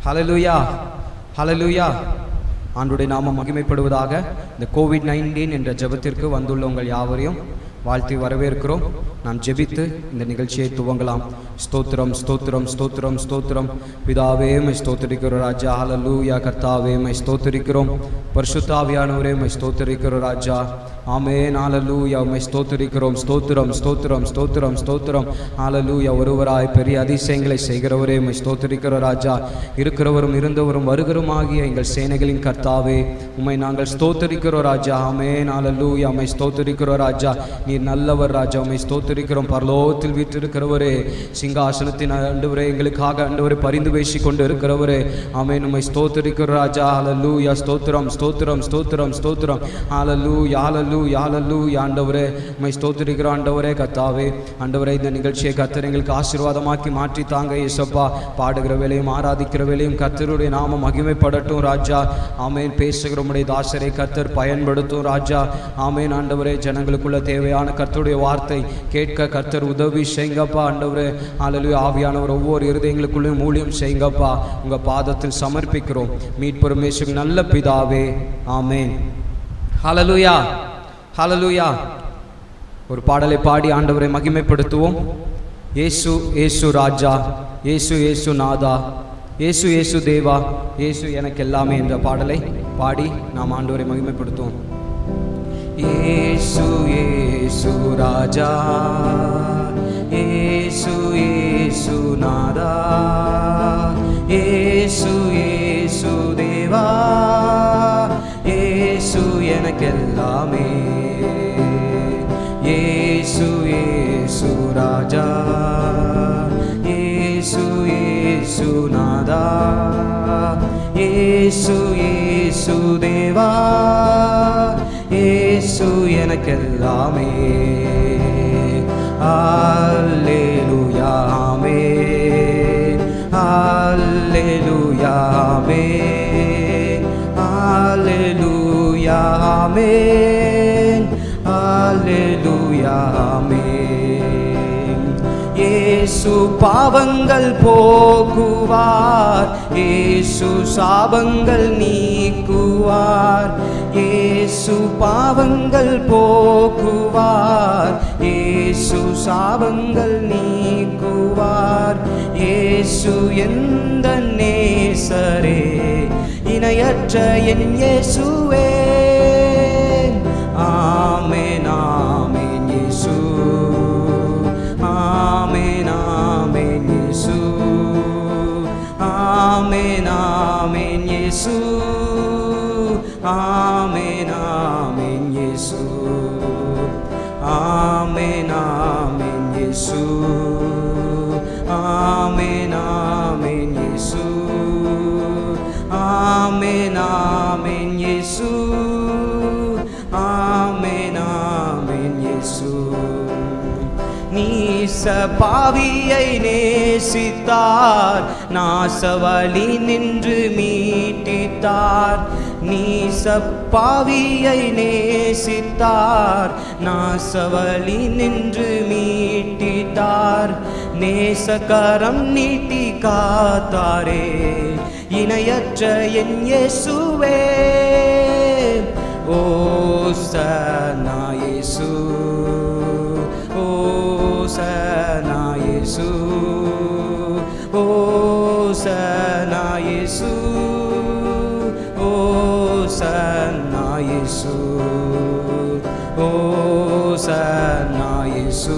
ஹalleluya ஹalleluya ஆண்டுடைய நாமம் மகிமைப்படுவதாக இந்த கோவிட் நைன்டீன் என்ற ஜெபத்திற்கு வந்துள்ள உங்கள் யாவரையும் வாழ்த்தி வரவேற்கிறோம் நாம் ஜெபித்து இந்த நிகழ்ச்சியை துவங்கலாம் ஸ்தோத்திரம் ஸ்தோத்திரம் ஸ்தோத்திரம் ஸ்தோத்திரம் பிதாவே மை ஸ்தோத்திரிக்கிறோம் ராஜா ஹalleluya கர்த்தாவே மை ஸ்தோத்திரிக்கிறோம் பரிசுத்தாவியானவரே மை ஸ்தோத்திரிக்கிறோம் ராஜா ஆமென் ஹalleluya மை ஸ்தோத்திரிக்கிறோம் ஸ்தோத்திரம் ஸ்தோத்திரம் ஸ்தோத்திரம் ஸ்தோத்திரம் ஹalleluya ஒருவராய் பெரிய அதிசயங்களை செய்கிறவரே மை ஸ்தோத்திரிக்கிறோம் ராஜா இருக்கிறவரும் இருந்தவரும் வருகிறோமாகிய எங்கள் சேனைகளின் கர்த்தாவே உம்மை நாங்கள் ஸ்தோத்திரிக்கிறோம் ராஜா ஆமென் ஹalleluya உம்மை ஸ்தோத்திரிக்கிறோம் ராஜா நீர் நல்லவர் ராஜா உம்மை ஸ்தோத்திரிக்கிறோம் பரலோகத்தில் வீற்றிருக்கிறவரே சிங்காசனத்தின் ஆண்டவரே எங்களுக்காக ஆண்டவரே பரிந்து பேசி கொண்டு இருக்கிறவரே ஆமென் உம்மை ஸ்தோத்திரிக்கிறோம் ராஜா ஹalleluya ஸ்தோத்திரம் ஸ்தோத்திரம் ஸ்தோத்திரம் ஸ்தோத்திரம் ஹalleluya ஹalleluya ஹalleluya ஆண்டவரே உம்மை ஸ்தோத்திரிக்கிறோம் ஆண்டவரே கர்த்தாவே ஆண்டவரே இந்த நிகழ்ச்சியை கர்த்தர் எங்களுக்கு ஆசீர்வாதமாக்கி மாற்றி தாங்க இயேசப்பா பாடுகிற வேலையும் ஆராதிக்கிற வேலையும் கர்த்தருடைய நாமம் மகிமைப்படட்டும் ராஜா ஆமேன் பேசுகிற உம்முடைய தாசரை கர்த்தர் பயன்படுத்தும் ராஜா ஆமேன் ஆண்டவரே ஜனங்களுக்குள்ள தேவையான கர்த்தருடைய வார்த்தை கேட்க கர்த்தர் உதவி செய்யுங்கப்பா ஆண்டவரே ஆளலு ஆவியானவர் ஒவ்வொரு இருதயங்களுக்குள்ளேயும் ஊழியம் செய்யுங்கப்பா உங்க பாதத்தில் சமர்ப்பிக்கிறோம் மீட்பெரும் இயேசுவின் நல்ல பிதாவே ஆமேன் ஹalleluya ஹalleluya ஒரு பாடலை பாடி ஆண்டவரை மகிமைப்படுத்துவோம் இயேசு இயேசு ராஜா இயேசு இயேசு நாதா இயேசு இயேசு தேவா இயேசு எனக்கு எல்லாமே என்ற பாடலை பாடி நாம் ஆண்டவரை மகிமைப்படுத்துவோம் இயேசு இயேசு ராஜா இயேசு இயேசு நாதா இயேசு இயேசு தேவா இயேசு எனக்கெல்லாமே இயேசு இயேசு ராஜா இயேசு இயேசு நாதா இயேசு இயேசு தேவா இயேசு எனக்கெல்லாமே அல்லேலூயா ஆமென் அல்லேலூயா ஆமென் அல்லேலூயா ஆமென் அல்லேலூயா ஆமென் இயேசு பாவங்கள் போக்குவார் இயேசு சாபங்கள் நீக்குவார் இயேசு பாவங்கள் போக்குவார் இயேசு சாபங்கள் நீக்குவார் இயேசு எந்த நேசரே இணையற்ற என் இயேசுவே ஆமென் ஆமென் இயேசு ஆமென் ஆமென் இயேசு ஆமென் ஆமென் இயேசு ஆமென் ஆமென் இயேசு ஆமென் ஆமென் இயேசு ஆமென் ஆமென் இயேசு ஆமென் ஆமென் இயேசு ஆமென் ஆமென் இயேசு நீச பாவியை நேசித்தார் நாசவழி நின்று மீட்டித்தார் நீச பாவியை நேசித்தார் நாசவழி நின்று மீட்டித்தார் நேசகரம் நீட்டி காத்தாரே இணையற்ற என் இயேசுவே ஓ சனாயேசு ஓ சனாயேசு ஓ சனாயேசு ஓ சனாயேசு ஓ சனாயேசு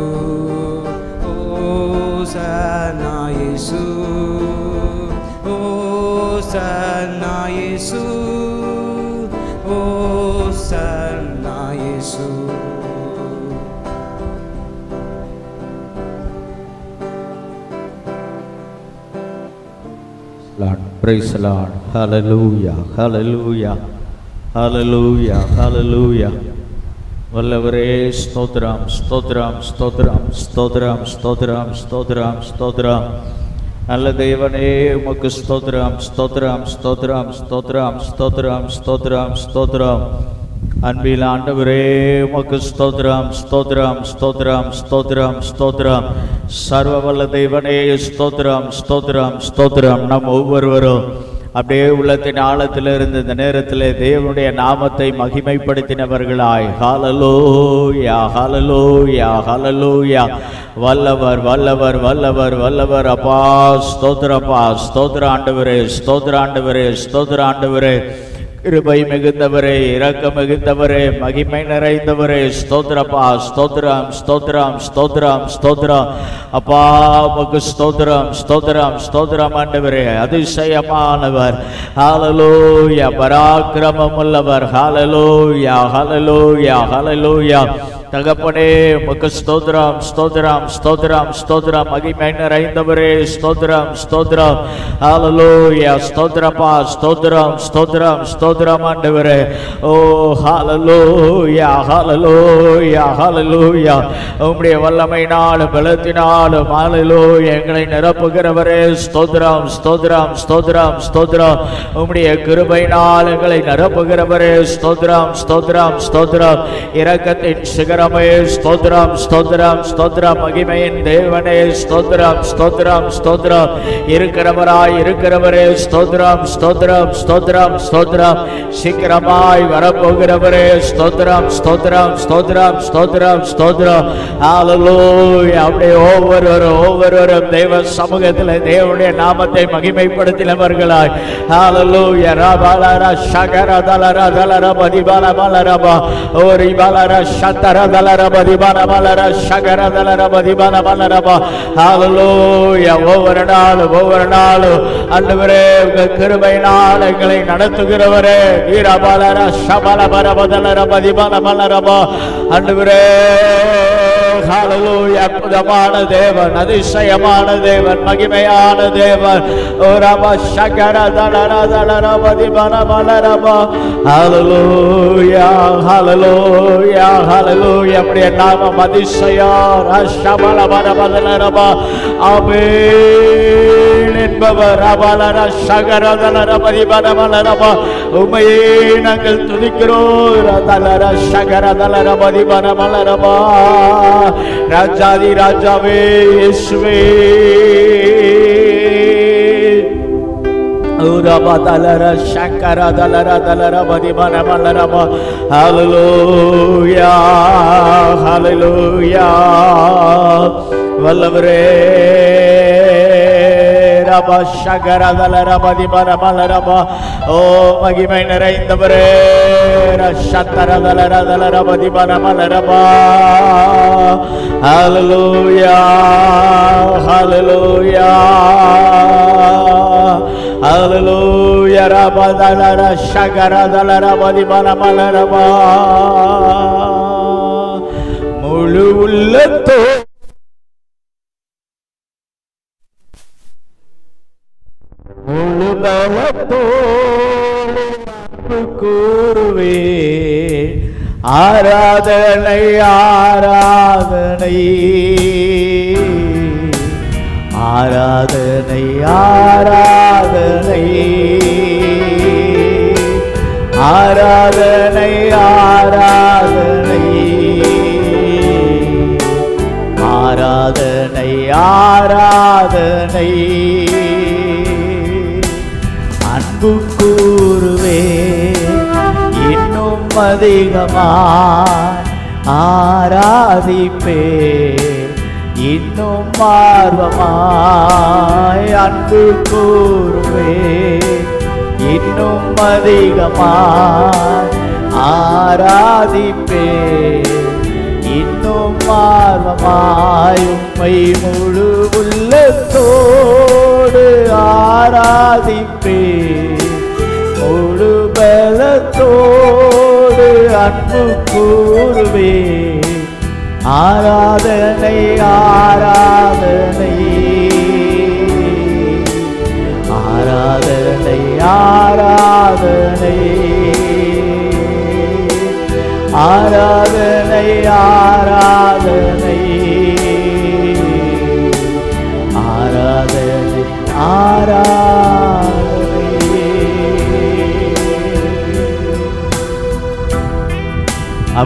ஓ சனாயேசு ஓ சனாயேசு ஓ சனாயேசு Lord, praise the Lord. Hallelujah, hallelujah, hallelujah, hallelujah. வல்லவரே ஸ்தோத்ரம் ஸ்தோத்ரம் ஸ்தோத்ரம் ஸ்தோத்ரம் ஸ்தோத்ரம் ஸ்தோத்ரம் ஸ்தோத்ரம் நல்ல தேவனே உமக்கு ஸ்தோத்ரம் ஸ்தோத்ரம் ஸ்தோத்ரம் ஸ்தோத்ரம் ஸ்தோத்ரம் ஸ்தோத்ரம் ஸ்தோத்ரம் அன்பில் ஆண்டவரே உமக்கு ஸ்தோத்திரம் ஸ்தோத்திரம் ஸ்தோத்திரம் ஸ்தோத்திரம் ஸ்தோத்திரம் சர்வ வல்ல தெய்வனே ஸ்தோத்திரம் ஸ்தோத்திரம் ஸ்தோத்திரம் நம் ஒவ்வொருவரும் அப்படியே உள்ளத்தின் ஆழத்தில் இருந்த இந்த நேரத்தில் தேவனுடைய நாமத்தை மகிமைப்படுத்தினவர்களாய் ஹalleluya ஹalleluya ஹalleluya வல்லவர் வல்லவர் வல்லவர் வல்லவர் அப்பா ஸ்தோத்திரப்பா ஸ்தோத்திர ஆண்டவரே ஸ்தோத்திர ஆண்டவரே ஸ்தோத்திர ஆண்டவரே கிருபை மிகுந்தவரே இரக்க மிகுந்தவரே மகிமை நிறைந்தவரே ஸ்தோத்திரப்பா ஸ்தோத்திரம் ஸ்தோத்திரம் ஸ்தோத்திரம் ஸ்தோத்திரம் அப்பா உமக்கு ஸ்தோத்திரம் ஸ்தோத்திரம் ஸ்தோத்திரம் ஆண்டவரே அதிசயமானவர் ஹalleluya பராக்கிரமம் உள்ளவர் ஹalleluya ஹalleluya ஹalleluya தகப்பனே உமக்கு ஸ்தோத்திரம் ஸ்தோத்திரம் ஸ்தோத்திரம் ஸ்தோத்திரம் மகிமை நிறைந்தவரே ஸ்தோத்திரம் ஸ்தோத்திரம் ஹalleluya ஸ்தோத்திரப்பா ஸ்தோத்திரம் ஸ்தோத்திரம் ஸ்தோத்திரம் ஆண்டவரே ஓ ஹalleluya ஹalleluya ஹalleluya உம்முடைய வல்லமையினாலும் பலத்தினாலும் ஹalleluya எங்களை நிரப்புகிறவரே ஸ்தோத்திரம் ஸ்தோத்திரம் ஸ்தோத்திரம் ஸ்தோத்திரம் உம்முடைய கிருபையினால் எங்களை நிரப்புகிறவரே ஸ்தோத்திரம் ஸ்தோத்திரம் ஸ்தோத்திரம் இரக்கத்தின் சிகரமே ஸ்தோத்திரம் ஸ்தோத்திரம் ஸ்தோத்திரம் மகிமையின் தேவனே ஸ்தோத்திரம் ஸ்தோத்திரம் ஸ்தோத்திரம் இருக்கிறவராய் இருக்கிறவரே ஸ்தோத்திரம் ஸ்தோத்திரம் ஸ்தோத்திரம் ஸ்தோத்திரம் சீக்கிரமாய் வரப்போகிறவரே ஸ்தோத்திரம் ஸ்தோத்திரம் ஸ்தோத்திரம் ஸ்தோத்திரம் ஸ்தோத்திரம் ஹalleluya அப்படியே ஒவ்வொருவரும் ஒவ்வொருவரும் தேவ சமூகத்தில் தேவனுடைய நாமத்தை மகிமைப்படுத்தினவர்களாய் ஹalleluya ரபாலர ஷகர தலர தலர பதிபால மலரபா ஓரி பலர சத்தர தலர பதிபால மலர ஷகர தலர பதிபால மலரபா ஹalleluya ஒவ்வொரு நாளும் ஒவ்வொரு நாளும் ஆண்டவரே உங்க கிருபையினால் எங்களை நடத்துகிறவரே வீரபாலர சபல பரபதலர பதிபால மலரபா ஆண்டவரே ஹalleluya அற்புதமான தேவன் அதிசயமான தேவன் மகிமையான தேவன் ஓ ரப சகர தலர தலர பதிபால மலரபா ஹalleluya ஹalleluya ஹalleluya அப்படியே நாமம் அதிசயா ரஷபல பரபதலரபா ஆமென் என்பவர் அபலர சகரதலர பதிபரமலரபா உமையே நாங்கள் துதிக்கிறோம் ரதலர சகரதலர பதிபரமலரபா ராஜாதி ராஜாவே இயேசுவே உரபதலர சக்கரதலர தலர பதிபரமலரபா ஹalleluya ஹalleluya வல்லவரே ரப சகரதல ரபதி பரமல ரப ஓ மகிமை நிறைந்தவரே ரஷத்தரதல ரதல ரபதி பரமல ரபா ஹalleluya ஹalleluya ஹalleluya ரபதல ரஷகரதல ரபதி பரமல ரபா முழு உள்ளத்தோ முழு பலத்தோடு அன்பு கூறுவே ஆராதனை ஆராதனை ஆராதனை ஆராதனை ஆராதனை ஆராதனை ஆராதனை ஆராதனை அன்பு கூறுவே இன்னும் அதிகமாய் ஆராதிப்பே இன்னும் ஆர்வமாய் அன்பு கூறுவே இன்னும் அதிகமாய் ஆராதிப்பே இன்னும் ஆர்வமாய் உம்மை முழு உள்ளத்தோடு ஆராதிப்பே முழு பலத்தோடு அன்பு கூறுவே ஆராதனை ஆராதனை ஆராதனை ஆராதனை ஆராதனை ஆராதனை ஆராதனை ஆராதனை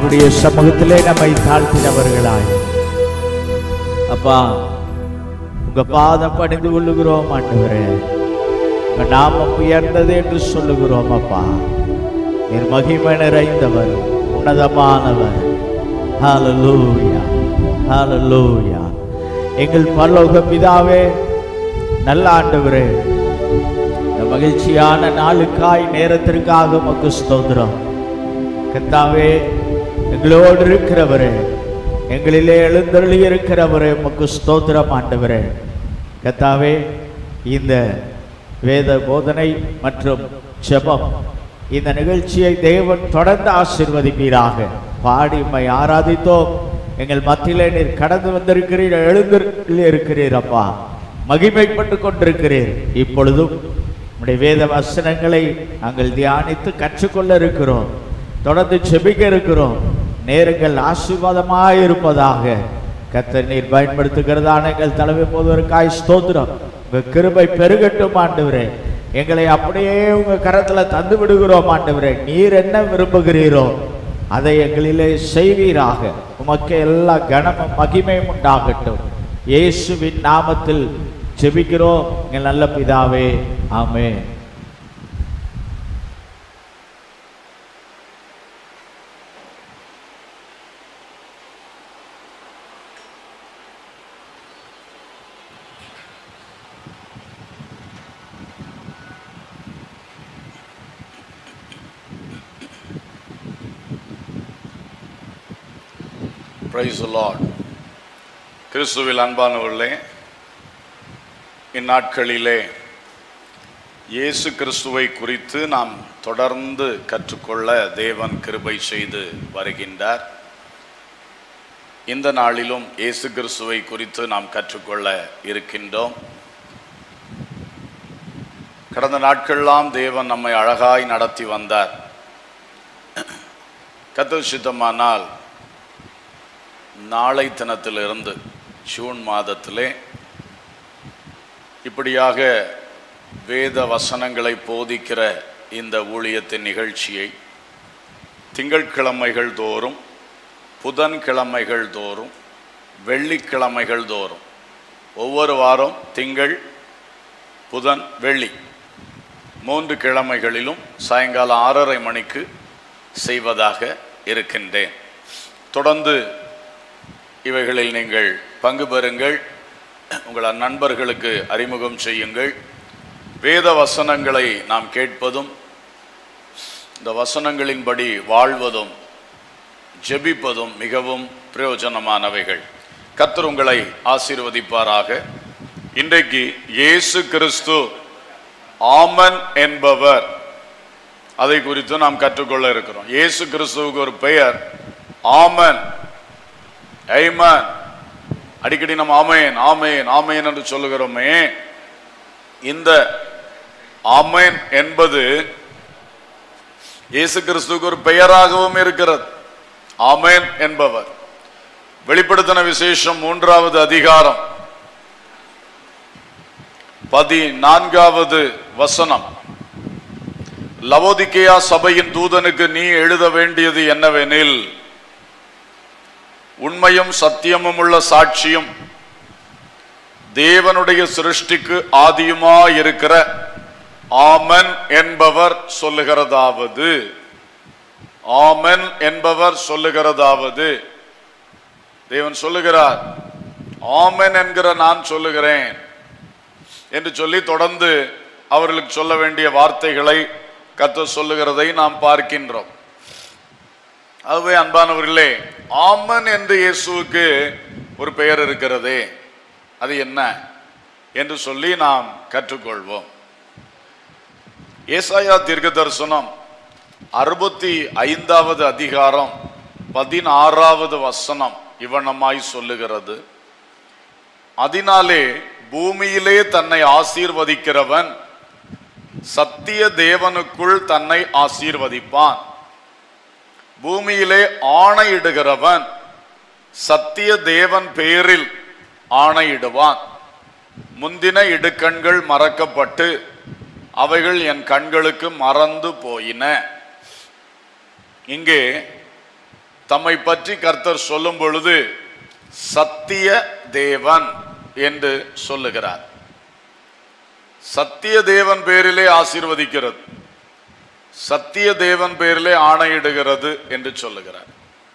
உடைய சமூகத்திலே நம்மை தாழ்த்தினவர்களாய் அப்பா உங்க பாதம் பணிந்து கொள்ளுகிறோம் ஆண்டவரே உங்க நாமம் உயர்ந்தது என்று சொல்லுகிறோம் அப்பா நீர் மகிமை நிறைந்தவர் உன்னதமானவர் ஹalleluya ஹalleluya எங்கள் பரலோக பிதாவே நல்ல ஆண்டவரே இந்த மகிழ்ச்சியான நாளுக்காய் நேரத்திற்காக உமக்கு ஸ்தோத்திரம் கர்த்தாவே எங்களோடு இருக்கிறவரே எங்களிலே எழுந்தருளி இருக்கிறவரே உமக்கு ஸ்தோத்திரம் ஆண்டவரே கர்த்தாவே இந்த வேத போதனை மற்றும் ஜெபம் இந்த நிகழ்ச்சியை தேவன் தொடர்ந்து ஆசீர்வதிப்பீராக பாடி உம்மை ஆராதித்தோம் எங்கள் மத்தியிலே நீர் கடந்து வந்திருக்கிறீர் எழுந்து இருக்கிறீர் அப்பா மகிமைப்பட்டு கொண்டிருக்கிறீர் இப்பொழுதும் உம்முடைய வேத வசனங்களை நாங்கள் தியானித்து கற்றுக்கொள்ள இருக்கிறோம் தொடர்ந்து செபிக்க இருக்கிறோம் நேரங்கள் ஆசீர்வாதமாய் இருப்பதாக கர்த்தர் நீர் பயன்படுத்துகிறதான எங்கள் தலைமை போவதற்காய் ஸ்தோத்திரம் உங்க கிருபை பெருகட்டும் ஆண்டவரே எங்களை அப்படியே உங்க கரத்துல தந்து விடுகிறோம் ஆண்டவரே நீர் என்ன விரும்புகிறீரோ அதை எங்களிலே செய்வீராக உமக்கு எல்லா கனமும் மகிமையும் உண்டாகட்டும் இயேசுவின் நாமத்தில் ஜெபிக்கிறோம் எங்கள் நல்ல பிதாவே ஆமென் பிரைஸ் லார்ட் கிறிஸ்துவில் அன்பானவர்களே இந்நாட்களிலே இயேசு கிறிஸ்துவை குறித்து நாம் தொடர்ந்து கற்றுக்கொள்ள தேவன் கிருபை செய்து வருகின்றார் இந்த நாளிலும் இயேசு கிறிஸ்துவை குறித்து நாம் கற்றுக்கொள்ள இருக்கின்றோம் கடந்த நாட்களெல்லாம் தேவன் நம்மை அழகாய் நடத்தி வந்தார் கத்தர் சித்தமானால் நாளை தினத்திலிருந்து ஜூன் மாதத்திலே இப்படியாக வேத வசனங்களை போதிக்கிற இந்த ஊழியத்தின் நிகழ்ச்சியை திங்கட்கிழமைகள் தோறும் புதன்கிழமைகள் தோறும் வெள்ளிக்கிழமைகள் தோறும் ஒவ்வொரு வாரம் திங்கள் புதன் வெள்ளி மூன்று கிழமைகளிலும் சாயங்காலம் ஆறரை மணிக்கு செய்வதாக இருக்கின்றேன் தொடர்ந்து இவைகளில் நீங்கள் பங்கு பெறுங்கள் உங்கள் நண்பர்களுக்கு அறிமுகம் செய்யுங்கள் வேத வசனங்களை நாம் கேட்பதும் இந்த வசனங்களின்படி வாழ்வதும் ஜெபிப்பதும் மிகவும் பிரயோஜனமானவைகள் கர்த்தர் உங்களை ஆசீர்வதிப்பாராக இன்றைக்கு இயேசு கிறிஸ்து ஆமன் என்பவர் அதை குறித்து நாம் கற்றுக்கொள்ள இருக்கிறோம் இயேசு கிறிஸ்துவுக்கு ஒரு பெயர் ஆமன் ஐமன் அடிக்கடி நம்ம ஆமேன் ஆமேன் ஆமேன் என்று சொல்லுகிறோமே இந்த ஆமேன் என்பது இயேசு கிறிஸ்துவுக்கு ஒரு பெயராகவும் இருக்கிறது ஆமேன் என்பவர் வெளிப்படுத்தின விசேஷம் மூன்றாவது அதிகாரம் பதினான்காவது வசனம் லவோதிக்கேயா சபையின் தூதனுக்கு நீ எழுத வேண்டியது என்னவெனில் உண்மையும் சத்தியமும் உள்ள சாட்சியும் தேவனுடைய சிருஷ்டிக்கு ஆதியுமா இருக்கிற ஆமன் என்பவர் சொல்லுகிறதாவது ஆமன் என்பவர் சொல்லுகிறதாவது தேவன் சொல்லுகிறார் ஆமன் என்கிற நான் சொல்லுகிறேன் என்று சொல்லி தொடர்ந்து அவர்களுக்கு சொல்ல வேண்டிய வார்த்தைகளை கத்த சொல்லுகிறதை நாம் பார்க்கின்றோம் ஆகவே அன்பானவர்களே ஆமன் என்று இயேசுவுக்கு ஒரு பெயர் இருக்கிறதே அது என்ன என்று சொல்லி நாம் கற்றுக்கொள்வோம் ஏசாயா தீர்க்க தரிசனம் அறுபத்தி ஐந்தாவது அதிகாரம் பதினாறாவது வசனம் இவனமாய் சொல்லுகிறது அதனாலே பூமியிலே தன்னை ஆசீர்வதிக்கிறவன் சத்திய தேவனுக்குள் தன்னை ஆசீர்வதிப்பான் பூமியிலே ஆணையிடுகிறவன் சத்திய தேவன் பேரில் ஆணையிடுவான் முந்தின இடுக்கண்கள் மறக்கப்பட்டு அவைகள் என் கண்களுக்கு மறந்து போயின இங்கே தம்மை பற்றி கர்த்தர் சொல்லும் பொழுது சத்திய தேவன் என்று சொல்லுகிறார் சத்திய தேவன் பேரிலே ஆசீர்வதிக்கிறது சத்திய தேவன் பேரிலே ஆணையிடுகிறது என்று சொல்லுகிறார்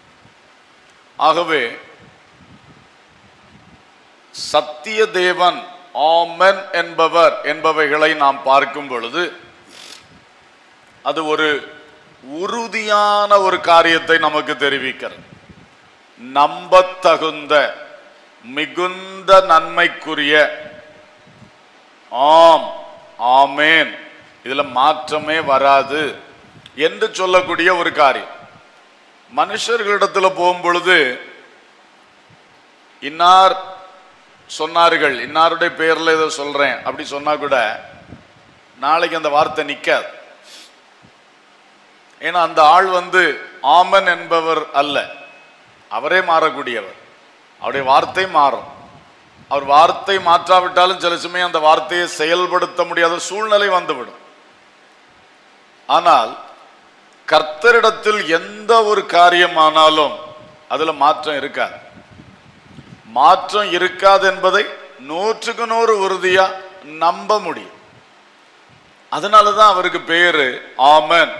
ஆகவே சத்திய தேவன் ஆமன் என்பவர் என்பவைகளை நாம் பார்க்கும் பொழுது அது ஒரு உறுதியான ஒரு காரியத்தை நமக்கு தெரிவிக்கிறது நம்பத்தகுந்த மிகுந்த நன்மைக்குரிய ஆம் ஆமேன் இதுல மாற்றமே வராது என்று சொல்லக்கூடிய ஒரு காரியம் மனுஷர்களிடத்துல போகும் பொழுது இன்னார் சொன்னார்கள் இன்னாருடைய பேர்ல ஏதோ சொல்றேன் அப்படி சொன்னா கூட நாளைக்கு அந்த வார்த்தை நிக்காது ஏன்னா அந்த ஆள் வந்து ஆமன் என்பவர் அல்ல அவரே மாறக்கூடியவர் அவருடைய வார்த்தை மாறும் அவர் வார்த்தை மாற்றாவிட்டாலும் சில சமயம் அந்த வார்த்தையை செயல்படுத்த முடியாத சூழ்நிலை வந்துவிடும் ஆனால் கர்த்தரிடத்தில் எந்த ஒரு காரியமானாலும் அதுல மாற்றம் இருக்காது மாற்றம் இருக்காது என்பதை நூற்றுக்கு நூறு உறுதியா நம்ப முடியும் அதனாலதான் அவருக்கு பேரு ஆமன்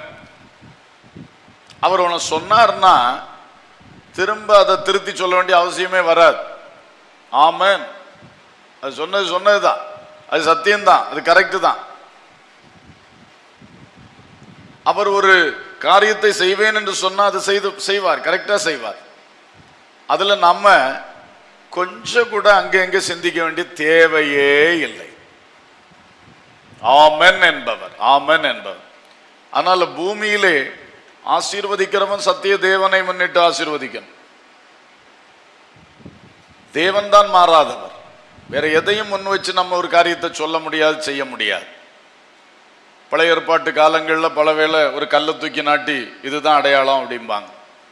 அவர் உன சொன்னார்னா திரும்ப அதை திருத்தி சொல்ல வேண்டிய அவசியமே வராது ஆமன் அது சொன்னது சொன்னதுதான் அது சத்தியம்தான் அது கரெக்டு தான் அவர் ஒரு காரியத்தை செய்வேன் என்று சொன்னா அது செய்து செய்வார் கரெக்டா செய்வார் அதுல நம்ம கொஞ்சம் கூட அங்க எங்க சிந்திக்க வேண்டிய தேவையே இல்லை ஆமென் என்பவர் ஆமென் என்பவர் ஆனால் பூமியிலே ஆசீர்வதிக்கிறவன் சத்திய தேவனை முன்னிட்டு ஆசீர்வதிக்கணும் தேவன் தான் மாறாதவர் வேற எதையும் முன் வச்சு நம்ம ஒரு காரியத்தை சொல்ல முடியாது செய்ய முடியாது பழைய ஏற்பாட்டு காலங்களில் பல வேளை ஒரு கல்லை தூக்கி நாட்டி இதுதான் அடையாளம் அப்படிம்பாங்க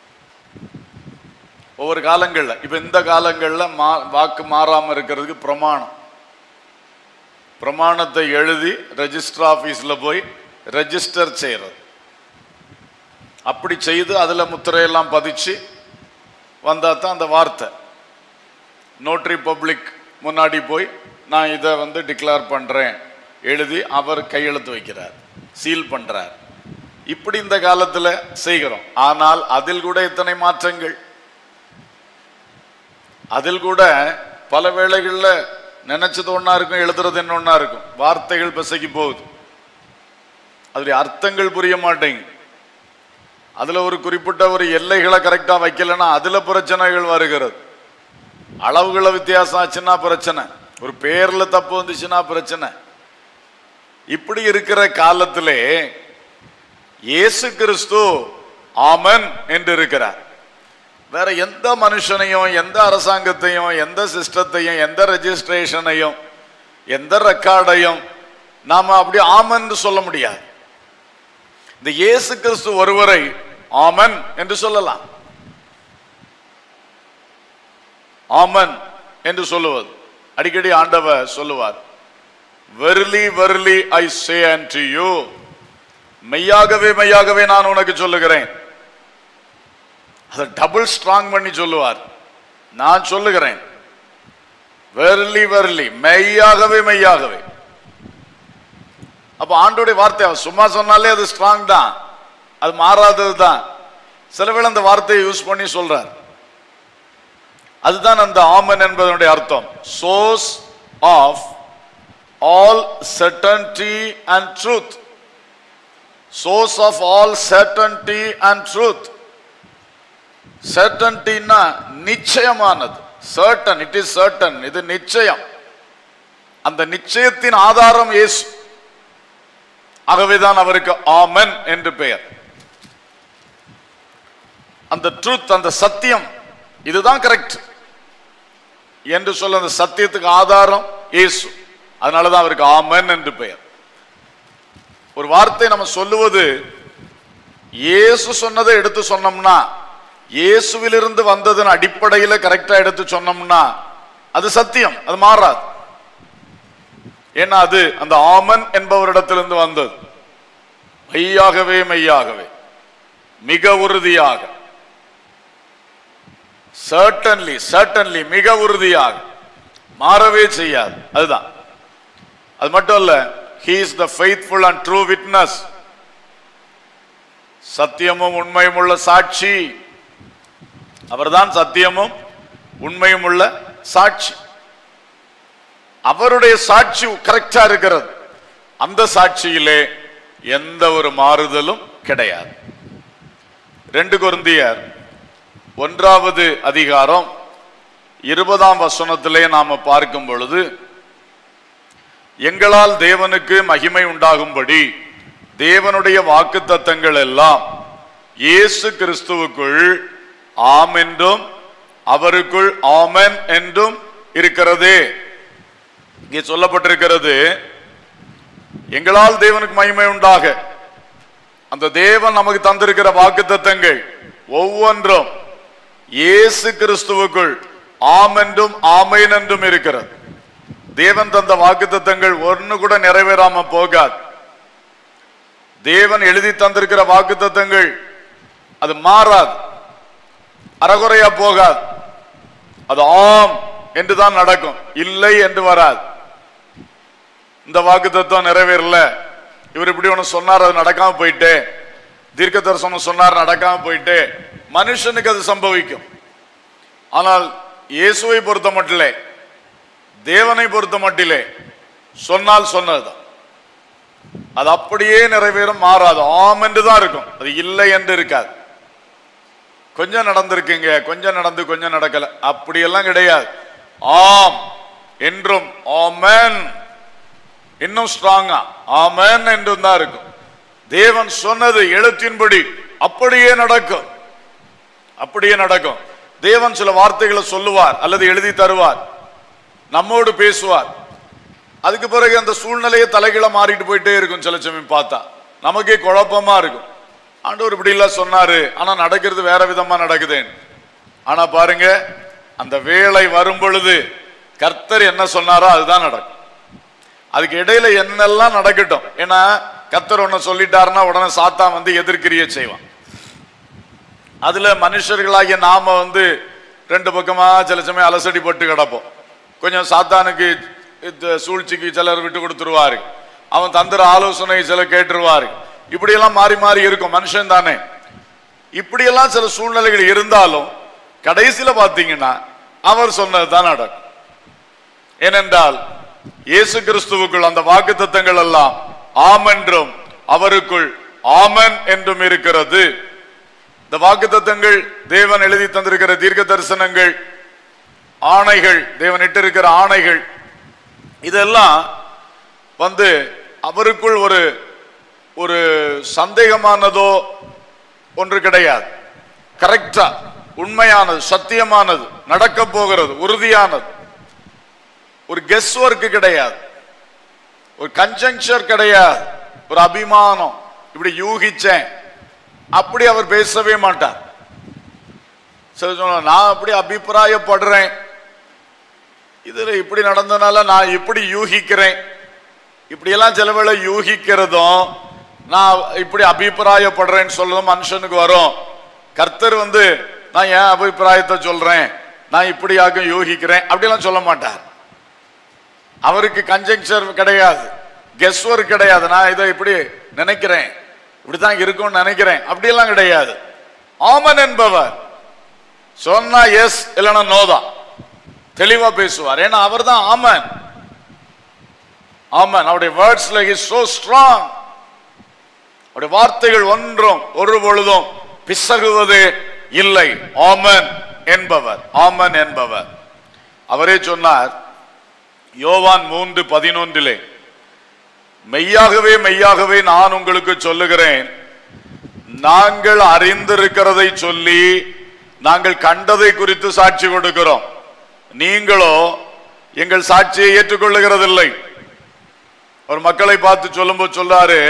ஒவ்வொரு காலங்களில் இப்போ இந்த காலங்களில் மா வாக்கு மாறாமல் இருக்கிறதுக்கு பிரமாணம் பிரமாணத்தை எழுதி ரெஜிஸ்டர் ஆஃபீஸில் போய் ரெஜிஸ்டர் செய்கிறது அப்படி செய்து அதில் முத்திரையெல்லாம் பதிச்சு வந்தால் தான் அந்த வார்த்தை நோட்ரி பப்ளிக் முன்னாடி போய் நான் இதை வந்து டிக்ளேர் பண்ணுறேன் எழுதி அவர் கையெழுத்து வைக்கிறார் சீல் பண்ணுறார் இப்படி இந்த காலத்தில் செய்கிறோம் ஆனால் அதில் கூட எத்தனை மாற்றங்கள் அதில் கூட பல வேளைகளில் நினைச்சது ஒன்றா இருக்கும் எழுதுறது என்ன ஒன்றா இருக்கும் வார்த்தைகள் பிசைக்கு போகுது அதோடைய அர்த்தங்கள் புரிய மாட்டேங்குது அதுல ஒரு குறிப்பிட்ட ஒரு எல்லைகளை கரெக்டா வைக்கலைன்னா அதுல பிரச்சனைகள் வருகிறது அளவுகளை வித்தியாசம் ஆச்சுன்னா பிரச்சனை ஒரு பேர்ல தப்பு வந்துச்சுன்னா பிரச்சனை இப்படி இருக்கிற காலத்திலே இயேசு கிறிஸ்து ஆமன் என்று இருக்கிறார் வேற எந்த மனுஷனையும் எந்த அரசாங்கத்தையும் எந்த சிஸ்டத்தையும் எந்த ரெஜிஸ்ட்ரேஷனையும் எந்த ரெக்கார்டையும் நாம அப்படி ஆமன் சொல்ல முடியாது இந்த இயேசு கிறிஸ்து ஒருவரை ஆமன் என்று சொல்லலாம் ஆமன் என்று சொல்லுவது அடிக்கடி ஆண்டவர் சொல்லுவார் வெர்லி வெர்லி ஐ சே டு யூ மெய்யாகவே மெய்யாகவே நான் உனக்கு சொல்லுகிறேன் அதை டபுள் ஸ்ட்ராங் பண்ணி சொல்லுவார் நான் சொல்லுகிறேன் வெர்லி வெர்லி மெய்யாகவே மெய்யாகவே அப்ப ஆண்டோடைய வார்த்தை அவர் சும்மா சொன்னாலே அது ஸ்ட்ராங் தான் அது மாறாதது தான் சில வேளை அந்த வார்த்தையை யூஸ் பண்ணி சொல்றார் அதுதான் அந்த ஆமன் என்பதனுடைய அர்த்தம் source of all certainty and truth source of all certainty and truth certaintyனா நிச்சயமானது certain இட் இஸ் certain இது நிச்சயம் அந்த நிச்சயத்தின் ஆதாரம் இயேசு ஆகவேதான் அவருக்கு ஆமன் என்று பெயர் அந்த ட்ரூத் அந்த சத்தியம் இதுதான் கரெக்ட் என்று சொல்ல அந்த சத்தியத்துக்கு ஆதாரம் இயேசு அதனாலதான் அவருக்கு ஆமன் என்று பெயர் ஒரு வார்த்தை நம்ம சொல்லுவது இயேசு சொன்னதை எடுத்து சொன்னோம்னா இயேசுவிலிருந்து வந்ததன் அடிப்படையில் கரெக்டா எடுத்து சொன்னோம்னா அது சத்தியம் அது மாறாது ஏன்னா அது அந்த ஆமன் என்பவரிடத்திலிருந்து வந்தது மெய்யாகவே மெய்யாகவே மிக உறுதியாக சர்டன்லி சர்டன்லி மிக உறுதியாக மாறவே செய்யாது அதுதான் அது மட்டும் இல்ல he is the faithful and true witness சத்தியமும் உண்மையும் உள்ள சாட்சி அவர்தான் சத்தியமும் உண்மையும் உள்ள சாட்சி அவருடைய சாட்சி கரெக்டா இருக்கிறது அந்த சாட்சியிலே எந்த ஒரு மாறுதலும் கிடையாது ரெண்டு கொருந்தியர் ஒன்றாவது அதிகாரம் இருபதாம் வசனத்திலே நாம பார்க்கும் பொழுது எங்களால் தேவனுக்கு மகிமை உண்டாகும்படி தேவனுடைய வாக்கு தத்தங்கள் எல்லாம் இயேசு கிறிஸ்துவுக்குள் ஆம் என்றும் அவருக்குள் ஆமென் என்றும் இருக்கிறதே இங்கே சொல்லப்பட்டிருக்கிறது எங்களால் தேவனுக்கு மகிமை உண்டாக அந்த தேவன் நமக்கு தந்திருக்கிற வாக்கு தத்தங்கள் ஒவ்வொன்றும் இயேசு கிறிஸ்துவுக்குள் ஆம் என்றும் ஆமைன் என்றும் இருக்கிறது தேவன் தந்த வாக்கு தத்தங்கள் ஒன்னு கூட நிறைவேறாம போகாது தேவன் எழுதி தந்திருக்கிற வாக்கு தத்தங்கள் அது மாறாது அறகுறையா போகாது அது ஆம் என்றுதான் நடக்கும் இல்லை என்று வராது இந்த வாக்கு தத்துவம் நிறைவேறல இவர் இப்படி ஒண்ணு சொன்னார் அது நடக்காம போயிட்டு தீர்க்க தரிசனம் சொன்னார் நடக்காம போயிட்டு மனுஷனுக்கு அது சம்பவிக்கும் ஆனால் இயேசுவை பொறுத்த மட்டிலே தேவனை பொறுத்த மட்டிலே சொன்னால் சொன்னதுதான் அது அப்படியே நிறைவேறும் மாறாது ஆம் என்று தான் இருக்கும் அது இல்லை என்று இருக்காது கொஞ்சம் நடந்திருக்குங்க கொஞ்சம் நடந்து கொஞ்சம் நடக்கல அப்படியெல்லாம் கிடையாது ஆம் என்றும் ஆமென் இன்னும் ஸ்ட்ராங்கா ஆமென் என்றும் தான் இருக்கும் தேவன் சொன்னது எழுத்தின்படி அப்படியே நடக்கும் அப்படியே நடக்கும் தேவன் சில வார்த்தைகளை சொல்லுவார் அல்லது எழுதி தருவார் நம்மோடு பேசுவார் அதுக்கு பிறகு அந்த சூழ்நிலையை தலைகீழ மாறிட்டு போயிட்டே இருக்கும் சில சமயம் பார்த்தா நமக்கே குழப்பமா இருக்கும் ஆண்டவர் இப்படி எல்லாம் சொன்னாரு ஆனா நடக்கிறது வேற விதமா நடக்குதேன் ஆனா பாருங்க அந்த வேலை வரும் பொழுது கர்த்தர் என்ன சொன்னாரோ அதுதான் நடக்கும் அதுக்கு இடையில என்னெல்லாம் நடக்கட்டும் ஏன்னா கர்த்தர் ஒண்ணு சொல்லிட்டாருன்னா உடனே சாத்தான் வந்து எதிர்க்கிரிய செய்வான் அதுல மனுஷர்களாகிய நாம வந்து ரெண்டு பக்கமா சில சமயம் அலசடி பட்டு கிடப்போம் கொஞ்சம் சாத்தானுக்கு இந்த சூழ்ச்சிக்கு சிலர் விட்டு கொடுத்துருவாரு அவன் தந்திர ஆலோசனை சில கேட்டுருவாரு இப்படியெல்லாம் மாறி மாறி இருக்கும் மனுஷன் தானே இப்படியெல்லாம் சில சூழ்நிலைகள் இருந்தாலும் கடைசியில பாத்தீங்கன்னா அவர் சொன்னது தான் நடக்கும் ஏனென்றால் இயேசு கிறிஸ்துவுக்குள் அந்த வாக்கு எல்லாம் ஆம் என்றும் அவருக்குள் ஆமன் என்றும் இருக்கிறது இந்த வாக்கு தேவன் எழுதி தந்திருக்கிற தீர்க்க தரிசனங்கள் ஆணைகள் தேவன் இட்டிருக்கிற ஆணைகள் இதெல்லாம் வந்து அவருக்குள் ஒரு ஒரு சந்தேகமானதோ ஒன்று கிடையாது கரெக்டா உண்மையானது சத்தியமானது நடக்க போகிறது உறுதியானது ஒரு கெஸ் ஒர்க் கிடையாது ஒரு கன்ஜங்ஷர் கிடையாது ஒரு அபிமானம் இப்படி யூகிச்சேன் அப்படி அவர் பேசவே மாட்டார் சரி சொல்ல நான் அப்படி அபிப்பிராயப்படுறேன் இதுல இப்படி நடந்தனால நான் இப்படி யூகிக்கிறேன் இப்படியெல்லாம் சில வேளை யூகிக்கிறதும் நான் இப்படி அபிப்பிராயப்படுறேன்னு சொல்றதும் மனுஷனுக்கு வரும் கர்த்தர் வந்து நான் ஏன் அபிப்பிராயத்தை சொல்றேன் நான் இப்படியாக யூகிக்கிறேன் அப்படியெல்லாம் சொல்ல மாட்டார் அவருக்கு கன்ஜங்ஷர் கிடையாது கெஸ் ஒர்க் கிடையாது நான் இதை இப்படி நினைக்கிறேன் இப்படித்தான் இருக்கும்னு நினைக்கிறேன் அப்படியெல்லாம் கிடையாது ஆமன் என்பவர் சொன்னா எஸ் இல்லைன்னா நோதான் தெளிவா பேசுவார் ஏன்னா அவர் தான் ஆமன் ஆமன் அவருடைய வேர்ட்ஸ்ல இஸ் சோ ஸ்ட்ராங் அவருடைய வார்த்தைகள் ஒன்றும் ஒரு பொழுதும் பிசகுவது இல்லை ஆமன் என்பவர் ஆமன் என்பவர் அவரே சொன்னார் யோவான் மூன்று பதினொன்றிலே மெய்யாகவே மெய்யாகவே நான் உங்களுக்கு சொல்லுகிறேன் நாங்கள் அறிந்திருக்கிறதை சொல்லி நாங்கள் கண்டதை குறித்து சாட்சி கொடுக்கிறோம் நீங்களோ எங்கள் சாட்சியை ஏற்றுக்கொள்ளுகிறதில்லை ஒரு மக்களை பார்த்து சொல்லும்போது சொல்றாரு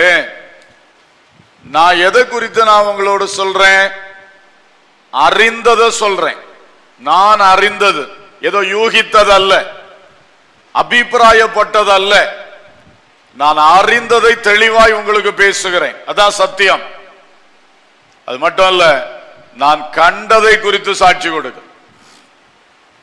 நான் எதை குறித்து நான் உங்களோடு சொல்றேன் அறிந்ததை சொல்றேன் நான் அறிந்தது ஏதோ யூகித்தது அல்ல அபிப்பிராயப்பட்டது அல்ல நான் அறிந்ததை தெளிவாய் உங்களுக்கு பேசுகிறேன் அதான் சத்தியம் அது மட்டும் அல்ல நான் கண்டதை குறித்து சாட்சி கொடுக்கிறேன்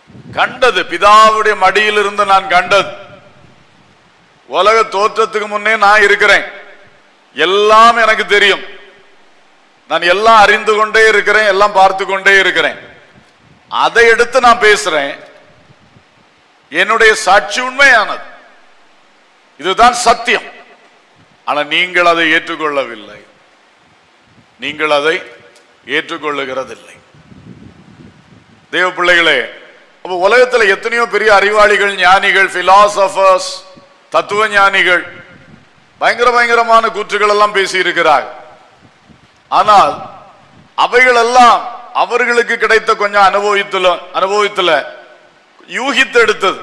கண்டது பிதாவுடைய மடியில் இருந்து நான் கண்டது உலக தோற்றத்துக்கு முன்னே நான் இருக்கிறேன் எல்லாம் எனக்கு தெரியும் நான் எல்லாம் அறிந்து கொண்டே இருக்கிறேன் எல்லாம் பார்த்து கொண்டே இருக்கிறேன் அதை எடுத்து நான் பேசுறேன் என்னுடைய சாட்சி உண்மையானது இதுதான் சத்தியம் ஆனா நீங்கள் அதை ஏற்றுக்கொள்ளவில்லை நீங்கள் அதை ஏற்றுக்கொள்ளுகிறதில்லை தேவ பிள்ளைகளே அப்ப உலகத்துல எத்தனையோ பெரிய அறிவாளிகள் ஞானிகள் பிலாசபர்ஸ் தத்துவ ஞானிகள் பயங்கர பயங்கரமான கூற்றுகள் எல்லாம் பேசி இருக்கிறார் ஆனால் அவைகள் எல்லாம் அவர்களுக்கு கிடைத்த கொஞ்சம் அனுபவித்துல அனுபவத்துல யூகித்து எடுத்தது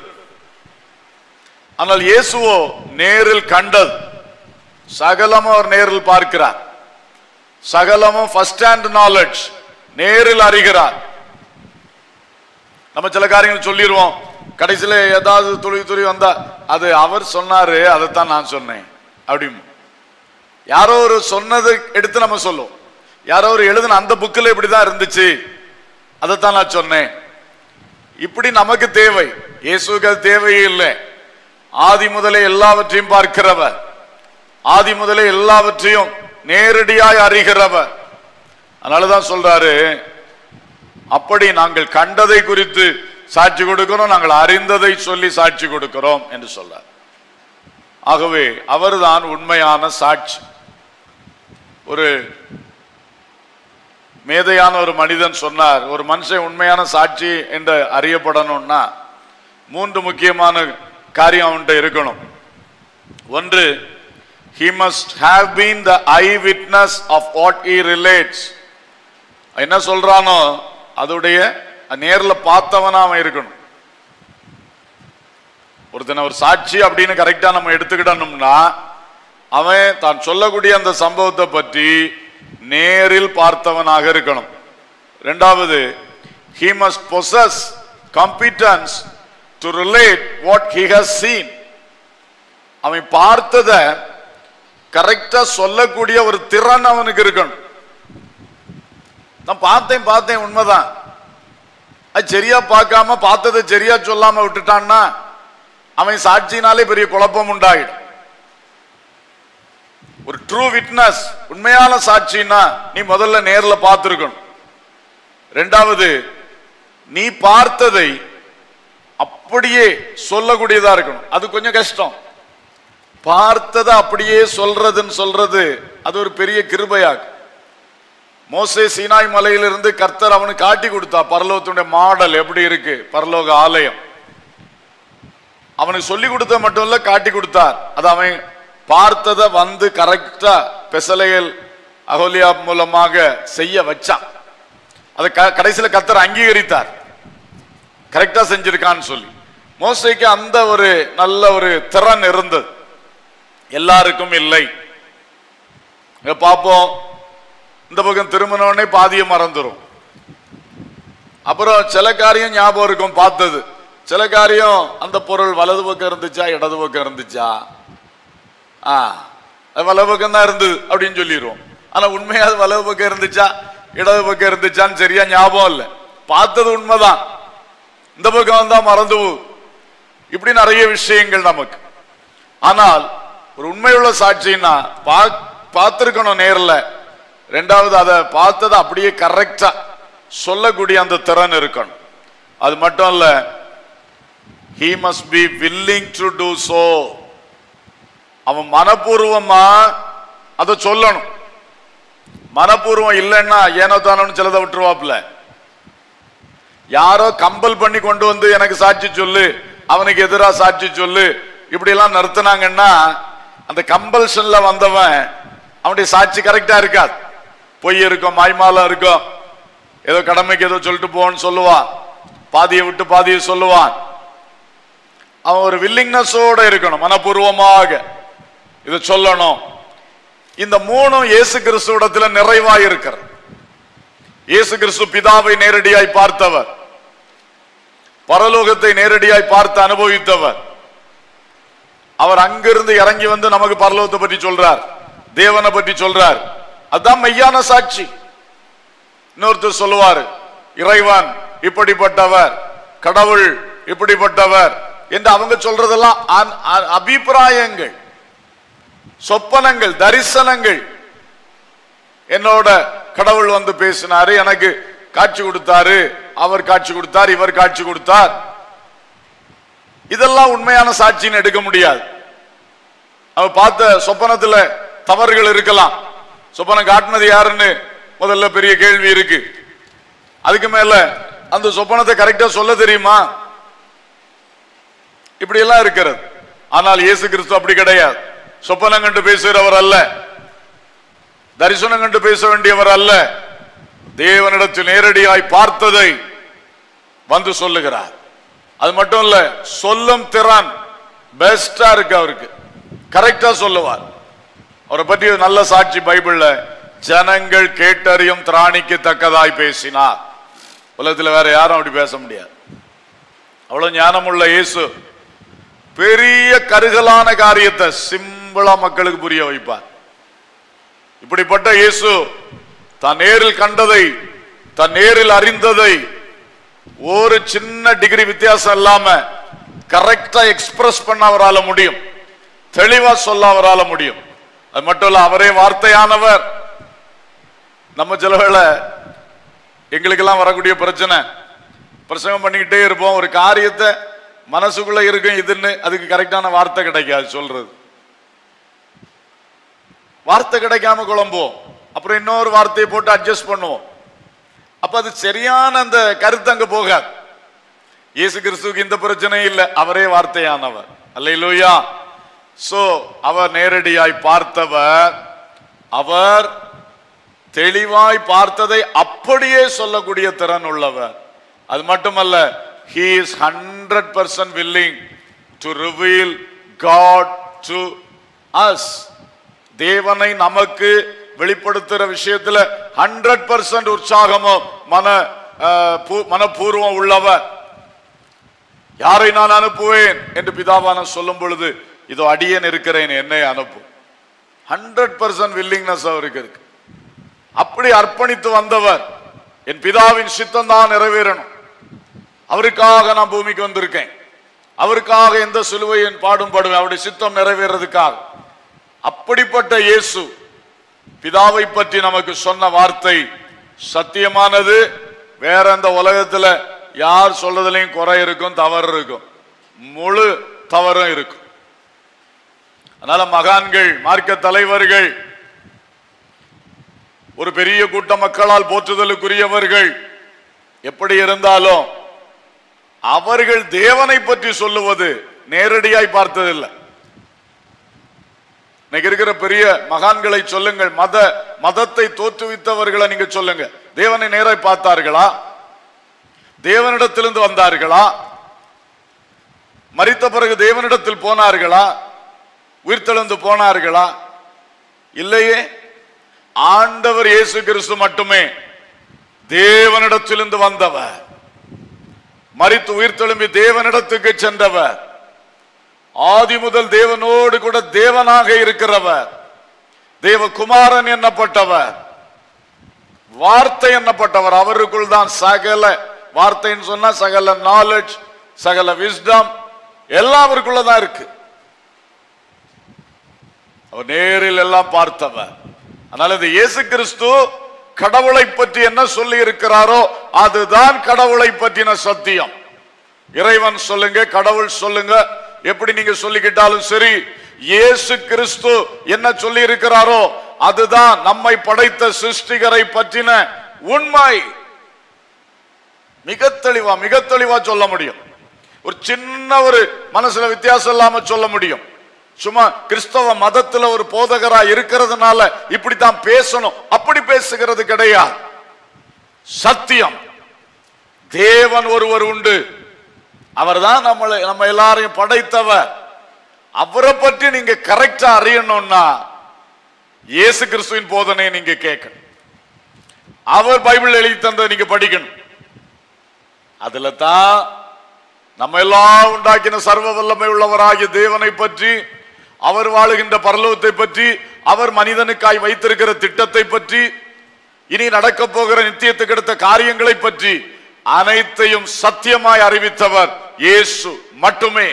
ஆனால் இயேசுவோ நேரில் கண்டது சகலமும் அவர் நேரில் பார்க்கிறார் சகலமும் ஃபர்ஸ்ட் ஹேண்ட் நாலேஜ் நேரில் அறிகிறார் நம்ம சில காரியங்கள் சொல்லிடுவோம் கடைசியில ஏதாவது துளி துளி வந்தா அது அவர் சொன்னாரு அதைத்தான் நான் சொன்னேன் அப்படின்னு யாரோ ஒரு சொன்னதை எடுத்து நம்ம சொல்லுவோம் யாரோ ஒரு எழுதின அந்த புக்கில் இப்படிதான் இருந்துச்சு அதைத்தான் நான் சொன்னேன் இப்படி நமக்கு தேவை இயேசுக்கு அது தேவையே இல்லை ஆதி முதலே எல்லாவற்றையும் பார்க்கிறவர் ஆதி முதலே எல்லாவற்றையும் நேரடியாய் அறிகிறவர் அதனாலதான் சொல்றாரு அப்படி நாங்கள் கண்டதை குறித்து சாட்சி கொடுக்கிறோம் நாங்கள் அறிந்ததை சொல்லி சாட்சி கொடுக்கிறோம் என்று சொல்றார் ஆகவே அவர்தான் உண்மையான சாட்சி ஒரு மேதையான ஒரு மனிதன் சொன்னார் ஒரு மனுஷன் உண்மையான சாட்சி என்று அறியப்படணும்னா மூன்று முக்கியமான காரியம் அவன்கிட்ட இருக்கணும் ஒன்று he must have been the eye witness of what he relates என்ன சொல்றானோ அதோடைய நேர்ல பார்த்தவனா அவன் இருக்கணும் ஒருத்தனை ஒரு சாட்சி அப்படின்னு கரெக்டா நம்ம எடுத்துக்கிட்டோம்னா அவன் தான் சொல்லக்கூடிய அந்த சம்பவத்தை பற்றி நேரில் பார்த்தவனாக இருக்கணும் ரெண்டாவது he must possess competence to relate what he has seen அவன் பார்த்தத கரெக்டா சொல்லக்கூடிய ஒரு திறன் அவனுக்கு இருக்கணும் நான் பார்த்தேன் பார்த்தேன் உண்மைதான் அது சரியா பார்க்காம பார்த்ததை சரியா சொல்லாம விட்டுட்டான்னா அவன் சாட்சினாலே பெரிய குழப்பம் உண்டாயிடும் ஒரு ட்ரூ விட்னஸ் உண்மையான சாட்சின்னா நீ முதல்ல நேர்ல பார்த்திருக்கணும் ரெண்டாவது நீ பார்த்ததை அப்படியே சொல்லக்கூடியதா இருக்கணும் அது கொஞ்சம் கஷ்டம் பார்த்ததை அப்படியே சொல்றதுன்னு சொல்றது அது ஒரு பெரிய கிருபையாகும் மோசே சீனாய் மலையிலிருந்து கர்த்தர் அவனுக்கு காட்டி கொடுத்தா பரலோகத்துடைய மாடல் எப்படி இருக்கு பரலோக ஆலயம் அவனுக்கு சொல்லி கொடுத்த மட்டும் இல்ல காட்டி கொடுத்தார் அது அவன் பார்த்ததை வந்து கரெக்டா பெசலையல் அகோலியா மூலமாக செய்ய வச்சான் அதை க- கடைசியில கர்த்தர் அங்கீகரித்தார் கரெக்டா செஞ்சிருக்கான்னு சொல்லி மோசைக்கு அந்த ஒரு நல்ல ஒரு திறன் இருந்தது எல்லாருக்கும் இல்லை இங்க பார்ப்போம் இந்த பக்கம் திரும்பினோடனே பாதியை மறந்துரும் அப்புறம் சில காரியம் ஞாபகம் இருக்கும் பார்த்தது சில காரியம் அந்த பொருள் வலது பக்கம் இருந்துச்சா இடது பக்கம் இருந்துச்சா ஆ அது வலது பக்கம் தான் இருந்தது அப்படின்னு சொல்லிடுவோம் ஆனா உண்மையா அது வலது பக்கம் இருந்துச்சா இடது பக்கம் இருந்துச்சான்னு சரியா ஞாபகம் இல்லை பார்த்தது உண்மைதான் இந்த பக்கம் வந்தா மறந்து போகுது. இப்படி நிறைய விஷயங்கள் நமக்கு ஆனால் ஒரு உண்மையுள்ள சாட்சின்னா பா- பார்த்திருக்கணும் நேர்ல ரெண்டாவது அதை பார்த்ததை அப்படியே கரெக்டா சொல்லக்கூடிய அந்த திறன் இருக்கணும் அது மட்டும் இல்ல he must be willing to do so அவன் மனப்பூர்வமா அதை சொல்லணும் மனப்பூர்வம் இல்லைன்னா ஏனோ தானோன்னு சிலதை விட்டுருவாப்ல யாரோ கம்பல் பண்ணி கொண்டு வந்து எனக்கு சாட்சி சொல்லு அவனுக்கு எதிரா சாட்சி சொல்லு இப்படி எல்லாம் நிறுத்தினாங்கன்னா அந்த கம்பல்ஷன்ல வந்தவன் அவனுடைய சாட்சி கரெக்டா இருக்காது பொய் இருக்கும் மாய்மாலம் இருக்கும் ஏதோ கடமைக்கு ஏதோ சொல்லிட்டு போன்னு சொல்லுவான் பாதியை விட்டு பாதியை சொல்லுவான் அவன் ஒரு வில்லிங்னஸோட இருக்கணும் மனப்பூர்வமாக இதை சொல்லணும் இந்த மூணும் இயேசு கிறிஸ்துவிடத்துல நிறைவா இருக்கிறது இயேசு கிறிஸ்து பிதாவை நேரடியாய் பார்த்தவர் பரலோகத்தை நேரடியாய் பார்த்து அனுபவித்தவர் அவர் அங்கிருந்து இறங்கி வந்து நமக்கு பரலோகத்தை பற்றி சொல்றார் தேவனை பற்றி சொல்றார் அதான் மெய்யான சாட்சி இன்னொருத்தர் சொல்லுவார் இறைவன் இப்படிப்பட்டவர் கடவுள் இப்படிப்பட்டவர் என்று அவங்க சொல்றதெல்லாம் அன்- அ- அபிப்பிராயங்கள் சொப்பனங்கள் தரிசனங்கள் என்னோட கடவுள் வந்து பேசினாரு எனக்கு காட்சி கொடுத்தாரு அவர் காட்சி கொடுத்தார் இவர் காட்சி கொடுத்தார் இதெல்லாம் உண்மையான சாட்சின்னு எடுக்க முடியாது அவ பார்த்த சொப்பனத்துல தவறுகள் இருக்கலாம் சொப்பனம் காட்டினது யாருன்னு முதல்ல பெரிய கேள்வி இருக்கு அதுக்கு மேல அந்த சொப்பனத்தை கரெக்டா சொல்ல தெரியுமா இப்படி எல்லாம் இருக்கிறது ஆனால் இயேசு கிறிஸ்து அப்படி கிடையாது சொப்பனம் கண்டு பேசுகிறவர் அல்ல தரிசனம் கண்டு பேச வேண்டியவர் அல்ல தேவனிடத்தில் நேரடியாய் பார்த்ததை வந்து சொல்லுகிறார் அது மட்டும் இல்ல சொல்லும் திறன் பெஸ்டா இருக்கு அவருக்கு கரெக்டா சொல்லுவார் அவரை பற்றி ஒரு நல்ல சாட்சி பைபிள்ல ஜனங்கள் கேட்டறியும் திராணிக்கு தக்கதாய் பேசினார் உலகத்துல வேற யாரும் அப்படி பேச முடியாது அவ்வளவு ஞானமுள்ள இயேசு பெரிய கருகலான காரியத்தை சிம்பிளா மக்களுக்கு புரிய வைப்பார் இப்படிப்பட்ட இயேசு தான் நேரில் கண்டதை தன் நேரில் அறிந்ததை ஒரு சின்ன டிகிரி வித்தியாசம் இல்லாம கரெக்டா எக்ஸ்பிரஸ் பண்ண அவரால முடியும் தெளிவா சொல்ல அவரால முடியும் அது மட்டும் இல்ல அவரே வார்த்தையானவர் நம்ம சில வேளை எங்களுக்கெல்லாம் வரக்கூடிய பிரச்சனை பிரசங்கம் பண்ணிக்கிட்டே இருப்போம் ஒரு காரியத்தை மனசுக்குள்ள இருக்கும் இதுன்னு அதுக்கு கரெக்டான வார்த்தை கிடைக்காது சொல்றது வார்த்தை கிடைக்காம குழம்புவோம் அப்புறம் இன்னொரு வார்த்தையை போட்டு அட்ஜஸ்ட் பண்ணுவோம் அப்ப அது சரியான அந்த கருத்து அங்க போகாது இயேசு கிறிஸ்துவுக்கு இந்த பிரச்சனை இல்லை அவரே வார்த்தையானவர் அல்லையிலூயா சோ அவர் நேரடியாய் பார்த்தவர் அவர் தெளிவாய் பார்த்ததை அப்படியே சொல்லக்கூடிய திறன் உள்ளவர் அது மட்டுமல்ல he is 100% percent willing to reveal God to us தேவனை நமக்கு வெளிப்படுத்துற விஷயத்துல ஹண்ட்ரட் பர்சன்ட் உற்சாகமும் மன அஹ், பூ- மனப்பூர்வம் உள்ளவர் யாரை நான் அனுப்புவேன் என்று பிதாவான சொல்லும் பொழுது இதோ அடியேன் இருக்கிறேன் என்னை அனுப்பும் ஹண்ட்ரட் பர்சன்ட் வில்லிங்னஸ் அவருக்கு இருக்கு அப்படி அர்ப்பணித்து வந்தவர் என் பிதாவின் சித்தம் தான் நிறைவேறணும் அவருக்காக நான் பூமிக்கு வந்திருக்கேன் அவருக்காக எந்த சிலுவையின் பாடும் படுவேன் அவருடைய சித்தம் நிறைவேறதுக்காக அப்படிப்பட்ட இயேசு பிதாவை பற்றி நமக்கு சொன்ன வார்த்தை சத்தியமானது வேற எந்த உலகத்துல யார் சொல்றதுலயும் குறை இருக்கும் தவறு இருக்கும் முழு தவறும் இருக்கும் அதனால மகான்கள் மார்க்க தலைவர்கள் ஒரு பெரிய கூட்ட மக்களால் போற்றுதலுக்குரியவர்கள் எப்படி இருந்தாலும் அவர்கள் தேவனை பற்றி சொல்லுவது நேரடியாய் பார்த்ததில்லை இன்னைக்கு இருக்கிற பெரிய மகான்களை சொல்லுங்கள் மத மதத்தை தோற்றுவித்தவர்களை நீங்க சொல்லுங்க தேவனை நேராய் பார்த்தார்களா தேவனிடத்திலிருந்து வந்தார்களா மரித்த பிறகு தேவனிடத்தில் போனார்களா உயிர்த்தெழுந்து போனார்களா இல்லையே ஆண்டவர் இயேசு கிறிஸ்து மட்டுமே தேவனிடத்திலிருந்து வந்தவர் மரித்து உயிர்த்தெழும்பி தேவனிடத்துக்கு சென்றவர் ஆதி முதல் தேவனோடு கூட தேவனாக இருக்கிறவர் தேவகுமாரன் என்னப்பட்டவர் வார்த்தை என்னப்பட்டவர் அவருக்குள் தான் சகல வார்த்தைன்னு சொன்னா சகல நாலேஜ் சகல விஸ்டம் எல்லாம் அவருக்குள்ள தான் இருக்கு அவர் நேரில் எல்லாம் பார்த்தவர் அதனால இந்த இயேசு கிறிஸ்து கடவுளை பற்றி என்ன சொல்லி இருக்கிறாரோ அதுதான் கடவுளை பற்றின சத்தியம் இறைவன் சொல்லுங்க கடவுள் சொல்லுங்க எப்படி நீங்க சொல்லிக்கிட்டாலும் சரி இயேசு கிறிஸ்து என்ன சொல்லி இருக்கிறாரோ அதுதான் நம்மை படைத்த சிருஷ்டிகரை பற்றின உண்மை மிக தெளிவா மிக தெளிவா சொல்ல முடியும் ஒரு சின்ன ஒரு மனசுல வித்தியாசம் இல்லாம சொல்ல முடியும் சும்மா கிறிஸ்தவ மதத்துல ஒரு போதகரா இருக்கிறதுனால இப்படித்தான் பேசணும் அப்படி பேசுகிறது கிடையாது சத்தியம் தேவன் ஒருவர் உண்டு அவர்தான் நம்மளை நம்ம எல்லாரையும் படைத்தவர் அவரை பற்றி நீங்க கரெக்டா அறியணும்னா இயேசு கிறிஸ்துவின் போதனையை நீங்க கேட்கணும் அவர் பைபிள் எழுதி தந்ததை நீங்க படிக்கணும் அதுல தான் நம்ம எல்லாம் உண்டாக்கின சர்வ வல்லமை உள்ளவராகிய தேவனை பற்றி அவர் வாழுகின்ற பரலோகத்தை பற்றி அவர் மனிதனுக்காய் வைத்திருக்கிற திட்டத்தை பற்றி இனி நடக்க போகிற நித்தியத்துக்கு அடுத்த காரியங்களை பற்றி அனைத்தையும் சத்தியமாய் அறிவித்தவர் இயேசு மட்டுமே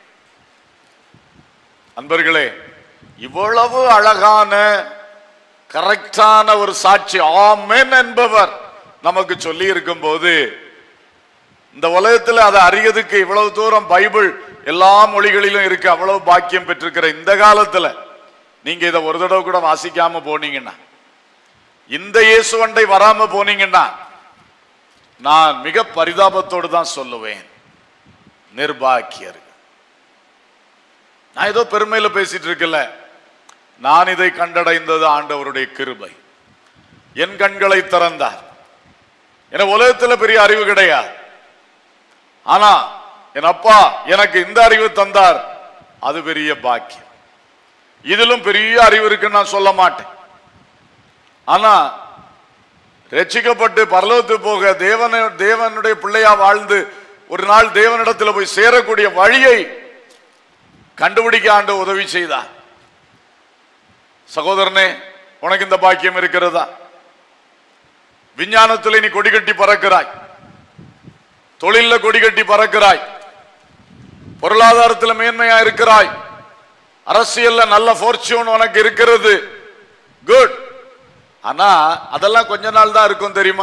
அன்பர்களே இவ்வளவு அழகான கரெக்டான ஒரு சாட்சி ஆமென் என்பவர் நமக்கு சொல்லி இருக்கும் போது இந்த உலகத்துல அதை அறியதுக்கு இவ்வளவு தூரம் பைபிள் எல்லா மொழிகளிலும் இருக்கு அவ்வளவு பாக்கியம் பெற்றிருக்கிற இந்த காலத்துல நீங்க இதை ஒரு தடவை கூட வாசிக்காம போனீங்கன்னா இந்த இயேசுவண்டை வராம போனீங்கன்னா நான் மிக பரிதாபத்தோடு தான் சொல்லுவேன் நிர்பாக்கியர்கள் நான் ஏதோ பெருமையில பேசிட்டு இருக்கல நான் இதை கண்டடைந்தது ஆண்டவருடைய கிருபை என் கண்களை திறந்தார் என உலகத்துல பெரிய அறிவு கிடையாது ஆனா என் அப்பா எனக்கு இந்த அறிவு தந்தார் அது பெரிய பாக்கியம் இதிலும் பெரிய அறிவு இருக்குன்னு நான் சொல்ல மாட்டேன் ஆனா ரட்சிக்கப்பட்டு பரலோகத்துக்கு போக தேவன தேவனுடைய பிள்ளையா வாழ்ந்து ஒரு நாள் தேவனிடத்தில் போய் சேரக்கூடிய வழியை கண்டுபிடிக்க ஆண்டு உதவி செய்தார் சகோதரனே உனக்கு இந்த பாக்கியம் இருக்கிறதா விஞ்ஞானத்தில் நீ கொடி கட்டி பறக்கிறாய் தொழில கொடி கட்டி பறக்கிறாய் பொருளாதாரத்தில் மேன்மையா இருக்கிறாய் அரசியல்ல நல்ல ஃபோர்ச்சூன் உனக்கு இருக்கிறது குட் ஆனா அதெல்லாம் கொஞ்ச நாள் தான் இருக்கும் தெரியுமா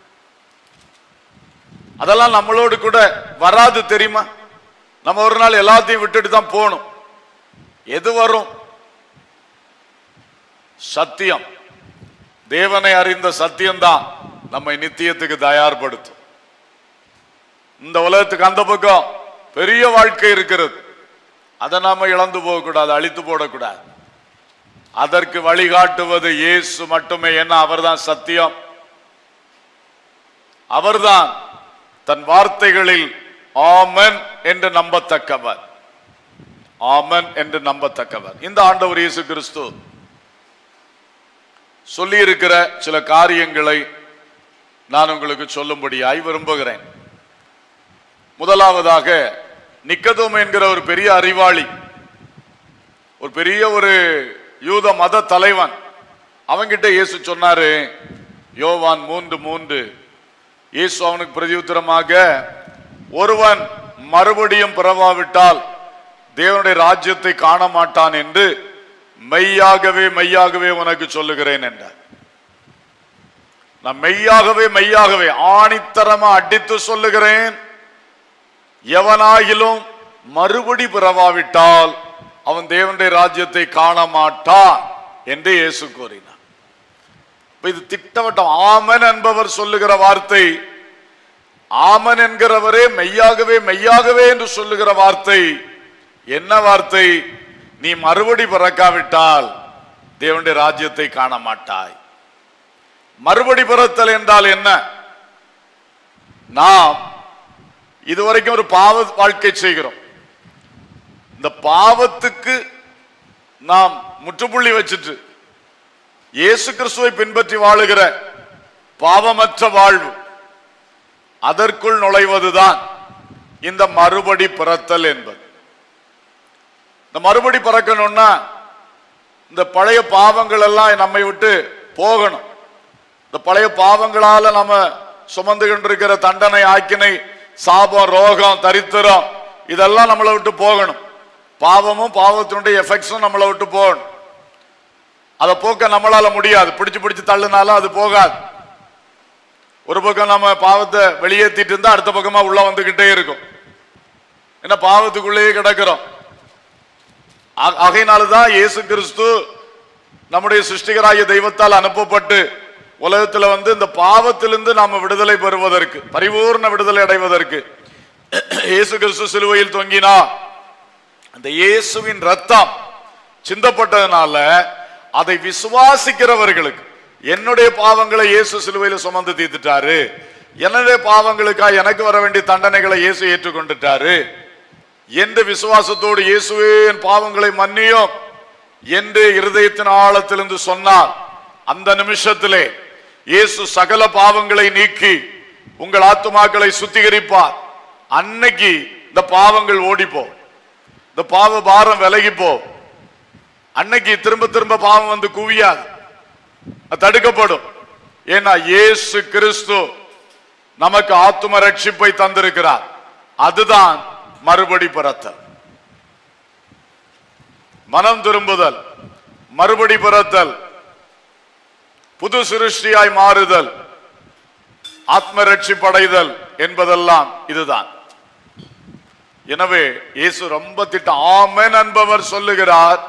அதெல்லாம் நம்மளோடு கூட வராது தெரியுமா நம்ம ஒரு நாள் எல்லாத்தையும் விட்டுட்டு தான் போகணும் எது வரும் சத்தியம் தேவனை அறிந்த சத்தியம்தான் நம்மை நித்தியத்துக்கு தயார்படுத்தும் இந்த உலகத்துக்கு அந்த பக்கம் பெரிய வாழ்க்கை இருக்கிறது அதை நாம இழந்து போகக்கூடாது அழித்து போடக்கூடாது அதற்கு வழிகாட்டுவது இயேசு மட்டுமே என்ன அவர்தான் சத்தியம் அவர்தான் தன் வார்த்தைகளில் ஆமன் என்று நம்பத்தக்கவர் ஆமன் என்று நம்பத்தக்கவர் இந்த ஆண்டவர் இயேசு கிறிஸ்து சொல்லி இருக்கிற சில காரியங்களை நான் உங்களுக்கு சொல்லும்படியாய் விரும்புகிறேன் முதலாவதாக நிக்கதோம் என்கிற ஒரு பெரிய அறிவாளி ஒரு பெரிய ஒரு யூத மத தலைவன் அவங்கிட்ட இயேசு சொன்னாரு யோவான் மூன்று மூன்று இயேசு அவனுக்கு பிரதியுத்தரமாக ஒருவன் மறுபடியும் பிறவாவிட்டால் தேவனுடைய ராஜ்யத்தை காண மாட்டான் என்று மெய்யாகவே மெய்யாகவே உனக்கு சொல்லுகிறேன் என்றார் நான் மெய்யாகவே மெய்யாகவே ஆணித்தரமா அடித்து சொல்லுகிறேன் எவனாகிலும் மறுபடி பிறவாவிட்டால் அவன் தேவனுடைய ராஜ்யத்தை காண மாட்டான் என்று இயேசு கூறினார் இப்ப இது திட்டவட்டம் ஆமன் என்பவர் சொல்லுகிற வார்த்தை ஆமன் என்கிறவரே மெய்யாகவே மெய்யாகவே என்று சொல்லுகிற வார்த்தை என்ன வார்த்தை நீ மறுபடி பிறக்காவிட்டால் தேவனுடைய ராஜ்யத்தை காண மாட்டாய் மறுபடி பிறத்தல் என்றால் என்ன நாம் இதுவரைக்கும் ஒரு பாவ வாழ்க்கை செய்கிறோம் இந்த பாவத்துக்கு நாம் முற்றுப்புள்ளி வச்சுட்டு இயேசு கிறிஸ்துவை பின்பற்றி வாழுகிற பாவமற்ற வாழ்வு அதற்குள் நுழைவதுதான் இந்த மறுபடி பிறத்தல் என்பது இந்த மறுபடி பிறக்கணும்னா இந்த பழைய பாவங்கள் எல்லாம் நம்மை விட்டு போகணும் இந்த பழைய பாவங்களால நம்ம சுமந்து கொண்டிருக்கிற தண்டனை ஆக்கினை சாபம் ரோகம் தரித்திரம் இதெல்லாம் நம்மளை விட்டு போகணும் பாவமும் பாவத்தினுடைய எஃபெக்ட்ஸும் நம்மளை விட்டு போகணும் அதை போக்க நம்மளால முடியாது பிடிச்சு பிடிச்சு தள்ளுனாலும் அது போகாது ஒரு பக்கம் நம்ம பாவத்தை வெளியேற்றிட்டு இருந்தா அடுத்த பக்கமா உள்ள வந்துகிட்டே இருக்கும் என்ன பாவத்துக்குள்ளேயே கிடக்கிறோம் ஆ- ஆகையினாலதான் இயேசு கிறிஸ்து நம்முடைய சிருஷ்டிகராகிய தெய்வத்தால் அனுப்பப்பட்டு உலகத்துல வந்து இந்த பாவத்திலிருந்து நாம விடுதலை பெறுவதற்கு பரிபூர்ண விடுதலை அடைவதற்கு இயேசு கிறிஸ்து சிலுவையில் தொங்கினா அந்த இயேசுவின் ரத்தம் சிந்தப்பட்டதுனால அதை விசுவாசிக்கிறவர்களுக்கு என்னுடைய பாவங்களை இயேசு சிலுவையில் சுமந்து தீர்த்துட்டாரு என்னுடைய பாவங்களுக்காக எனக்கு வர வேண்டிய தண்டனைகளை இயேசு ஏற்றுக்கொண்டுட்டாரு என்று விசுவாசத்தோடு இயேசுவே என் பாவங்களை மன்னியும் என்று இருதயத்தின் ஆழத்திலிருந்து சொன்னார் அந்த நிமிஷத்திலே இயேசு சகல பாவங்களை நீக்கி உங்கள் ஆத்துமாக்களை சுத்திகரிப்பார் அன்னைக்கு இந்த பாவங்கள் ஓடிப்போ இந்த பாவ பாரம் விலகிப்போ அன்னைக்கு திரும்ப திரும்ப பாவம் வந்து குவியாது அது தடுக்கப்படும் ஏன்னா இயேசு கிறிஸ்து நமக்கு ஆத்தும ரட்சிப்பை தந்திருக்கிறார் அதுதான் மறுபடி பிறத்தல் மனம் திரும்புதல் மறுபடி பிறத்தல் புது சிருஷ்டியாய் மாறுதல் ஆத்ம ரட்சிப்படைதல் என்பதெல்லாம் இதுதான் எனவே இயேசு ரொம்ப திட்ட ஆமென் என்பவர் சொல்லுகிறார்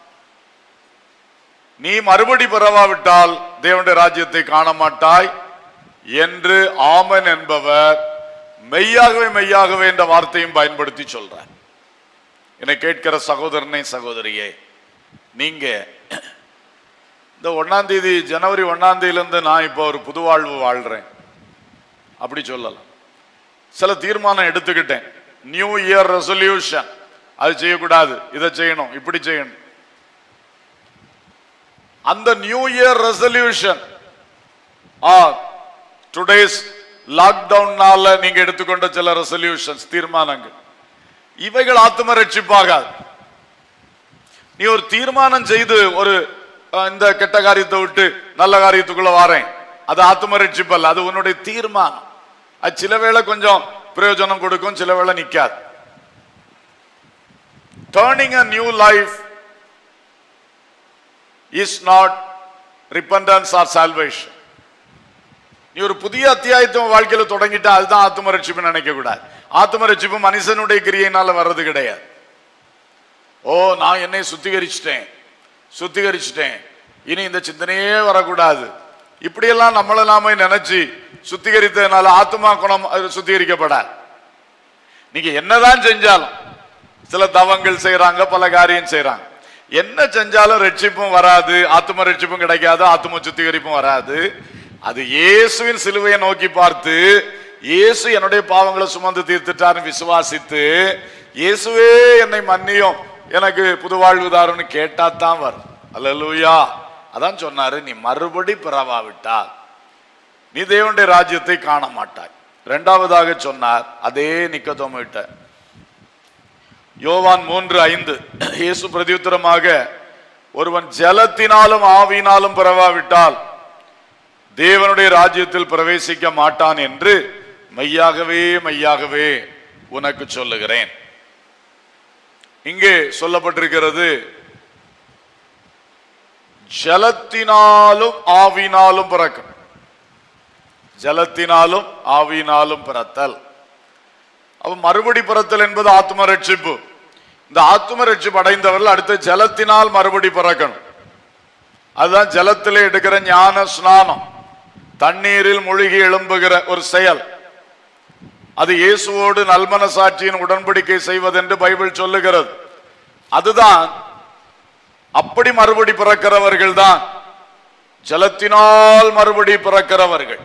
நீ மறுபடி பிறவாவிட்டால் தேவனுடைய ராஜ்யத்தை காண மாட்டாய் என்று ஆமன் என்பவர் மெய்யாகவே மெய்யாகவே என்ற வார்த்தையும் பயன்படுத்தி சொல்றார் என்னை கேட்கிற சகோதரனே சகோதரியே நீங்க இந்த ஒன்னாம் தேதி ஜனவரி ஒன்னாம் தேதியிலிருந்து நான் இப்போ ஒரு புது வாழ்வு வாழ்றேன் அப்படி சொல்லலாம் சில தீர்மானம் எடுத்துக்கிட்டேன் நியூ இயர் ரெசல்யூஷன் அது செய்யக்கூடாது இதை செய்யணும் இப்படி செய்யணும் அந்த new year resolution or today's லாக்டவுன்னால நீங்க எடுத்துக்கொண்ட சில ரெசல்யூஷன்ஸ் தீர்மானங்கள் இவைகள் ஆத்ம ரட்சிப்பாகாது நீ ஒரு தீர்மானம் செய்து ஒரு அஹ், இந்த கெட்ட காரியத்தை விட்டு நல்ல காரியத்துக்குள்ள வாரேன் அது ஆத்ம ரட்சிப்பல்ல அது உன்னுடைய தீர்மானம் அது சில வேளை கொஞ்சம் பிரயோஜனம் கொடுக்கும் சில வேளை நிக்காது turning a new life is not repentance or salvation நீ ஒரு புதிய அத்தியாயத்தை உன் வாழ்க்கையில தொடங்கிட்டா அதுதான் ஆத்ம ரட்சிப்பு நினைக்க கூடாது ஆத்ம ரட்சிப்பு மனுஷனுடைய கிரியையினால வர்றது கிடையாது ஓ நான் என்னை சுத்திகரிச்சிட்டேன் சுத்திகரிச்சிட்டேன் இனி இந்த சிந்தனையே வரக்கூடாது இப்படியெல்லாம் நம்மளை நாம நினைச்சு சுத்திகரித்ததுனால ஆத்மா குணம் அது சுத்திகரிக்கப்படாது நீங்க என்னதான் செஞ்சாலும் சில தவங்கள் செய்யறாங்க பல காரியம் செய்யறாங்க என்ன செஞ்சாலும் ரட்சிப்பும் வராது ஆத்ம ரட்சிப்பும் கிடைக்காது ஆத்ம சுத்திகரிப்பும் வராது அது இயேசுவின் சிலுவையை நோக்கி பார்த்து இயேசு என்னுடைய பாவங்களை சுமந்து தீர்த்துட்டார்னு விசுவாசித்து இயேசுவே என்னை மன்னியும் எனக்கு புது வாழ்வு தாருன்னு கேட்டா தான் வரும் அல்லேலூயா அதான் சொன்னாரு நீ மறுபடி பிறவாவிட்டால் நீ தேவனுடைய ராஜ்யத்தை காண மாட்டாய் இரண்டாவதாக சொன்னார் அதே நிக்கதோமிட்ட யோவான் மூன்று ஐந்து இயேசு பிரதியுத்தரமாக ஒருவன் ஜலத்தினாலும் ஆவியினாலும் பிறவாவிட்டால் தேவனுடைய ராஜ்யத்தில் பிரவேசிக்க மாட்டான் என்று மெய்யாகவே மெய்யாகவே உனக்கு சொல்லுகிறேன் இங்கே சொல்லப்பட்டிருக்கிறது ஜலத்தினாலும் ஆவினாலும் பிறக்கும் ஜலத்தினாலும் ஆவியினாலும் பிறத்தல் அப்ப மறுபடி பிறத்தல் என்பது ஆத்ம ரட்சிப்பு இந்த ஆத்ம ரட்சிப்பு அடைந்தவர்கள் அடுத்து ஜலத்தினால் மறுபடி பிறக்கணும் அதுதான் ஜலத்திலே எடுக்கிற ஞான ஸ்நானம் தண்ணீரில் மூழ்கி எழும்புகிற ஒரு செயல் அது இயேசுவோடு நல்மன சாட்சியின் உடன்படிக்கை செய்வதென்று பைபிள் சொல்லுகிறது அதுதான் அப்படி மறுபடி பிறக்கிறவர்கள் தான் ஜலத்தினால் மறுபடி பிறக்கிறவர்கள்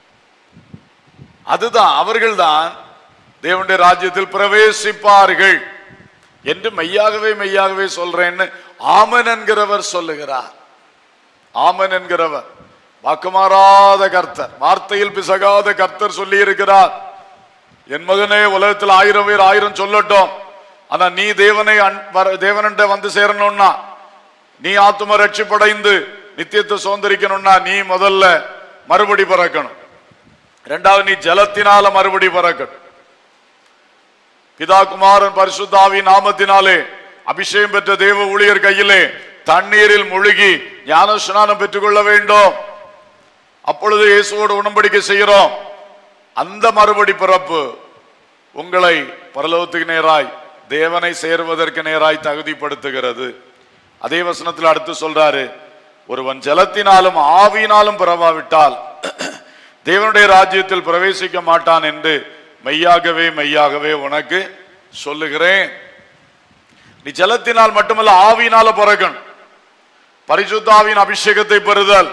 அதுதான் அவர்கள்தான் தேவனுடைய ராஜ்யத்தில் பிரவேசிப்பார்கள் என்று மெய்யாகவே மெய்யாகவே சொல்றேன்னு ஆமன் என்கிறவர் சொல்லுகிறார் ஆமன் என்கிறவர் வாக்குமாறாத கர்த்தர் வார்த்தையில் பிசகாத கர்த்தர் சொல்லி இருக்கிறார் என் மகனே உலகத்தில் ஆயிரம் பேர் ஆயிரம் சொல்லட்டும் ஆனா நீ தேவனை அன்- வர- தேவன்கிட்ட வந்து சேரணும்னா நீ ஆத்தும ரட்சிப்படைந்து நித்தியத்தை சுதந்திரிக்கணும்னா நீ முதல்ல மறுபடி பிறக்கணும் ரெண்டாவது நீ ஜலத்தினால மறுபடி பிறக்கணும் பிதா குமாரன் பரிசுத்தாவி நாமத்தினாலே அபிஷேகம் பெற்ற தேவ ஊழியர் கையிலே தண்ணீரில் முழுகி ஞான ஸ்நானம் பெற்றுக்கொள்ள வேண்டும் அப்பொழுது இயேசுவோடு உடன்படிக்கை செய்கிறோம் அந்த மறுபடி பிறப்பு உங்களை பரலோகத்துக்கு நேராய் தேவனை சேர்வதற்கு நேராய் தகுதிப்படுத்துகிறது அதே வசனத்தில் அடுத்து சொல்றாரு ஒருவன் ஜலத்தினாலும் ஆவியினாலும் பிறவாவிட்டால் தேவனுடைய ராஜ்யத்தில் பிரவேசிக்க மாட்டான் என்று மெய்யாகவே மெய்யாகவே உனக்கு சொல்லுகிறேன் நீ ஜலத்தினால் மட்டுமல்ல ஆவியினால பிறக்கணும் பரிசுத்தாவின் அபிஷேகத்தை பெறுதல்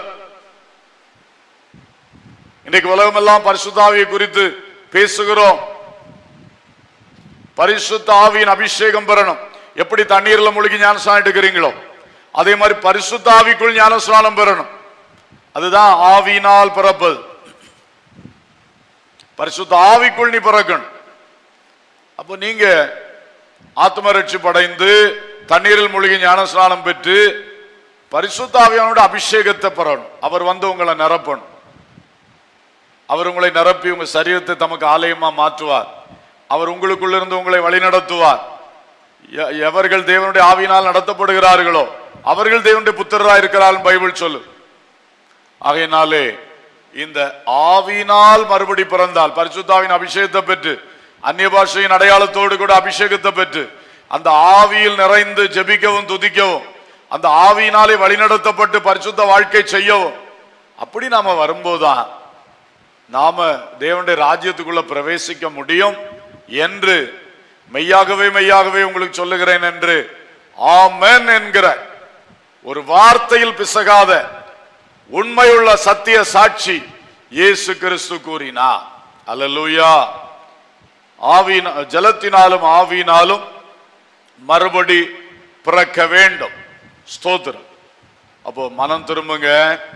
இன்றைக்கு உலகமெல்லாம் பரிசுத்தாவியை குறித்து பேசுகிறோம் பரிசுத்த ஆவியின் அபிஷேகம் பெறணும் எப்படி தண்ணீர்ல முழுகி ஞானஸ்நானம் எடுக்கிறீங்களோ அதே மாதிரி பரிசுத்த ஆவிக்குள் ஞானஸ்நானம் பெறணும் அதுதான் ஆவியினால் பிறப்பது பரிசுத்த ஆவிக்குள் நீ பிறக்கணும் அப்போ நீங்க ஆத்ம ரட்சிப்பு அடைந்து தண்ணீரில் மூழ்கி ஞானஸ்நானம் பெற்று பரிசுத்த ஆவியானோட அபிஷேகத்தை பெறணும் அவர் வந்து உங்களை நிரப்பணும் அவர் உங்களை நிரப்பி உங்க சரீரத்தை தமக்கு ஆலயமா மாற்றுவார் அவர் உங்களுக்குள்ளிருந்து உங்களை வழிநடத்துவார் எ- எவர்கள் தேவனுடைய ஆவியினால் நடத்தப்படுகிறார்களோ அவர்கள் தேவனுடைய புத்திரராக இருக்கிறார்கள் பைபிள் சொல்லு ஆகையினாலே இந்த ஆவியினால் மறுபடி பிறந்தால் பரிசுத்தாவின் அபிஷேகத்தை பெற்று அந்நிய பாஷையின் அடையாளத்தோடு கூட அபிஷேகத்தை பெற்று அந்த ஆவியில் நிறைந்து ஜெபிக்கவும் துதிக்கவும் அந்த ஆவியினாலே வழிநடத்தப்பட்டு பரிசுத்த வாழ்க்கை செய்யவும் அப்படி நாம வரும்போதுதான் நாம தேவனுடைய ராஜ்யத்துக்குள்ள பிரவேசிக்க முடியும் என்று மெய்யாகவே மெய்யாகவே உங்களுக்கு சொல்லுகிறேன் என்று ஆமென் என்கிற ஒரு வார்த்தையில் பிசகாத உண்மையுள்ள சத்திய சாட்சி இயேசு கிறிஸ்து கூறினார் அல்லேலூயா ஆவியின் ஜலத்தினாலும் ஆவியினாலும் மறுபடி பிறக்க வேண்டும் ஸ்தோத்திரம் அப்போ மனம் திரும்புங்க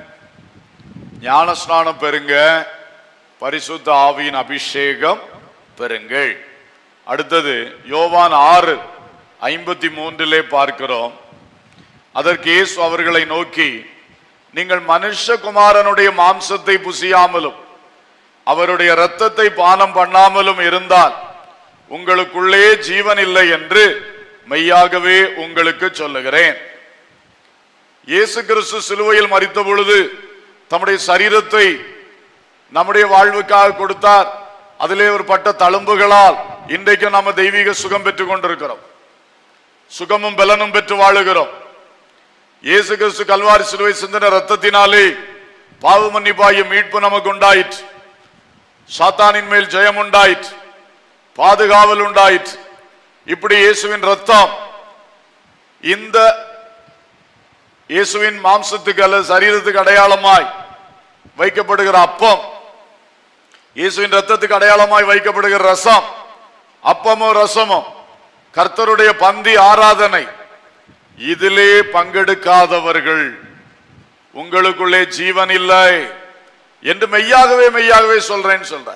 ஞான ஸ்நானம் பெறுங்க பரிசுத்த ஆவியின் அபிஷேகம் பெறுங்கள் அடுத்தது யோவான் ஆறு ஐம்பத்தி மூன்றிலே பார்க்கிறோம் அதற்கு இயேசு அவர்களை நோக்கி நீங்கள் மனுஷகுமாரனுடைய மாம்சத்தை புசியாமலும் அவருடைய இரத்தத்தை பானம் பண்ணாமலும் இருந்தால் உங்களுக்குள்ளே ஜீவன் இல்லை என்று மெய்யாகவே உங்களுக்கு சொல்லுகிறேன் இயேசு கிறிஸ்து சிலுவையில் மரித்த பொழுது தம்முடைய சரீரத்தை நம்முடைய வாழ்வுக்காக கொடுத்தார் அதிலே ஒரு பட்ட தழும்புகளால் இன்றைக்கு நாம தெய்வீக சுகம் பெற்றுக் கொண்டிருக்கிறோம் சுகமும் பலனும் பெற்று வாழுகிறோம் இயேசு கிறிஸ்து கல்வாரி சிலுவை சிந்தின ரத்தத்தினாலே பாவ மன்னிப்பாகிய மீட்பு நமக்கு உண்டாயிற்று சாத்தானின் மேல் ஜெயம் உண்டாயிற்று பாதுகாவல் உண்டாயிற்று இப்படி இயேசுவின் ரத்தம் இந்த இயேசுவின் மாம்சத்துக்கு அல்லது சரீரத்துக்கு அடையாளமாய் வைக்கப்படுகிற அப்பம் இயேசுவின் ரத்தத்துக்கு அடையாளமாய் வைக்கப்படுகிற ரசம் அப்பமும் ரசமும் கர்த்தருடைய பந்தி ஆராதனை இதிலே பங்கெடுக்காதவர்கள் உங்களுக்குள்ளே ஜீவன் இல்லை என்று மெய்யாகவே மெய்யாகவே சொல்றேன்னு சொல்றார்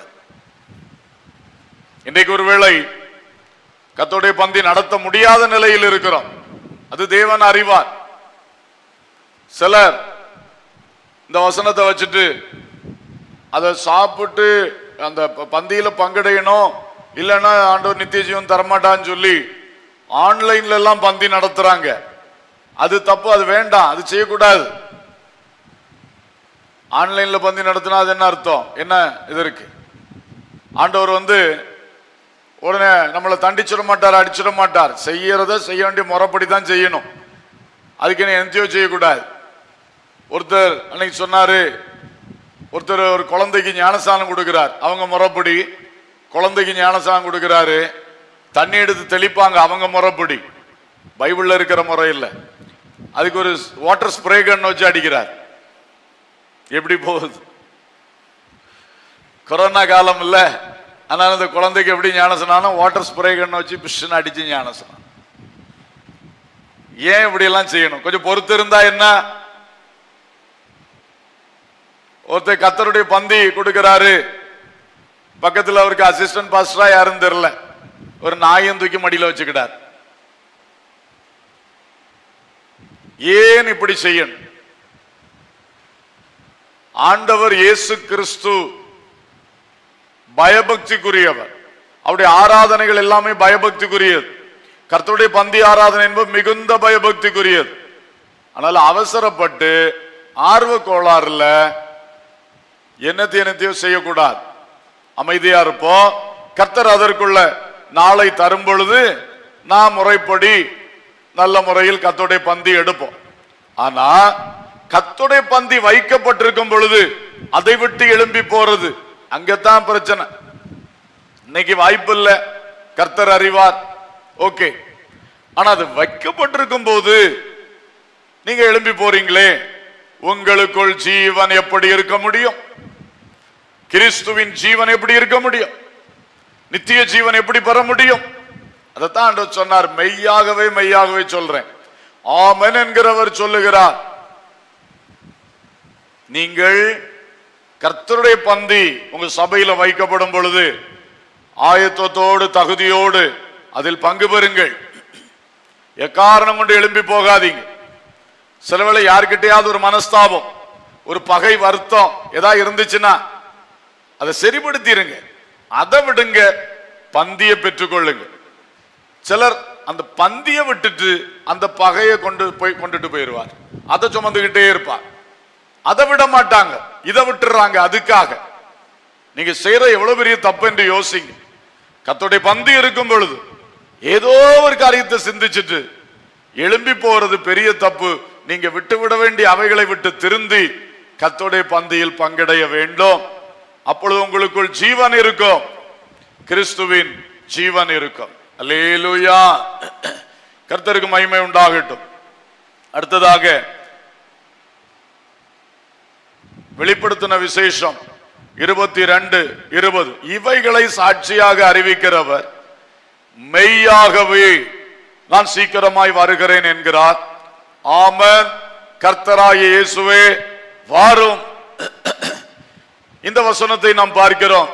இன்றைக்கு ஒருவேளை கர்த்தருடைய பந்தி நடத்த முடியாத நிலையில் இருக்கிறோம் அது தேவன் அறிவார் சிலர் இந்த வசனத்தை வச்சுட்டு அதை சாப்பிட்டு அந்த ப- பந்தியில பங்கடையணும் இல்லைன்னா ஆண்டவர் நித்திய ஜீவன் தரமாட்டான்னு சொல்லி ஆன்லைன்ல எல்லாம் பந்தி நடத்துறாங்க அது தப்பு அது வேண்டாம் அது செய்யக்கூடாது ஆன்லைன்ல பந்தி நடத்தினா அது என்ன அர்த்தம் என்ன இது இருக்கு ஆண்டவர் வந்து உடனே நம்மளை தண்டிச்சிட மாட்டார் அடிச்சிட மாட்டார் செய்யறத செய்ய வேண்டிய முறைப்படி தான் செய்யணும் அதுக்கு என்ன எந்தியோ செய்யக்கூடாது ஒருத்தர் அன்னைக்கு சொன்னாரு ஒருத்தர் ஒரு குழந்தைக்கு ஞானஸ்தானம் கொடுக்கிறார் அவங்க முறைப்படி குழந்தைக்கு ஞானஸ்தானம் கொடுக்கிறாரு தண்ணி எடுத்து தெளிப்பாங்க அவங்க முறைப்படி பைபிள்ல இருக்கிற முறை இல்லை அதுக்கு ஒரு வாட்டர் ஸ்ப்ரே கன் வச்சு அடிக்கிறார் எப்படி போகுது கொரோனா காலம் இல்ல அதனால இந்த குழந்தைக்கு எப்படி ஞானசனாலும் வாட்டர் ஸ்ப்ரே கன் வச்சு பிஷ்னு அடிச்சு ஞானசனம் ஏன் இப்படி எல்லாம் செய்யணும் கொஞ்சம் பொறுத்து இருந்தா என்ன ஒருத்தர் கத்தருடைய பந்தி கொடுக்கிறாரு பக்கத்துல அவருக்கு அசிஸ்டன்ட் பாஸ்டரா யாரும் தெரியல ஒரு நாயும் தூக்கி மடியில வச்சுக்கிட்டார் ஏன் இப்படி செய்யணும் ஆண்டவர் இயேசு கிறிஸ்து பயபக்திக்குரியவர் அவருடைய ஆராதனைகள் எல்லாமே பயபக்திக்குரியது கர்த்தருடைய பந்தி ஆராதனை என்பது மிகுந்த பயபக்திக்குரியது ஆனால் அவசரப்பட்டு ஆர்வ கோளாறுல என்னத்தை என்னத்தையோ செய்யக்கூடாது அமைதியா இருப்போம் கர்த்தர் அதற்குள்ள நாளை தரும் பொழுது நாம் முறைப்படி நல்ல முறையில் கத்தோடைய பந்தி எடுப்போம் ஆனா கத்தோடைய பந்தி வைக்கப்பட்டிருக்கும் பொழுது அதை விட்டு எழும்பி போறது அங்கதான் பிரச்சனை இன்னைக்கு வாய்ப்பு இல்ல கர்த்தர் அறிவார் ஓகே ஆனா அது வைக்கப்பட்டிருக்கும் போது நீங்க எழும்பி போறீங்களே உங்களுக்குள் ஜீவன் எப்படி இருக்க முடியும் கிறிஸ்துவின் ஜீவன் எப்படி இருக்க முடியும் நித்திய ஜீவன் எப்படி பெற முடியும் அதைத்தான் ஆண்டவர் சொன்னார் மெய்யாகவே மெய்யாகவே சொல்றேன் ஆமென் என்கிறவர் சொல்லுகிறார் நீங்கள் கர்த்தருடைய பந்தி உங்க சபையில வைக்கப்படும் பொழுது ஆயத்தத்தோடு தகுதியோடு அதில் பங்கு பெறுங்கள் எக்காரணம் கொண்டு எழும்பி போகாதீங்க சிலவேளை யார்கிட்டயாவது ஒரு மனஸ்தாபம் ஒரு பகை வருத்தம் ஏதா இருந்துச்சுன்னா அதை சரிப்படுத்திருங்க அதை விடுங்க பந்தியை பெற்றுக்கொள்ளுங்க சிலர் அந்த பந்தியை விட்டுட்டு அந்த பகையை கொண்டு போய் கொண்டுட்டு போயிடுவார் அதை சுமந்துகிட்டே இருப்பார் அதை விட மாட்டாங்க இதை விட்டுறாங்க அதுக்காக நீங்க செய்யற எவ்வளவு பெரிய தப்பு என்று யோசிங்க கத்தோடைய பந்து இருக்கும் பொழுது ஏதோ ஒரு காரியத்தை சிந்திச்சுட்டு எழும்பி போறது பெரிய தப்பு நீங்க விட்டு விட வேண்டிய அவைகளை விட்டு திருந்தி கத்தோடைய பந்தியில் பங்கடைய வேண்டும் அப்பொழுது உங்களுக்குள் ஜீவன் இருக்கும் கிறிஸ்துவின் ஜீவன் இருக்கும் அல்லேலூயா கர்த்தருக்கு மகிமை உண்டாகட்டும் அடுத்ததாக வெளிப்படுத்தின விசேஷம் இருபத்தி ரெண்டு இருபது இவைகளை சாட்சியாக அறிவிக்கிறவர் மெய்யாகவே நான் சீக்கிரமாய் வருகிறேன் என்கிறார் ஆமன் கர்த்தராகிய இயேசுவே வாரும் இந்த வசனத்தை நாம் பார்க்கிறோம்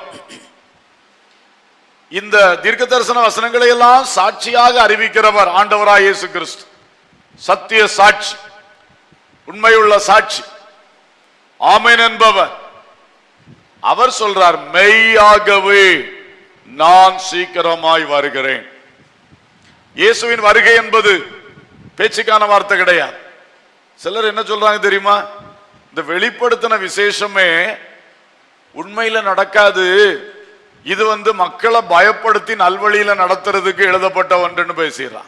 இந்த தீர்க்க தரிசன வசனங்களை எல்லாம் சாட்சியாக அறிவிக்கிறவர் ஆண்டவராய் இயேசு கிறிஸ்து சத்திய சாட்சி உண்மையுள்ள சாட்சி ஆமென் என்பவர் அவர் சொல்றார் மெய்யாகவே நான் சீக்கிரமாய் வருகிறேன் இயேசுவின் வருகை என்பது பேச்சுக்கான வார்த்தை கிடையாது சிலர் என்ன சொல்றாங்க தெரியுமா இந்த வெளிப்படுத்தின விசேஷமே உண்மையில நடக்காது இது வந்து மக்களை பயப்படுத்தி நல்வழியில நடத்துறதுக்கு எழுதப்பட்ட ஒன்றுன்னு பேசிடுறான்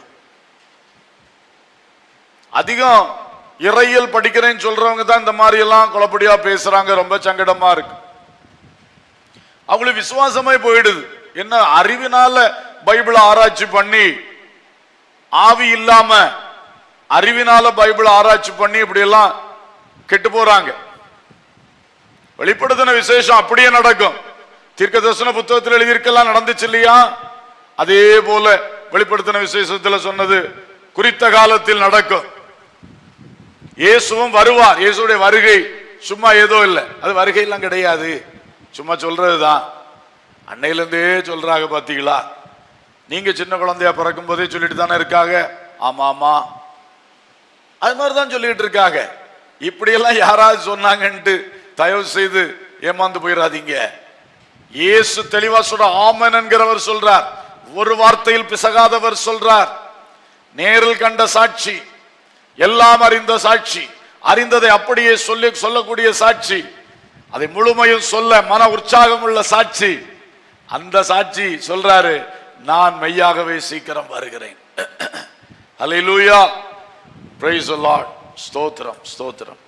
அதிகம் இறையியல் படிக்கிறேன்னு சொல்றவங்க தான் இந்த மாதிரி எல்லாம் குழப்படியா பேசுறாங்க ரொம்ப சங்கடமா இருக்கு அவங்களுக்கு விசுவாசமே போயிடுது என்ன அறிவினால பைபிளை ஆராய்ச்சி பண்ணி ஆவி இல்லாம அறிவினால பைபிளை ஆராய்ச்சி பண்ணி இப்படி எல்லாம் கெட்டு போறாங்க வெளிப்படுத்தின விசேஷம் அப்படியே நடக்கும் தீர்க்க தரிசன புத்தகத்தில் எழுதியிருக்கலாம் நடந்துச்சு இல்லையா அதே போல வெளிப்படுத்தின விசேஷத்துல சொன்னது குறித்த காலத்தில் நடக்கும் இயேசுவும் வருவார் இயேசுடைய வருகை சும்மா ஏதோ இல்லை அது வருகை எல்லாம் கிடையாது சும்மா சொல்றதுதான் அன்னையில இருந்தே சொல்றாங்க பாத்தீங்களா நீங்க சின்ன குழந்தையா பிறக்கும் போதே சொல்லிட்டு தானே இருக்காங்க ஆமா ஆமா அது மாதிரி தான் சொல்லிட்டு இருக்காங்க இப்படியெல்லாம் யாராவது சொன்னாங்கன்ட்டு தயவு செய்து ஏமாந்து போயிடாதீங்க இயேசு தெளிவா சொல்ற ஆமன் என்கிறவர் சொல்றார் ஒரு வார்த்தையில் பிசகாதவர் சொல்றார் நேரில் கண்ட சாட்சி எல்லாம் அறிந்த சாட்சி அறிந்ததை அப்படியே சொல்லி சொல்லக்கூடிய சாட்சி அதை முழுமையும் சொல்ல மன உற்சாகம் உள்ள சாட்சி அந்த சாட்சி சொல்றாரு நான் மெய்யாகவே சீக்கிரம் வருகிறேன் அல்லேலூயா பிரைஸ் லார்ட் ஸ்தோத்திரம் ஸ்தோத்திரம்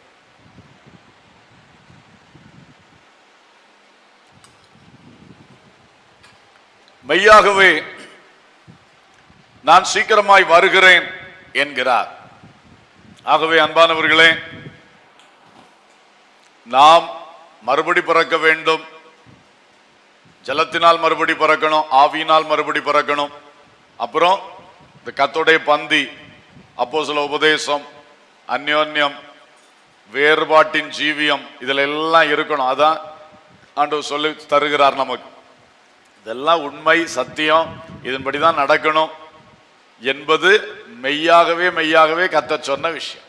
மெய்யாகவே நான் சீக்கிரமாய் வருகிறேன் என்கிறார் ஆகவே அன்பானவர்களே நாம் மறுபடி பிறக்க வேண்டும் ஜலத்தினால் மறுபடி பிறக்கணும் ஆவியினால் மறுபடி பிறக்கணும் அப்புறம் இந்த கத்தோடைய பந்தி அப்போ சில உபதேசம் அந்யோன்யம் வேறுபாட்டின் ஜீவியம் இதுல எல்லாம் இருக்கணும் அதான் ஆண்டவர் சொல்லி தருகிறார் நமக்கு இதெல்லாம் உண்மை சத்தியம் இதன்படி தான் நடக்கணும் என்பது மெய்யாகவே மெய்யாகவே கத்த சொன்ன விஷயம்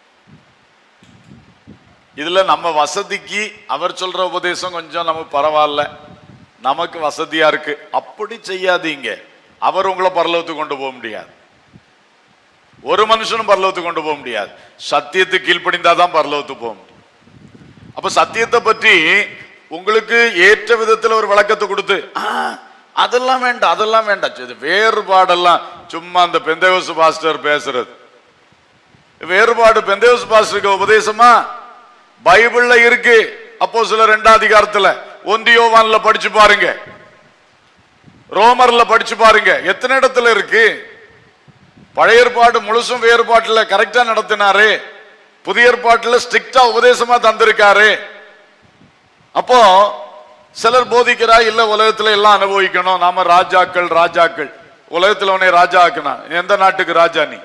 இதுல நம்ம வசதிக்கு அவர் சொல்ற உபதேசம் கொஞ்சம் நமக்கு பரவாயில்ல நமக்கு வசதியா இருக்கு அப்படி செய்யாதீங்க அவர் உங்களை பரலோகத்துக்கு கொண்டு போக முடியாது ஒரு மனுஷனும் பரலோகத்துக்கு கொண்டு போக முடியாது சத்தியத்துக்கு கீழ்ப்படிந்தாதான் பரலோகத்துக்கு போக முடியும் அப்ப சத்தியத்தை பற்றி உங்களுக்கு ஏற்ற விதத்துல ஒரு விளக்கத்தை கொடுத்து "ஆ, அதெல்லாம் வேண்டாம் அதெல்லாம் வேண்டாம் இது வேறுபாடெல்லாம் சும்மா அந்த பெந்தேவசு பாஸ்டர் பேசுறது வேறுபாடு பெந்தேவசு பாஸ்டருக்கு உபதேசமா பைபிள்ல இருக்கு அப்போ சில ரெண்டாம் அதிகாரத்துல ஒந்தியோவான்ல படிச்சு பாருங்க ரோமர்ல படிச்சு பாருங்க எத்தனை இடத்துல இருக்கு பழைய ஏற்பாடு முழுசும் வேறுபாட்டுல கரெக்டா நடத்தினாரு புதிய ஏற்பாட்டுல ஸ்ட்ரிக்டா உபதேசமா தந்திருக்காரு அப்போ சிலர் போதிக்கிறா இல்ல உலகத்துல எல்லாம் அனுபவிக்கணும் நாம ராஜாக்கள் ராஜாக்கள் உலகத்துல உன்னை ராஜா ஆக்குனா எந்த நாட்டுக்கு ராஜா நீ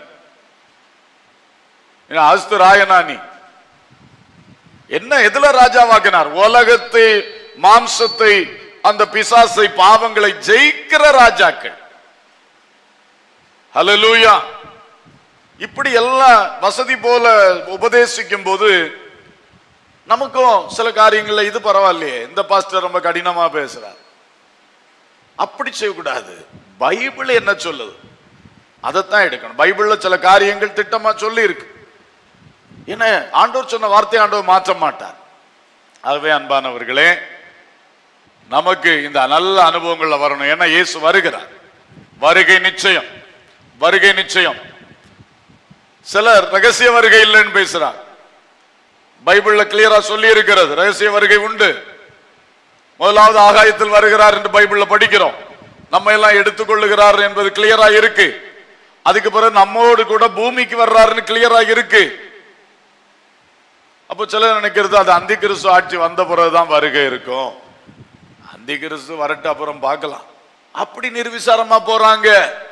நீ அஸ்து ராயனா நீ என்ன எதுல ராஜாவாக்கினார் உலகத்தை மாம்சத்தை அந்த பிசாசை பாவங்களை ஜெயிக்கிற ராஜாக்கள் ஹalleluya இப்படி எல்லாம் வசதி போல உபதேசிக்கும் போது நமக்கும் சில காரியங்கள்ல இது பரவாயில்லையே இந்த பாஸ்டர் ரொம்ப கடினமா பேசுறார் அப்படி செய்யக்கூடாது பைபிள் என்ன சொல்லுது அதைத்தான் எடுக்கணும் பைபிள்ல சில காரியங்கள் திட்டமா சொல்லி இருக்கு என்ன ஆண்டவர் சொன்ன வார்த்தை ஆண்டவர் மாற்ற மாட்டார் ஆகவே அன்பானவர்களே நமக்கு இந்த நல்ல அனுபவங்கள்ல வரணும் ஏன்னா இயேசு வருகிறார் வருகை நிச்சயம் வருகை நிச்சயம் சிலர் ரகசிய வருகை இல்லைன்னு பேசுறாங்க பைபிள்ல கிளியரா சொல்லி இருக்கிறது ரகசிய வருகை உண்டு முதலாவது ஆகாயத்தில் வருகிறார் என்று பைபிள்ல படிக்கிறோம் நம்ம எல்லாம் எடுத்துக்கொள்ளுகிறார் என்பது கிளியரா இருக்கு அதுக்கு பிறகு நம்மோடு கூட பூமிக்கு வர்றாருன்னு கிளியரா இருக்கு அப்போ சிலர் நினைக்கிறது அது அந்தி கிறிஸ்து ஆட்சி வந்த பிறகுதான் வருகை இருக்கும் அந்தி கிறிஸ்து வரட்டு அப்புறம் பார்க்கலாம் அப்படி நிர்விசாரமா போறாங்க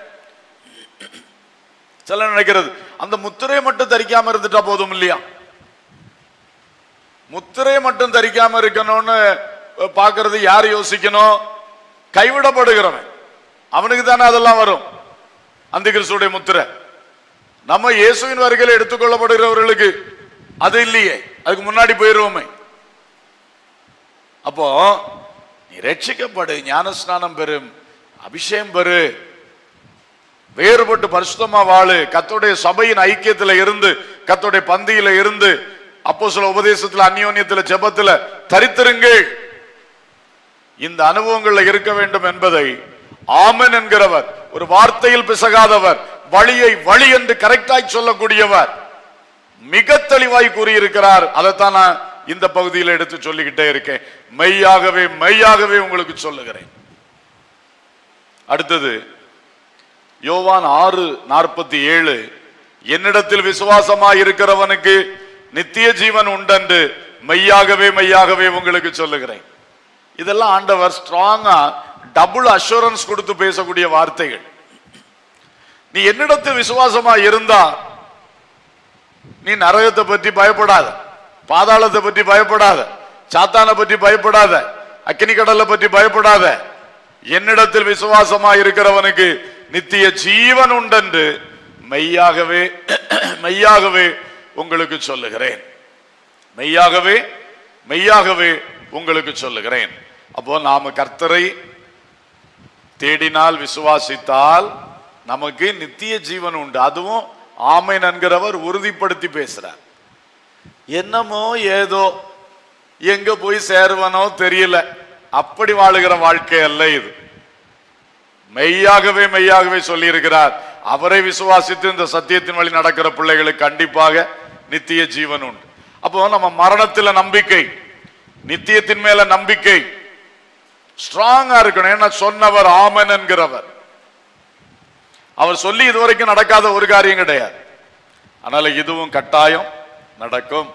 சிலர் நினைக்கிறது அந்த முத்திரையை மட்டும் தரிக்காம இருந்துட்டா போதும் இல்லையா முத்திரையை மட்டும் தரிக்காம இருக்கணும்னு பார்க்கிறது யார் யோசிக்கணும் கைவிடப்படுகிறவன் அவனுக்கு தானே அதெல்லாம் வரும் அந்த கிறிஸ்துடைய முத்திரை நம்ம இயேசுவின் வருகையில் எடுத்துக்கொள்ளப்படுகிறவர்களுக்கு அது இல்லையே அதுக்கு முன்னாடி போயிருவோமே அப்போ நீ ரட்சிக்கப்படு ஞானஸ்நானம் பெறும் அபிஷேகம் பெறு வேறுபட்டு பரிசுத்தமா வாழு கத்தோடைய சபையின் ஐக்கியத்துல இருந்து கத்தோடைய பந்தியில இருந்து அப்போ சில உபதேசத்துல அந்யோன்யத்துல ஜெபத்துல தரித்திருங்கள் இந்த அனுபவங்கள்ல இருக்க வேண்டும் என்பதை ஆமன் என்கிறவர் ஒரு வார்த்தையில் பிசகாதவர் வழியை வழி என்று கரெக்டாய் சொல்லக்கூடியவர் மிக தெளிவாய் கூறியிருக்கிறார் அதைத்தான் நான் இந்த பகுதியில் எடுத்து சொல்லிக்கிட்டே இருக்கேன் மெய்யாகவே மெய்யாகவே உங்களுக்கு சொல்லுகிறேன் அடுத்தது யோவான் ஆறு நாற்பத்தி ஏழு என்னிடத்தில் விசுவாசமாய் இருக்கிறவனுக்கு நித்திய ஜீவன் உண்டென்று மெய்யாகவே மெய்யாகவே உங்களுக்கு சொல்லுகிறேன் இதெல்லாம் ஆண்டவர் ஸ்ட்ராங்கா டபுள் அஷூரன்ஸ் கொடுத்து பேசக்கூடிய வார்த்தைகள் நீ என்னிடத்தில் விசுவாசமா இருந்தா நீ நரகத்தை பற்றி பயப்படாத பாதாளத்தை பற்றி பயப்படாத சாத்தானை பற்றி பயப்படாத அக்கினி கடலை பற்றி பயப்படாத என்னிடத்தில் விசுவாசமா இருக்கிறவனுக்கு நித்திய ஜீவன் உண்டென்று மெய்யாகவே மெய்யாகவே உங்களுக்கு சொல்லுகிறேன் மெய்யாகவே மெய்யாகவே உங்களுக்கு சொல்லுகிறேன் அப்போ நாம கர்த்தரை தேடினால் விசுவாசித்தால் நமக்கு நித்திய ஜீவன் உண்டு அதுவும் ஆமைன் என்கிறவர் உறுதிப்படுத்தி பேசுறார் என்னமோ ஏதோ எங்க போய் சேருவனோ தெரியல அப்படி வாழுகிற வாழ்க்கை அல்ல இது மெய்யாகவே மெய்யாகவே சொல்லி இருக்கிறார் அவரை விசுவாசித்து இந்த சத்தியத்தின் வழி நடக்கிற பிள்ளைகளுக்கு கண்டிப்பாக நித்திய ஜீவன் உண்டு அப்போ நம்ம மரணத்துல நம்பிக்கை நித்தியத்தின் மேல நம்பிக்கை ஸ்ட்ராங்கா இருக்கணும் ஏன்னா சொன்னவர் ஆமன் என்கிறவர் அவர் சொல்லி இதுவரைக்கும் நடக்காத ஒரு காரியம் கிடையாது அதனால இதுவும் கட்டாயம் நடக்கும்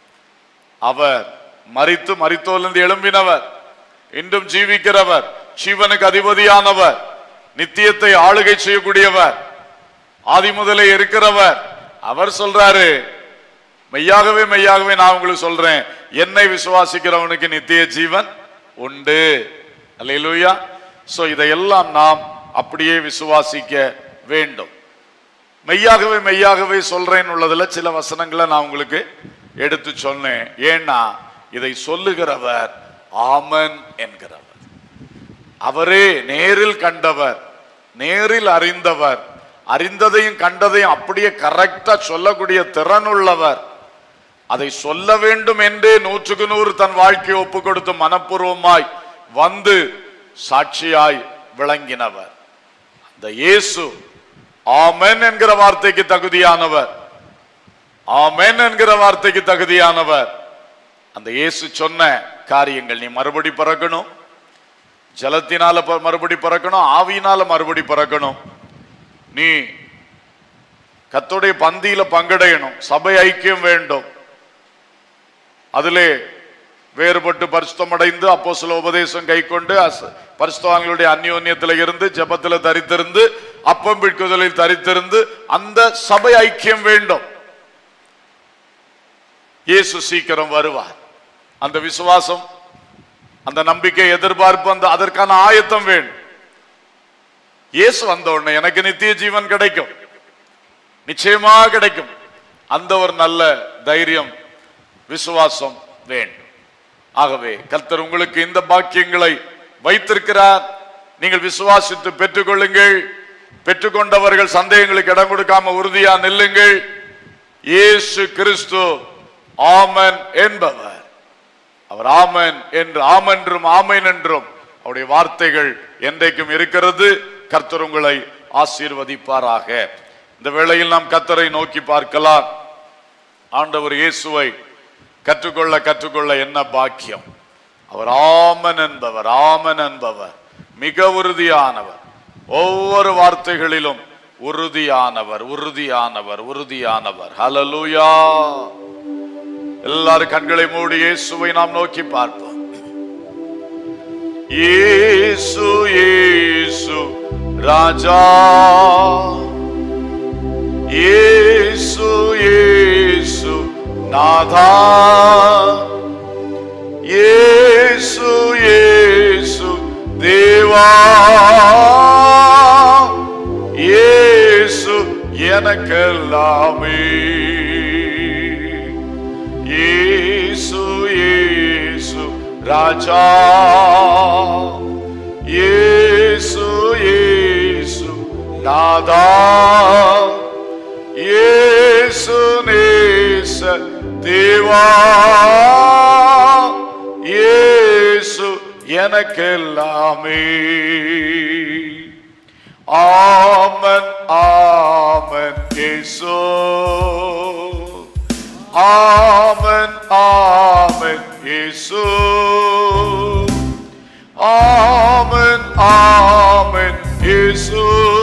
அவர் மரித்து மரித்தோலிருந்து எழும்பினவர் இன்றும் ஜீவிக்கிறவர் ஜீவனுக்கு அதிபதியானவர் நித்தியத்தை ஆளுகை செய்யக்கூடியவர் ஆதி முதலே இருக்கிறவர் அவர் சொல்றாரு மெய்யாகவே மெய்யாகவே நான் உங்களுக்கு சொல்றேன் என்னை விசுவாசிக்கிறவனுக்கு நித்திய ஜீவன் உண்டு அல்லேலூயா சோ இதையெல்லாம் நாம் அப்படியே விசுவாசிக்க வேண்டும் மெய்யாகவே மெய்யாகவே சொல்றேன் உள்ளதுல சில வசனங்களை நான் உங்களுக்கு எடுத்து சொன்னேன் ஏன்னா இதை சொல்லுகிறவர் ஆமன் என்கிறவர் அவரே நேரில் கண்டவர் நேரில் அறிந்தவர் அறிந்ததையும் கண்டதையும் அப்படியே கரெக்டா சொல்லக்கூடிய திறன் உள்ளவர் அதை சொல்ல வேண்டும் என்றே நூற்றுக்கு நூறு தன் வாழ்க்கையை ஒப்பு கொடுத்து மனப்பூர்வமாய் வந்து சாட்சியாய் விளங்கினவர் அந்த இயேசு ஆமென் என்கிற வார்த்தைக்கு தகுதியானவர் ஆமென் என்கிற வார்த்தைக்கு தகுதியானவர் அந்த இயேசு சொன்ன காரியங்கள் நீ மறுபடி பிறக்கணும் ஜலத்தினால ப- மறுபடி பிறக்கணும் ஆவியினால மறுபடி பிறக்கணும் நீ கத்தோடைய பந்தியில பங்கடையணும் சபை ஐக்கியம் வேண்டும் அதிலே வேறுபட்டு பரிசுத்தம் அடைந்து அப்போ சில உபதேசம் கை கொண்டு பரிசுத்தவான்களுடைய அந்யோன்யத்தில் இருந்து ஜெபத்தில் தரித்திருந்து அப்பம் பிடிக்குதலில் தரித்திருந்து அந்த சபை ஐக்கியம் வேண்டும் இயேசு சீக்கிரம் வருவார் அந்த விசுவாசம் அந்த நம்பிக்கை எதிர்பார்ப்பு அந்த அதற்கான ஆயத்தம் வேண்டும் இயேசு வந்த உடனே எனக்கு நித்திய ஜீவன் கிடைக்கும் நிச்சயமா கிடைக்கும் அந்த ஒரு நல்ல தைரியம் விசுவாசம் வேண்டும் ஆகவே கர்த்தர் உங்களுக்கு இந்த பாக்கியங்களை வைத்திருக்கிறார் நீங்கள் விசுவாசித்து பெற்றுக்கொள்ளுங்கள் பெற்றுக்கொண்டவர்கள் சந்தேகங்களுக்கு இடம் கொடுக்காம உறுதியா நில்லுங்கள் இயேசு கிறிஸ்து ஆமன் என்பவர் அவர் ஆமன் என்று ஆமென்றும் ஆமேன் என்றும் அவருடைய வார்த்தைகள் என்றைக்கும் இருக்கிறது கர்த்தர் உங்களை ஆசீர்வதிப்பாராக இந்த வேளையில் நாம் கர்த்தரை நோக்கி பார்க்கலாம் ஆண்டவர் இயேசுவை கற்றுக்கொள்ள கற்றுக்கொள்ள என்ன பாக்கியம் அவர் ஆமன் என்பவர் ஆமன் என்பவர் மிக உறுதியானவர் ஒவ்வொரு வார்த்தைகளிலும் உறுதியானவர் உறுதியானவர் உறுதியானவர் ஹalleluya எல்லாரும் கண்களை மூடி இயேசுவை நாம் நோக்கி பார்ப்போம் இயேசு இயேசு ராஜா இயேசு இயேசு நாதா இயேசு இயேசு தேவா இயேசு எனக்கெல்லாமே இயேசு இயேசு ராஜா இயேசு இயேசு நாதா இயேசு நேச தேவா இயேசு எனக்கெல்லாமே ஆமன் ஆமன் இயேசு ஆமன் ஆமன் இயேசு ஆமன் ஆமன் இயேசு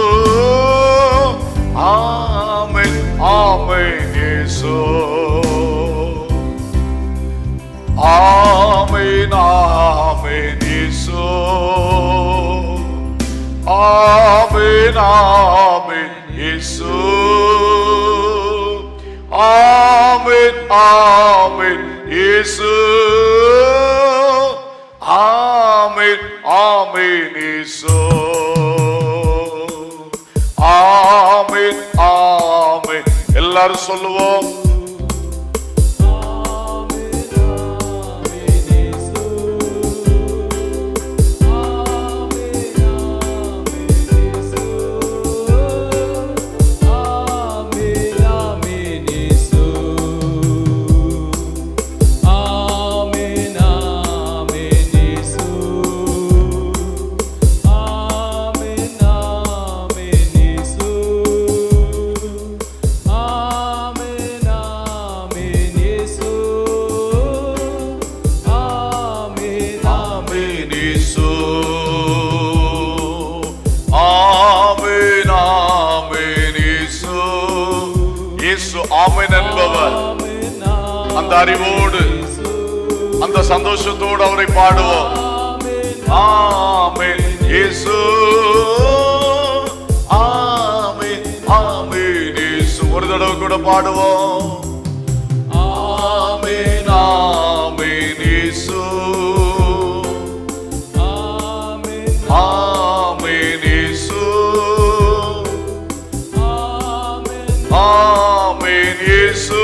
ஆமன் ஆமன் இயேசு ஆமேன் ஆமேன் இயேசு ஆமேன் ஆமேன் இயேசு ஆமேன் ஆமேன் இயேசு ஆமேன் ஆமேன் இயேசு ஆமேன் ஆமேன் எல்லாரும் சொல்லுவோம் ஆமென் இயேசு ஆமென் ஆமென் இயேசு இயேசு ஆமென் என்பவர் அந்த அறிவோடு அந்த சந்தோஷத்தோடு அவரை பாடுவோம் ஆமென் இயேசு ஆமென் ஆமென் இயேசு ஒரு தடவை கூட பாடுவோம் ஆமென் ஆமென் இயேசு ஆமென் இயேசு ஆமென் இயேசு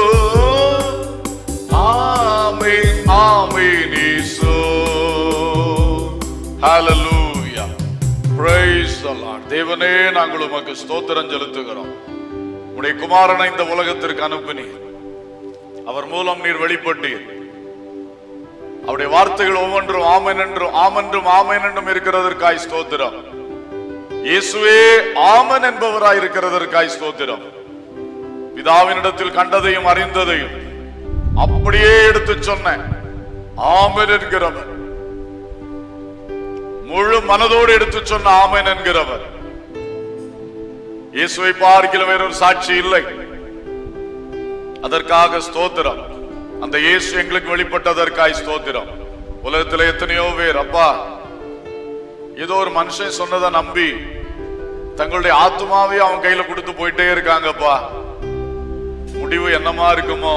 ஆமென் ஆமென் இயேசு ஹalleluya praise the lord தேவனே நாங்கள் உமக்கு ஸ்தோத்திரம் செலுத்துகிறோம் உடைய குமாரனை இந்த உலகத்திற்கு அனுப்பினீர் அவர் மூலம் நீர் வெளிப்பட்டீர் அவருடைய வார்த்தைகள் ஒவ்வொன்றும் ஆமென் என்றும் ஆமென்றும் ஆமென் என்றும் இருக்கிறதற்காய் ஸ்தோத்திரம் இயேசுவே ஆமன் என்பவராய் இருக்கிறதற்காய் ஸ்தோத்திரம் பிதாவினிடத்தில் கண்டதையும் அறிந்ததையும் அப்படியே எடுத்து சொன்ன ஆமன் என்கிறவர் முழு மனதோடு எடுத்து சொன்ன ஆமன் என்கிறவர் இயேசுவை பார்க்கிற வேறொரு சாட்சி இல்லை அதற்காக ஸ்தோத்திரம் அந்த இயேசு எங்களுக்கு வெளிப்பட்டதற்காய் ஸ்தோத்திரம் உலகத்துல எத்தனையோ பேர் அப்பா ஏதோ ஒரு மனுஷன் சொன்னதை நம்பி தங்களுடைய ஆத்மாவே அவன் கையில கொடுத்து போயிட்டே இருக்காங்கப்பா முடிவு என்னமா இருக்குமோ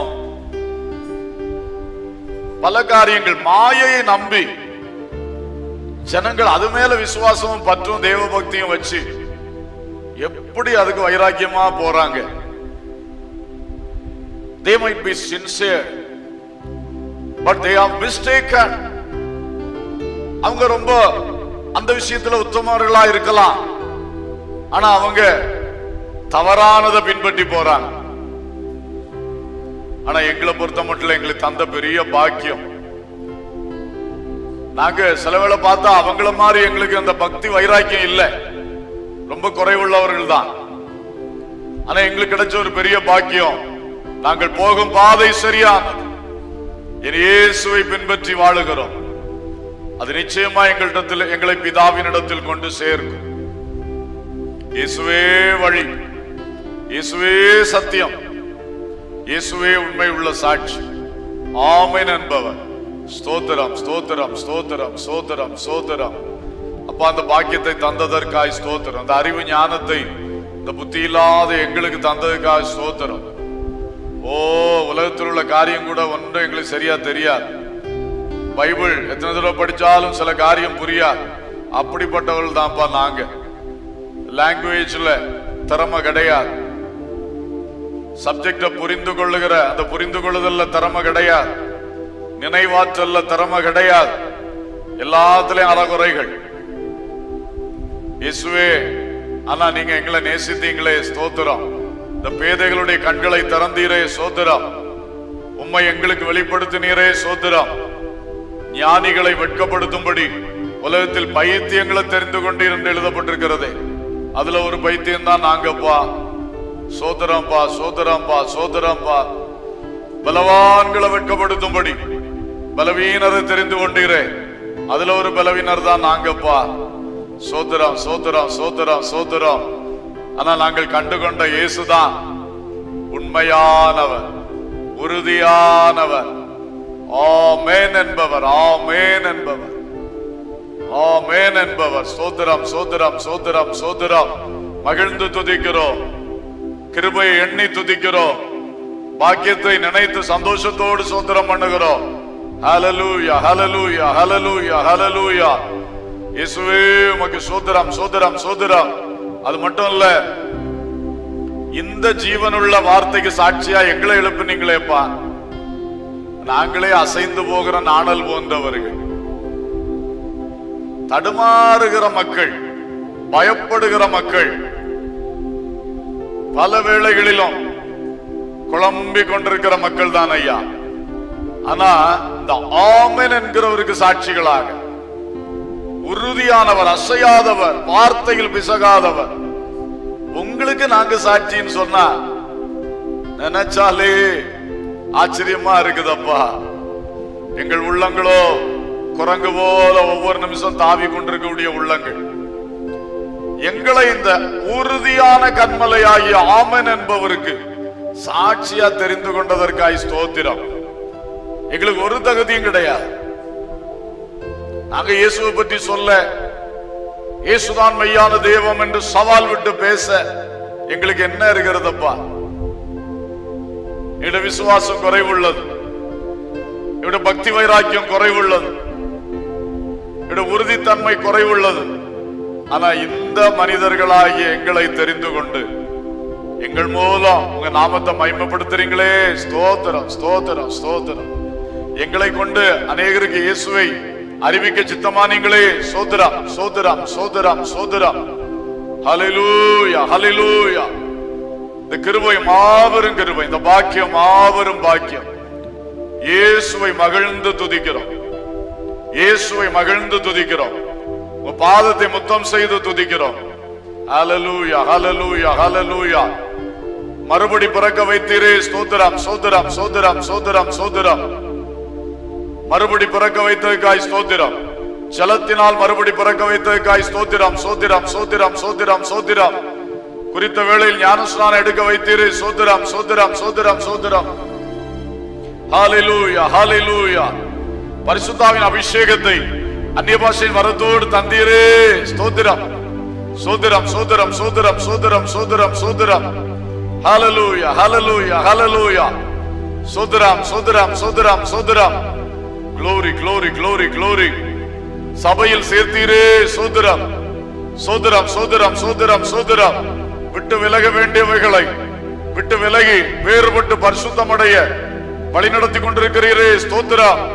பல காரியங்கள் மாயையை நம்பி ஜனங்கள் அது மேல விசுவாசமும் பற்றும் தேவ பக்தியும் வச்சு எப்படி அதுக்கு வைராக்கியமா போறாங்க they might be sincere but they are mistaken அவங்க ரொம்ப அந்த விஷயத்துல உத்தமர்களா இருக்கலாம் ஆனா அவங்க தவறானதை பின்பற்றி போறாங்க ஆனா எங்களை பொறுத்த மட்டும் எங்களுக்கு தந்த பெரிய பாக்கியம் நாங்க சில வேளை பார்த்தா அவங்கள மாதிரி எங்களுக்கு அந்த பக்தி வைராக்கியம் இல்லை ரொம்ப குறைவுள்ளவர்கள் தான் ஆனா எங்களுக்கு கிடைச்ச ஒரு பெரிய பாக்கியம் நாங்கள் போகும் பாதை சரியானது என் இயேசுவை பின்பற்றி வாழுகிறோம் அது நிச்சயமா எங்களிடத்தில் எங்களை பிதாவினிடத்தில் கொண்டு சேர்க்கும் இயேசுவே வழி இயேசுவே சத்தியம் இயேசுவே உண்மை உள்ள சாட்சி ஆமென் என்பவர் ஸ்தோத்திரம் ஸ்தோத்திரம் ஸ்தோத்திரம் ஸ்தோத்திரம் ஸ்தோத்திரம் அப்பா அந்த பாக்கியத்தை தந்ததற்காய் ஸ்தோத்திரம் அந்த அறிவு ஞானத்தை இந்த புத்தி இல்லாத எங்களுக்கு தந்ததுக்காக ஸ்தோத்திரம் ஓ உலகத்தில் உள்ள காரியம் கூட ஒன்றும் எங்களுக்கு சரியா தெரியாது பைபிள் எத்தனை தடவை படிச்சாலும் சில காரியம் புரியாது அப்படிப்பட்டவர்கள் தான்ப்பா நாங்க லாங்குவேஜ்ல திறமை கிடையாது சப்ஜெக்ட புரிந்து கொள்ளுகிற அந்த புரிந்து கொள்ளுதல்ல திறமை கிடையாது நினைவாற்றல்ல திறமை கிடையாது எல்லாத்துலயும் அறகுறைகள் இயேசுவே ஆனா நீங்க எங்களை நேசித்தீங்களே ஸ்தோத்திரம் இந்த பேதைகளுடைய கண்களை திறந்தீரே சோத்திரம் உம்மை எங்களுக்கு வெளிப்படுத்தினீரே சோத்திரம் ஞானிகளை வெட்கப்படுத்தும்படி உலகத்தில் பைத்தியங்களை தெரிந்து கொண்டீர் என்று எழுதப்பட்டிருக்கிறது அதுல ஒரு பைத்தியம் தான் நாங்கப்பா சோதரம்பா சோதரம்பா சோதரம்பா பலவான்களை வெட்கப்படுத்தும்படி பலவீனரை தெரிந்து கொண்டீரே அதுல ஒரு பலவீனர் தான் நாங்கப்பா சோதரம் சோதரம் சோதரம் சோதரம் ஆனா நாங்கள் கண்டுகொண்ட இயேசுதான் உண்மையானவர் உறுதியானவர் ஆமேன் என்பவர் ஆமேன் என்பவர் ஆமேன் என்பவர் சோதரம் சோதரம் சோதரம் சோதரம் மகிழ்ந்து துதிக்கிறோம் கிருபையை எண்ணி துதிக்கிறோம் பாக்கியத்தை நினைத்து சந்தோஷத்தோடு சோதரம் பண்ணுகிறோம் ஹalleluya ஹalleluya ஹalleluya ஹalleluya இயேசுவே உமக்கு சோதரம் சோதரம் சோதரம் அது மட்டும் இல்ல இந்த ஜீவனுள்ள வார்த்தைக்கு சாட்சியா எங்களை எழுப்புனீங்களேப்பா நாங்களே அசைந்து போகிற நாணல் போன்றவர்கள் தடுமாறுகிற மக்கள் பயப்படுகிற மக்கள் பல வேளைகளிலும் குழம்பி கொண்டிருக்கிற மக்கள் தான் ஐயா ஆனா இந்த ஆமென் என்கிறவருக்கு சாட்சிகளாக உறுதியானவர் அசையாதவர் வார்த்தையில் பிசகாதவர் உங்களுக்கு நாங்க சாட்சின்னு சொன்னா நினைச்சாலே ஆச்சரியமா இருக்குதப்பா எங்கள் உள்ளங்களோ குரங்கு போல ஒவ்வொரு நிமிஷம் தாவி கொண்டிருக்கக்கூடிய உள்ளங்கள் எங்களை இந்த உறுதியான கண்மலையாகிய ஆமன் என்பவருக்கு சாட்சியா தெரிந்து கொண்டதற்காய் ஸ்தோத்திரம் எங்களுக்கு ஒரு தகுதியும் கிடையாது நாங்க இயேசுவை பற்றி சொல்ல இயேசுதான் மெய்யான தெய்வம் என்று சவால் விட்டு பேச எங்களுக்கு என்ன இருக்கிறதப்பா எங்களோட விசுவாசம் குறைவுள்ளது எங்களோட பக்தி வைராக்கியம் குறைவுள்ளது எங்களோட உறுதித்தன்மை குறைவுள்ளது ஆனா இந்த மனிதர்களாகிய எங்களை தெரிந்து கொண்டு எங்கள் மூலம் உங்க நாமத்தை மகிமைப்படுத்துறீங்களே ஸ்தோத்திரம் ஸ்தோத்திரம் ஸ்தோத்திரம் எங்களை கொண்டு அநேகருக்கு இயேசுவை அறிவிக்க சித்தமானீங்களே சோதரம் சோதரம் சோதரம் சோதரம் ஹalleluya ஹalleluya இந்த கிருபை மாபெரும் கிருபை இந்த பாக்கியம் மாபெரும் பாக்கியம் இயேசுவை மகிழ்ந்து துதிக்கிறோம் இயேசுவை மகிழ்ந்து துதிக்கிறோம் உங்க பாதத்தை முத்தம் செய்து துதிக்கிறோம் ஹalleluya ஹalleluya ஹalleluya மறுபடி பிறக்க வைத்தீரே ஸ்தோத்திரம் சோதரம் சோதரம் சோதரம் சோதரம் மறுபடி பிறக்க வைத்ததுக்காய் ஸ்தோத்திரம் ஜலத்தினால் மறுபடி பிறக்க வைத்ததுக்காய் ஸ்தோத்திரம் சோத்திரம் சோத்திரம் சோத்திரம் சோத்திரம் குறித்த வேளையில் ஞானஸ்நானம் எடுக்க வைத்தீரே சோத்திரம் சோத்திரம் சோத்திரம் சோத்திரம் ஹalleluya ஹalleluya பரிசுத்தாவின் அபிஷேகத்தை அந்நிய பாஷையின் வரத்தோடு தந்தீரே ஸ்தோத்திரம் சோத்திரம் சோத்திரம் சோத்திரம் சோத்திரம் சோத்திரம் சோத்திரம் ஹalleluya ஹalleluya ஹalleluya சோத்திரம் சோத்திரம் சோத்திரம் சோத்திரம் glory glory glory glory சபையில் சேர்த்தீரே சோத்திரம் சோதரம் சோதரம் சோதரம் சோதரம் விட்டு விலக வேண்டியவைகளை விட்டு விலகி வேறுபட்டு பரிசுத்தமடைய வழிநடத்தி கொண்டிருக்கிறீரே ஸ்தோத்திரம்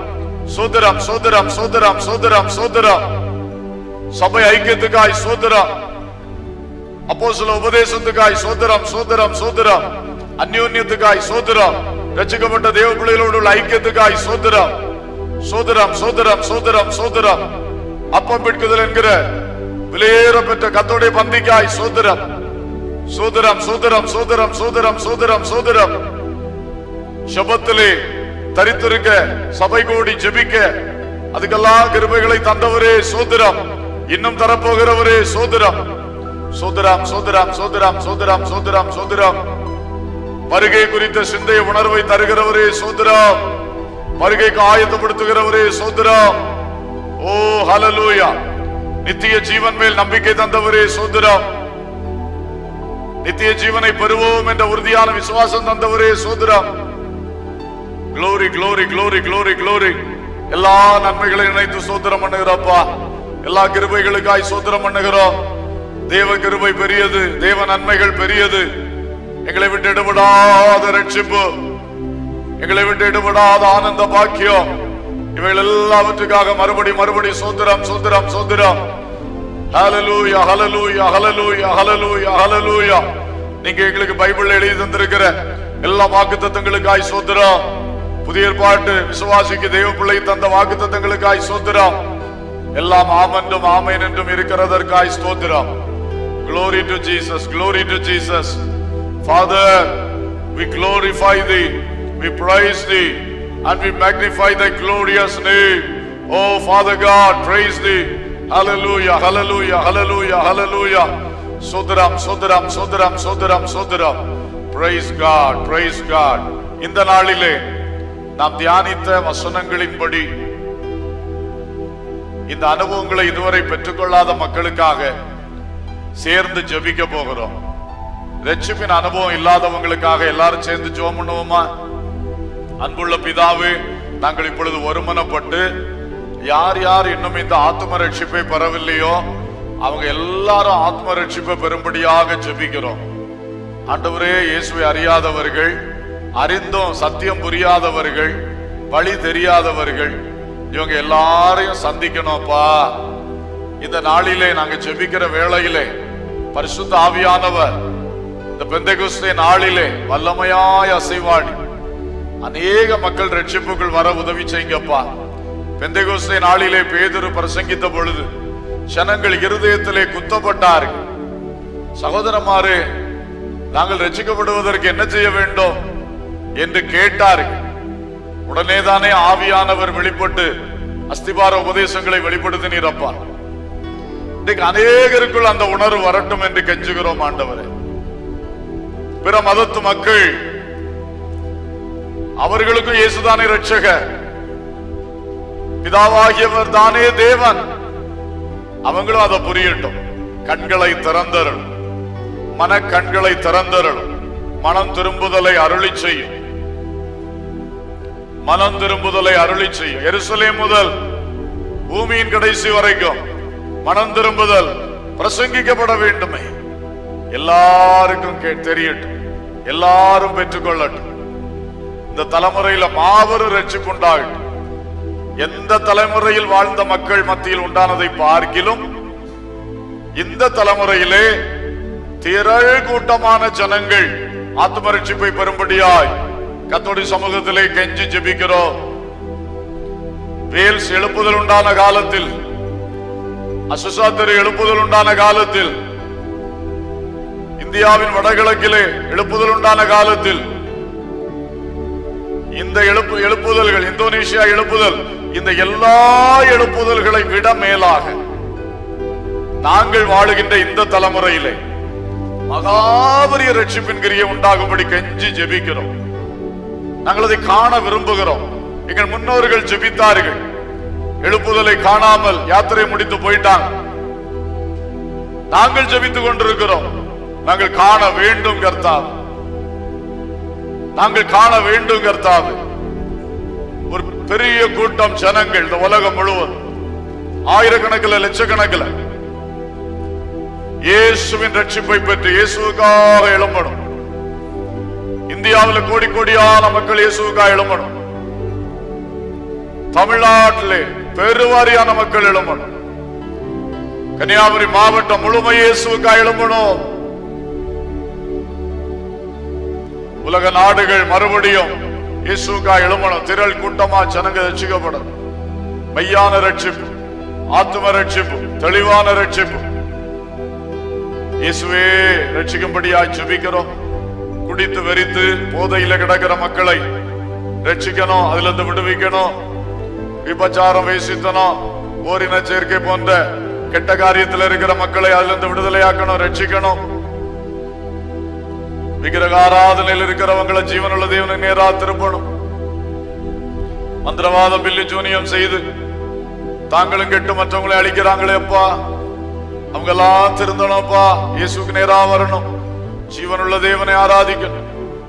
சோதரம் சோதரம் சோதரம் சோதரம் சோதரம் சபை ஐக்கியத்துக்காய் சோதரம் அப்போ சில உபதேசத்துக்காய் சோதரம் சோதரம் சோதரம் அந்யோன்யத்துக்காய் சோதரம் ரசிக்கப்பட்ட தேவ பிள்ளைகளோடு உள்ள ஐக்கியத்துக்காய் சோதரம் சோதரம் சோதரம் சோதரம் சோதரம் அப்பம் பிடிக்குதல் என்கிற விலையேற பெற்ற கத்தோடைய பந்திக்காய் சோதரம் சோதரம் சோதரம் சோதரம் சோதரம் சோதரம் சோதரம் சபத்திலே தரித்திருக்க சபை கூடி ஜெபிக்க அதுக்கெல்லாம் கிருபைகளை தந்தவரே சோதரம் இன்னும் தரப்போகிறவரே சோதரம் சோதரம் சோதரம் சோதரம் சோதரம் சோதரம் சோதரம் வருகை குறித்த சிந்தைய உணர்வை தருகிறவரே சோதரம் வருகைக்கு ஆயத்தப்படுத்துகிறவரே சோதரம் ஓ ஹalleluya நித்திய ஜீவன் மேல் நம்பிக்கை தந்தவரே சோதரம் நித்திய ஜீவனை பெறுவோம் என்ற உறுதியான விசுவாசம் தந்தவரே சோதரம் glory glory glory glory glory எல்லா நன்மைகளையும் நினைத்து சோதரம் பண்ணுகிறோம்ப்பா எல்லா கிருபைகளுக்காய் சோதரம் பண்ணுகிறோம் தேவ கிருபை பெரியது தேவ நன்மைகள் பெரியது எங்களை விட்டு எடுபடாத ரட்சிப்பு எங்களை விட்டு எடுபடாத ஆனந்த பாக்கியம் இவைகள் எல்லாவற்றுக்காக மறுபடி மறுபடி சோதரம் சோதரம் சோதரம் ஹalleluya ஹalleluya ஹalleluya ஹalleluya ஹalleluya நீங்க எங்களுக்கு பைபிள்ல எழுதி தந்திருக்கிற எல்லா வாக்குத்தத்தங்களுக்காய் சோதரம் புதிய ஏற்பாட்டு விசுவாசிக்கு தேவ பிள்ளை தந்த வாக்குத்தத்தங்களுக்காய் சோதரம் எல்லாம் ஆமென்றும் ஆமென் என்றும் இருக்கிறதற்காய் ஸ்தோத்திரம் glory to jesus glory to jesus father we glorify thee we praise thee and we magnify thy glorious name oh father god praise thee hallelujah hallelujah hallelujah hallelujah sodram sodram sodram sodram sodram praise god praise god இந்த நாளிலே நாம் தியானித்த வசனங்களின்படி இந்த அனுபவங்களை இதுவரை பெற்றுக்கொள்ளாத மக்களுக்காக சேர்ந்து ஜெபிக்க போகிறோம் ரட்சிப்பின் அனுபவம் இல்லாதவங்களுக்காக எல்லாரும் சேர்ந்து ஜெபம் பண்ணுவோமா அன்புள்ள பிதாவே நாங்கள் இப்பொழுது ஒருமனப்பட்டு யார் யார் இன்னும் இந்த ஆத்ம ரட்சிப்பை பெறவில்லையோ அவங்க எல்லாரும் ஆத்ம ரட்சிப்பை பெறும்படியாக ஜெபிக்கிறோம் ஆண்டவரே இயேசுவை அறியாதவர்கள் அறிந்தும் சத்தியம் புரியாதவர்கள் வழி தெரியாதவர்கள் இவங்க எல்லாரையும் சந்திக்கணும்ப்பா இந்த நாளிலே நாங்க ஜெபிக்கிற வேளையிலே பரிசுத்த ஆவியானவர் இந்த பெந்தைகுஸ்தே நாளிலே வல்லமையாய் அசைவாடி அநேக மக்கள் ரட்சிப்புக்குள் வர உதவி செய்யுங்கப்பா பெந்தைகுஸ்தே நாளிலே பேதுரு பிரசங்கித்த பொழுது ஜனங்கள் இருதயத்திலே குத்தப்பட்டார்கள் சகோதரமாரே நாங்கள் ரட்சிக்கப்படுவதற்கு என்ன செய்ய வேண்டும் என்று கேட்டார்கள் உடனே தானே ஆவியானவர் வெளிப்பட்டு அஸ்திபார உபதேசங்களை வெளிப்படுத்தினீரப்பா இன்னைக்கு அநேகருக்குள் அந்த உணர்வு வரட்டும் என்று கெஞ்சுகிறோம் ஆண்டவரே பிற மதத்து மக்கள் அவர்களுக்கும் இயேசுதானே ரட்சகர் பிதாவாகியவர் தானே தேவன் அவங்களும் அதை புரியட்டும் கண்களை திறந்தருள் மன கண்களை திறந்தருள் மனம் திரும்புதலை அருளி செய்யும் மனம் திரும்புதலை அருளி செய்யும் எருசலேம் முதல் பூமியின் கடைசி வரைக்கும் மனம் திரும்புதல் பிரசங்கிக்கப்பட வேண்டுமே எல்லாருக்கும் கே- தெரியட்டும் எல்லாரும் பெற்றுக்கொள்ளட்டும் இந்த தலைமுறையில மாபெரும் ரட்சிப்பு உண்டாகட்டும் எந்த தலைமுறையில் வாழ்ந்த மக்கள் மத்தியில் உண்டானதை பார்க்கிலும் இந்த தலைமுறையிலே திரள் கூட்டமான ஜனங்கள் ஆத்ம ரட்சிப்பை பெறும்படியாய் கத்தோடி சமூகத்திலே கெஞ்சி ஜெபிக்கிறோம் வேல்ஸ் எழுப்புதல் உண்டான காலத்தில் அசுசாத்திரி எழுப்புதல் உண்டான காலத்தில் இந்தியாவின் வடகிழக்கிலே எழுப்புதல் உண்டான காலத்தில் இந்த எழுப்பு எழுப்புதல்கள் இந்தோனேஷியா எழுப்புதல் இந்த எல்லா எழுப்புதல்களை விட மேலாக நாங்கள் வாழுகின்ற இந்த தலைமுறையிலே மகாபரிய ரட்சிப்பின் கிரியை உண்டாகும்படி கெஞ்சி ஜெபிக்கிறோம் நாங்கள் அதை காண விரும்புகிறோம் எங்கள் முன்னோர்கள் ஜெபித்தார்கள் எழுப்புதலை காணாமல் யாத்திரை முடித்து போயிட்டாங்க நாங்கள் ஜெபித்துக் கொண்டிருக்கிறோம் நாங்கள் காண வேண்டும் கர்த்தாவே நாங்கள் காண வேண்டும் கர்த்தாவே ஒரு பெரிய கூட்டம் ஜனங்கள் இந்த உலகம் முழுவதும் ஆயிரக்கணக்கில் லட்சக்கணக்கில் இயேசுவின் ரட்சிப்பை பெற்று இயேசுவுக்காக எழும்பணும் இந்தியாவில் கோடி கோடியான மக்கள் இயேசுவுக்காக எழும்பணும் தமிழ்நாட்டிலே பெருவாரியான மக்கள் எழும்பணும் கன்னியாகுமரி மாவட்டம் முழுமை இயேசுக்காக எழும்பணும் உலக நாடுகள் மறுபடியும் இயேசுக்காக எழும்பணும் திரள் கூட்டமா ஜனங்க ரட்சிக்கப்படும் மெய்யான ரட்சிப்பு ஆத்ம ரட்சிப்பு தெளிவான ரட்சிப்பு இயேசுவே ரட்சிக்கும்படியாய் ஜெபிக்கிறோம் குடித்து வெறித்து போதையில கிடக்கிற மக்களை ரட்சிக்கணும் அதுல இருந்து விடுவிக்கணும் விபச்சாரம் வேசித்தனம் ஓரின சேர்க்கை போன்ற கெட்ட காரியத்தில் இருக்கிற மக்களை அதுல இருந்து விடுதலையாக்கணும் ரட்சிக்கணும் விக்கிரகாராதனையில் இருக்கிறவங்களை ஜீவனுள்ள தேவனை நேரா திருப்பணும் மந்திரவாதம் பில்லி ஜூனியம் செய்து தாங்களும் கெட்டு மற்றவங்களை அழிக்கிறாங்களே அப்பா அவங்க எல்லாம் திருந்தணும்ப்பா இயேசுக்கு நேரா வரணும் ஜீவனுள்ள தேவனை ஆராதிக்கணும்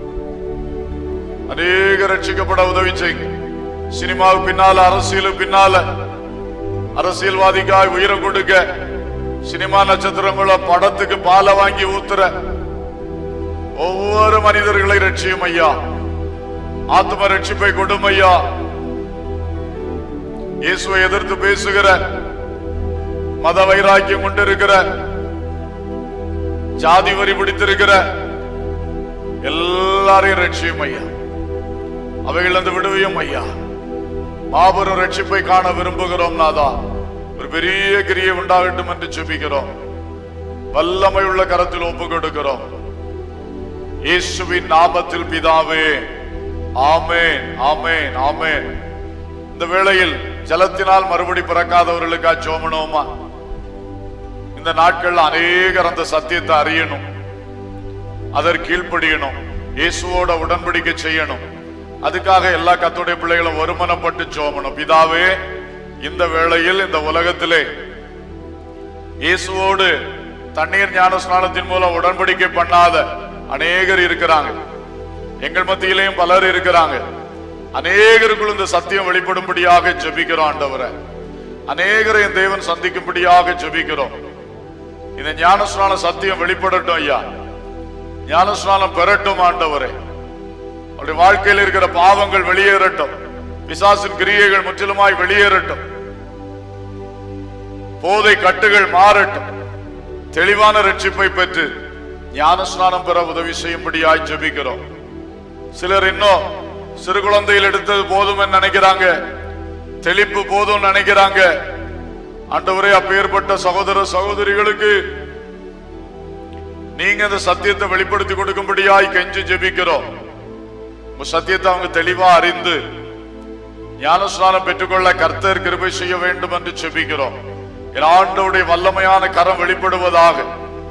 அநேக ரட்சிக்கப்பட உதவி செய்யுங்க சினிமாவுக்கு பின்னால அரசியலுக்கு பின்னால அரசியல்வாதிக்காய் உயிரை கொடுக்க சினிமா நட்சத்திரங்கள படத்துக்கு பாலை வாங்கி ஊத்துற ஒவ்வொரு மனிதர்களை ரட்சியும் ஐயா ஆத்ம ரட்சிப்பை கொடும் ஐயா இயேசுவை எதிர்த்து பேசுகிற மத வைராக்கியம் கொண்டிருக்கிற ஜாதி வரி பிடித்திருக்கிற எல்லாரையும் ரட்சியும் ஐயா அவைகளிலிருந்து விடுவியும் ஐயா மாபெரும் ரட்சிப்பை காண விரும்புகிறோம் நாதா ஒரு பெரிய கிரியை உண்டாகட்டும் என்று செபிக்கிறோம் வல்லமை உள்ள கரத்தில் ஒப்பு கொடுக்கிறோம் இயேசுவின் நாமத்தில் பிதாவே ஆமேன் ஆமேன் ஆமேன் இந்த வேளையில் ஜலத்தினால் மறுபடி பிறக்காதவர்களுக்கா சோமனோமா இந்த நாட்கள் அநேகர் அந்த சத்தியத்தை அறியணும் அதற்கு கீழ்ப்படியணும் இயேசுவோட உடன்படிக்கை செய்யணும் அதுக்காக எல்லா கத்தோடைய பிள்ளைகளும் ஒருமனப்பட்டு சோமணும் பிதாவே இந்த வேளையில் இந்த உலகத்திலே இயேசுவோடு தண்ணீர் ஞான ஸ்நானத்தின் மூலம் உடன்படிக்கை பண்ணாத அநேகர் இருக்கிறாங்க எங்கள் மத்தியிலேயும் பலர் இருக்கிறாங்க அநேகருக்குள் இந்த சத்தியம் வெளிப்படும்படியாக ஜெபிக்கிறோம் ஆண்டவரை அநேகரை என் தேவன் சந்திக்கும்படியாக ஜெபிக்கிறோம் இந்த ஞானஸ்நான சத்தியம் வெளிப்படட்டும் ஐயா ஞானஸ்நானம் பெறட்டும் ஆண்டவரே அவருடைய வாழ்க்கையில் இருக்கிற பாவங்கள் வெளியேறட்டும் பிசாசின் கிரியைகள் முற்றிலுமாய் வெளியேறட்டும் போதை கட்டுகள் மாறட்டும் தெளிவான ரட்சிப்பை பெற்று ஞானஸ்நானம் பெற உதவி செய்யும்படியாய் ஜெபிக்கிறோம் சிலர் இன்னும் சிறு குழந்தையில் எடுத்தது போதும் நினைக்கிறாங்க தெளிப்பு போதும் நினைக்கிறாங்க ஆண்டவரே அப்பேற்பட்ட சகோதர சகோதரிகளுக்கு நீங்க அந்த சத்தியத்தை வெளிப்படுத்தி கொடுக்கும்படியாய் கெஞ்சி ஜெபிக்கிறோம் உங்க சத்தியத்தை அவங்க தெளிவா அறிந்து ஞானஸ்நானம் பெற்றுக்கொள்ள கர்த்தர் கிருபை செய்ய வேண்டும் என்று செபிக்கிறோம் என் ஆண்டவருடைய வல்லமையான கரம் வெளிப்படுவதாக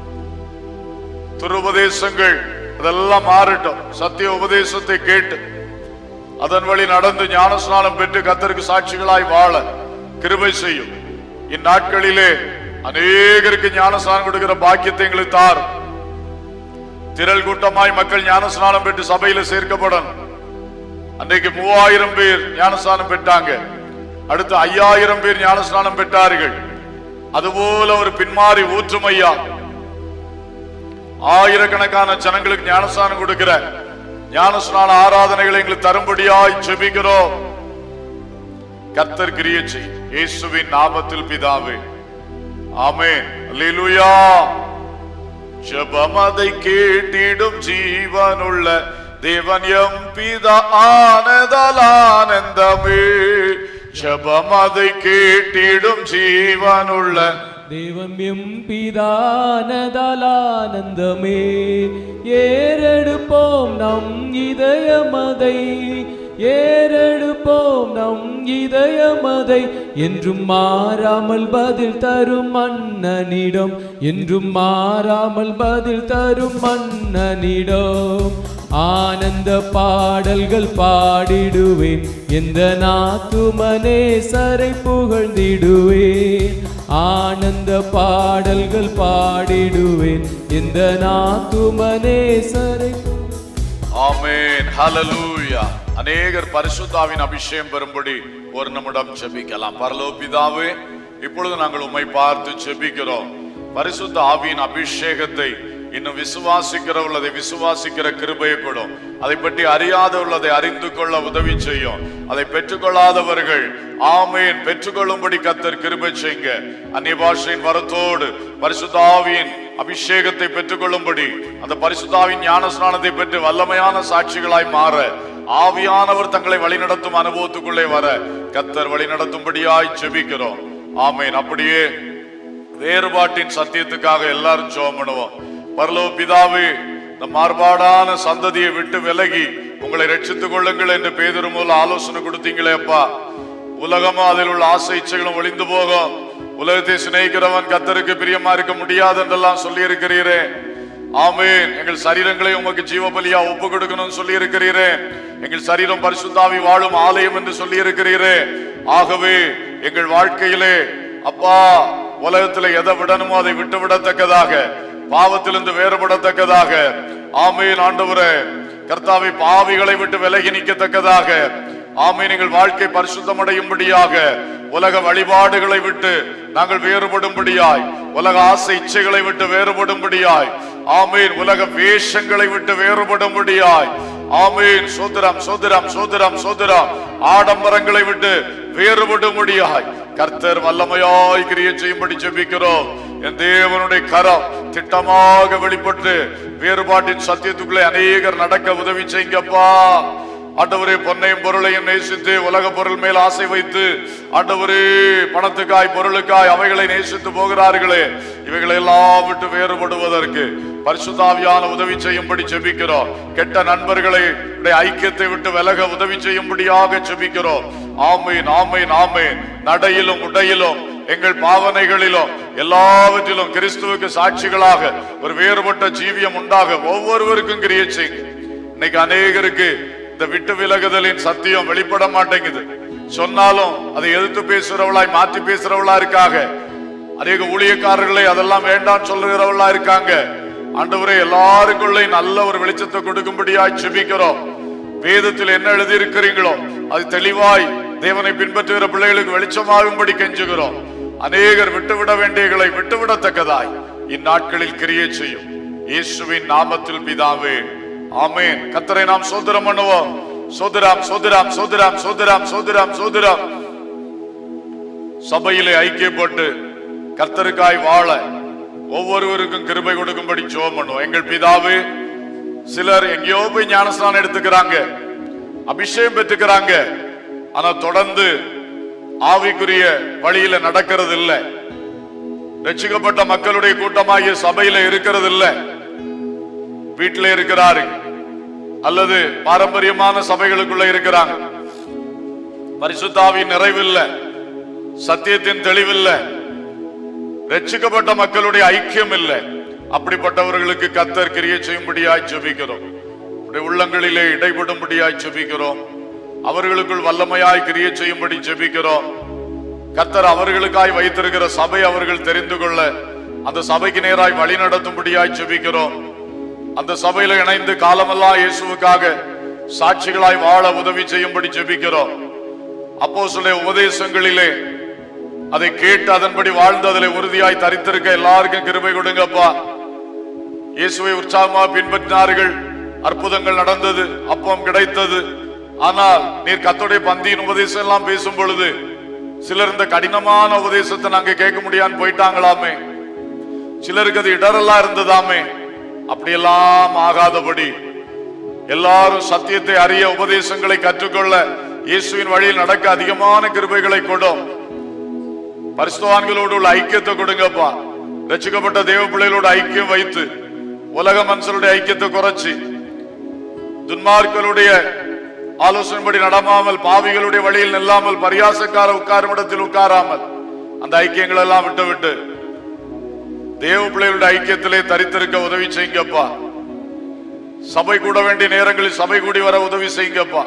துருபதேசங்கள் அதெல்லாம் மாறட்டும் சத்திய உபதேசத்தை கேட்டு அதன் வழி நடந்து ஞானஸ்நானம் பெற்று கத்தருக்கு சாட்சிகளாய் வாழ கிருபை செய்யும் இந்நாட்களிலே அநேகருக்கு ஞானஸ்நானம் கொடுக்கிற பாக்கியத்தை எங்களுக்கு தார் திரள் கூட்டமாய் மக்கள் ஞானஸ்நானம் பெற்று சபையில சேர்க்கப்படணும் அன்றைக்கு மூவாயிரம் பேர் ஞானஸ்நானம் பெற்றாங்க அடுத்து ஐயாயிரம் பேர் ஞானஸ்நானம் பெற்றார்கள் அதுபோல ஒரு பின்மாறி ஊற்றும் ஐயா ஆயிரக்கணக்கான ஜனங்களுக்கு ஞானஸ்நானம் கொடுக்கிற ஞானஸ்நான ஆராதனைகளை எங்களுக்கு தரும்படியாய் ஜெபிக்கிறோம் கர்த்தர் கிரியை செய் இயேசுவின் நாமத்தில் பிதாவே ஆமென் அல்லேலூயா ஜெபம் அதை கேட்டிடும் ஜீவனுள்ள தேவன் எம் பிதா ஆனதல் ஆனந்தமே ஜெபம் அதை கேட்டிடும் ஜீவனுள்ள தெய்வம் எம்பிதானதலானந்தமே ஏறெடுப்போம் நம் இதயமதை ஏறெடுப்போம் நம் இதயமதை என்றும் மாறாமல் பதில் தரும் மன்னனிடம் என்றும் மாறாமல் பதில் தரும் மன்னனிடம் ஆனந்த பாடல்கள் பாடிடுவேன் எந்த நாத்துமனே சரை புகழ்ந்திடுவேன் ஆனந்த பாடல்கள் பாடிடுவேன் எந்த நாத்துமனே சரை ஆமென் ஹalleluya அநேகர் பரிசுத்தாவின் அபிஷேகம் பெறும்படி ஒரு நிமிடம் ஜெபிக்கலாம் பரலோ பிதாவே இப்பொழுது நாங்கள் உம்மை பார்த்து ஜெபிக்கிறோம் பரிசுத்த ஆவியின் அபிஷேகத்தை இன்னும் விசுவாசிக்கிற உள்ளதை விசுவாசிக்கிற கிருபையை கொடும் அதை பற்றி அறியாத உள்ளதை அறிந்து கொள்ள உதவி செய்யும் அதை பெற்றுக்கொள்ளாதவர்கள் ஆமேன் பெற்றுக்கொள்ளும்படி கத்தர் கிருபை செய்யுங்க அந்நிய பாஷையின் வரத்தோடு பரிசுத்தாவியின் அபிஷேகத்தை பெற்றுக்கொள்ளும்படி அந்த பரிசுத்தாவின் ஞானஸ்நானத்தை பெற்று வல்லமையான சாட்சிகளாய் மாற ஆவியானவர் தங்களை வழிநடத்தும் அனுபவத்துக்குள்ளே வர கத்தர் வழிநடத்தும்படியாய் செபிக்கிறோம் ஆமேன் அப்படியே வேறுபாட்டின் சத்தியத்துக்காக எல்லாரும் ஜெபம் பண்ணுவோம் பரலோ பிதாவே இந்த மாறுபாடான சந்ததியை விட்டு விலகி உங்களை ரட்சித்துக் கொள்ளுங்கள் என்று பேதரு மூல ஆலோசனை கொடுத்தீங்களே அப்பா உலகமா அதில் உள்ள ஆசை இச்சைகளும் ஒளிந்து போகும் உலகத்தை சிநேகிக்கிறவன் கத்தருக்கு பிரியமா இருக்க முடியாது என்றெல்லாம் சொல்லி இருக்கிறீரே ஆமேன் எங்கள் சரீரங்களை உமக்கு ஜீவபலியா ஒப்பு கொடுக்கணும்னு சொல்லி இருக்கிறீரே எங்கள் சரீரம் பரிசுத்தாவி வாழும் ஆலயம் என்று சொல்லி இருக்கிறீரே ஆகவே எங்கள் வாழ்க்கையிலே அப்பா உலகத்துல எதை விடணுமோ அதை விட்டு விடத்தக்கதாக பாவத்திலிருந்து வேறுபடத்தக்கதாக ஆமேன் ஆண்டவரே கர்த்தாவை பாவிகளை விட்டு விலகி நிற்கத்தக்கதாக ஆமேன் எங்கள் வாழ்க்கை பரிசுத்தமடையும்படியாக உலக வழிபாடுகளை விட்டு நாங்கள் வேறுபடும்படியாய் உலக ஆசை இச்சைகளை விட்டு வேறுபடும்படியாய் ஆமீன் உலக வேஷங்களை விட்டு வேறுபடும்படியாய் ஆமீன் சோதரம் சோதரம் சோதரம் சோதரம் ஆடம்பரங்களை விட்டு வேறுபடும்படியாய் கர்த்தர் வல்லமையாய் கிரியை செய்யும்படி ஜெபிக்கிறோம் என் தேவனுடைய கரம் திட்டமாக வெளிப்பட்டு வேறுபாட்டின் சத்தியத்துக்குள்ளே அநேகர் நடக்க உதவி செய்யுங்கப்பா ஆண்டவரே பொன்னையும் பொருளையும் நேசித்து உலக பொருள் மேல் ஆசை வைத்து ஆண்டவரே பணத்துக்காய் பொருளுக்காய் அவைகளை நேசித்து போகிறார்களே இவைகளை எல்லாம் விட்டு வேறுபடுவதற்கு பரிசுத்தாவியான உதவி செய்யும்படி செபிக்கிறோம் கெட்ட நண்பர்களை உடைய ஐக்கியத்தை விட்டு விலக உதவி செய்யும்படியாக செபிக்கிறோம் ஆமீன் ஆமீன் ஆமீன் நடையிலும் உடையிலும் எங்கள் பாவனைகளிலும் எல்லாவற்றிலும் கிறிஸ்துவுக்கு சாட்சிகளாக ஒரு வேறுபட்ட ஜீவியம் உண்டாக ஒவ்வொருவருக்கும் கிரியை செய்யுங்க இன்னைக்கு அநேகருக்கு இந்த விட்டு விலகுதலின் சத்தியம் வெளிப்பட மாட்டேங்குது சொன்னாலும் அதை எதிர்த்து பேசுறவளாய் மாற்றி பேசுறவளா இருக்காங்க அநேக ஊழியக்காரர்களை அதெல்லாம் வேண்டாம் சொல்லுகிறவளா இருக்காங்க ஆண்டவரே எல்லாருக்குள்ளே நல்ல ஒரு வெளிச்சத்தை கொடுக்கும்படியாய் செபிக்கிறோம் வேதத்தில் என்ன எழுதி இருக்கிறீங்களோ அது தெளிவாய் தேவனை பின்பற்றுகிற பிள்ளைகளுக்கு வெளிச்சமாகும்படி கெஞ்சுகிறோம் அநேகர் விட்டுவிட வேண்டியகளை விட்டுவிடத்தக்கதாய் இந்நாட்களில் கிரியை செய்யும் இயேசுவின் நாமத்தில் பிதாவே ஆமென் கத்தரை நாம் சோதரம் பண்ணுவோம் சோதராம் சோதராம் சோதராம் சோதராம் சோதராம் சோதராம் சபையிலே ஐக்கியப்பட்டு கர்த்தருக்காய் வாழ ஒவ்வொருவருக்கும் கிருபை கொடுக்கும்படி ஜெபம் பண்ணுவோம் எங்கள் பிதாவே சிலர் எங்கேயோ போய் ஞானஸ்நானம் எடுத்துக்கிறாங்க அபிஷேகம் பெற்றுக்கிறாங்க ஆனா தொடர்ந்து ஆவிக்குரிய வழியில நடக்கிறது இல்ல ரட்சிக்கப்பட்ட மக்களுடைய கூட்டமாகிய சபையில இருக்கிறது இல்ல வீட்டில இருக்கிறாரு அல்லது பாரம்பரியமான சபைகளுக்குள்ள இருக்கிறாங்க பரிசுத்தாவின் நிறைவில்லை சத்தியத்தின் தெளிவில்லை ரட்சிக்கப்பட்ட மக்களுடைய ஐக்கியம் இல்லை அப்படிப்பட்டவர்களுக்கு கத்தர் கிரியை செய்யும்படியாய் ஜெபிக்கிறோம் உடைய உள்ளங்களிலே இடைபடும்படியாய் ஜெபிக்கிறோம் அவர்களுக்குள் வல்லமையாய் கிரியை செய்யும்படி ஜெபிக்கிறோம் கத்தர் அவர்களுக்காய் வைத்திருக்கிற சபை அவர்கள் தெரிந்து கொள்ள அந்த சபைக்கு நேராய் வழி நடத்தும்படியாய் ஜெபிக்கிறோம் அந்த சபையில இணைந்து காலமெல்லாம் இயேசுவுக்காக சாட்சிகளாய் வாழ உதவி செய்யும்படி ஜெபிக்கிறோம் அப்போ உபதேசங்களிலே அதை கேட்டு அதன்படி வாழ்ந்து அதில் உறுதியாய் தரித்திருக்க எல்லாருக்கும் கிருபை கொடுங்கப்பா இயேசுவை உற்சாகமா பின்பற்றினார்கள் அற்புதங்கள் நடந்தது அப்பம் கிடைத்தது ஆனால் நீர் கத்தோடைய பந்தியின் உபதேசம் எல்லாம் பேசும் பொழுது சிலர் இந்த கடினமான உபதேசத்தை நாங்க கேட்க முடியான்னு போயிட்டாங்களாமே சிலருக்கு அது இடரெல்லாம் இருந்ததாமே அப்படியெல்லாம் ஆகாதபடி எல்லாரும் சத்தியத்தை அறிய உபதேசங்களை கற்றுக்கொள்ள இயேசுவின் வழியில் நடக்க அதிகமான கிருபைகளை கொடும் பரிசுத்தவான்களோடு உள்ள ஐக்கியத்தை கொடுங்கப்பா ரட்சிக்கப்பட்ட தேவ பிள்ளைகளோட ஐக்கியம் வைத்து உலக மனுஷருடைய ஐக்கியத்தை குறைச்சி துன்மார்களுடைய ஆலோசனைப்படி நடமாமல் பாவிகளுடைய வழியில் நில்லாமல் பரியாசக்கார உட்காரும் இடத்தில் உட்காராமல் அந்த ஐக்கியங்கள் எல்லாம் விட்டு விட்டு தேவ பிள்ளைகளுடைய ஐக்கியத்திலே தரித்திருக்க உதவி செய்யுங்கப்பா சபை கூட வேண்டிய நேரங்களில் சபை கூடி வர உதவி செய்யுங்கப்பா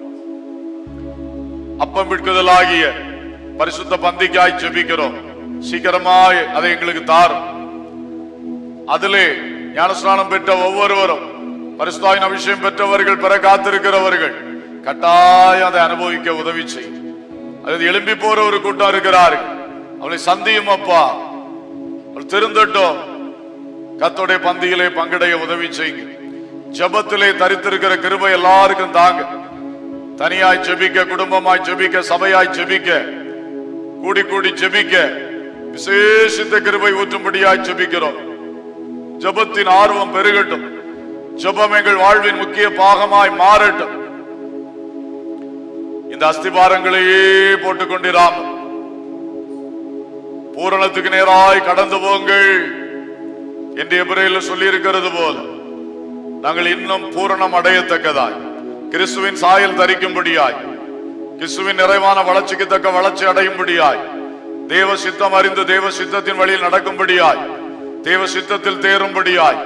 அப்பம் விற்குதலாகிய பரிசுத்த பந்திக்காய் ஜெபிக்கிறோம் சீக்கிரமாய் அதை எங்களுக்கு தாரும் அதிலே ஞானஸ்நானம் பெற்ற ஒவ்வொருவரும் பரிசுத்தாயின் அபிஷேகம் பெற்றவர்கள் பெற காத்திருக்கிறவர்கள் கட்டாயம் அதை அனுபவிக்க உதவி செய்யும் அது எழும்பி போற ஒரு கூட்டம் இருக்கிறார்கள் அவளை சந்தியும் அப்பா அவள் திருந்தட்டும் கத்தோடைய பந்தியிலே பங்கடைய உதவி செய்யுங்க ஜெபத்திலே தரித்திருக்கிற கிருபை எல்லாருக்கும் தாங்க தனியாய் ஜெபிக்க குடும்பமாய் ஜெபிக்க சபையாய் ஜெபிக்க கூடி கூடி ஜெபிக்க விசேஷித்த கிருபை ஊற்றும்படியாய் ஜெபிக்கிறோம் ஜெபத்தின் ஆர்வம் பெருகட்டும் ஜெபம் எங்கள் வாழ்வின் முக்கிய பாகமாய் மாறட்டும் இந்த அஸ்திபாரங்களையே போட்டுக் கொண்டிராம பூரணத்துக்கு நேராய் கடந்து போங்கள் என்று எபிரேல சொல்லி இருக்கிறது போல நாங்கள் இன்னும் பூரணம் அடையத்தக்கதாய் கிறிஸ்துவின் சாயல் தரிக்கும்படியாய் கிறிஸ்துவின் நிறைவான வளர்ச்சிக்கு தக்க வளர்ச்சி அடையும்படியாய் தேவ சித்தம் அறிந்து தேவ சித்தத்தின் வழியில் நடக்கும்படியாய் தேவ சித்தத்தில் தேரும்படியாய்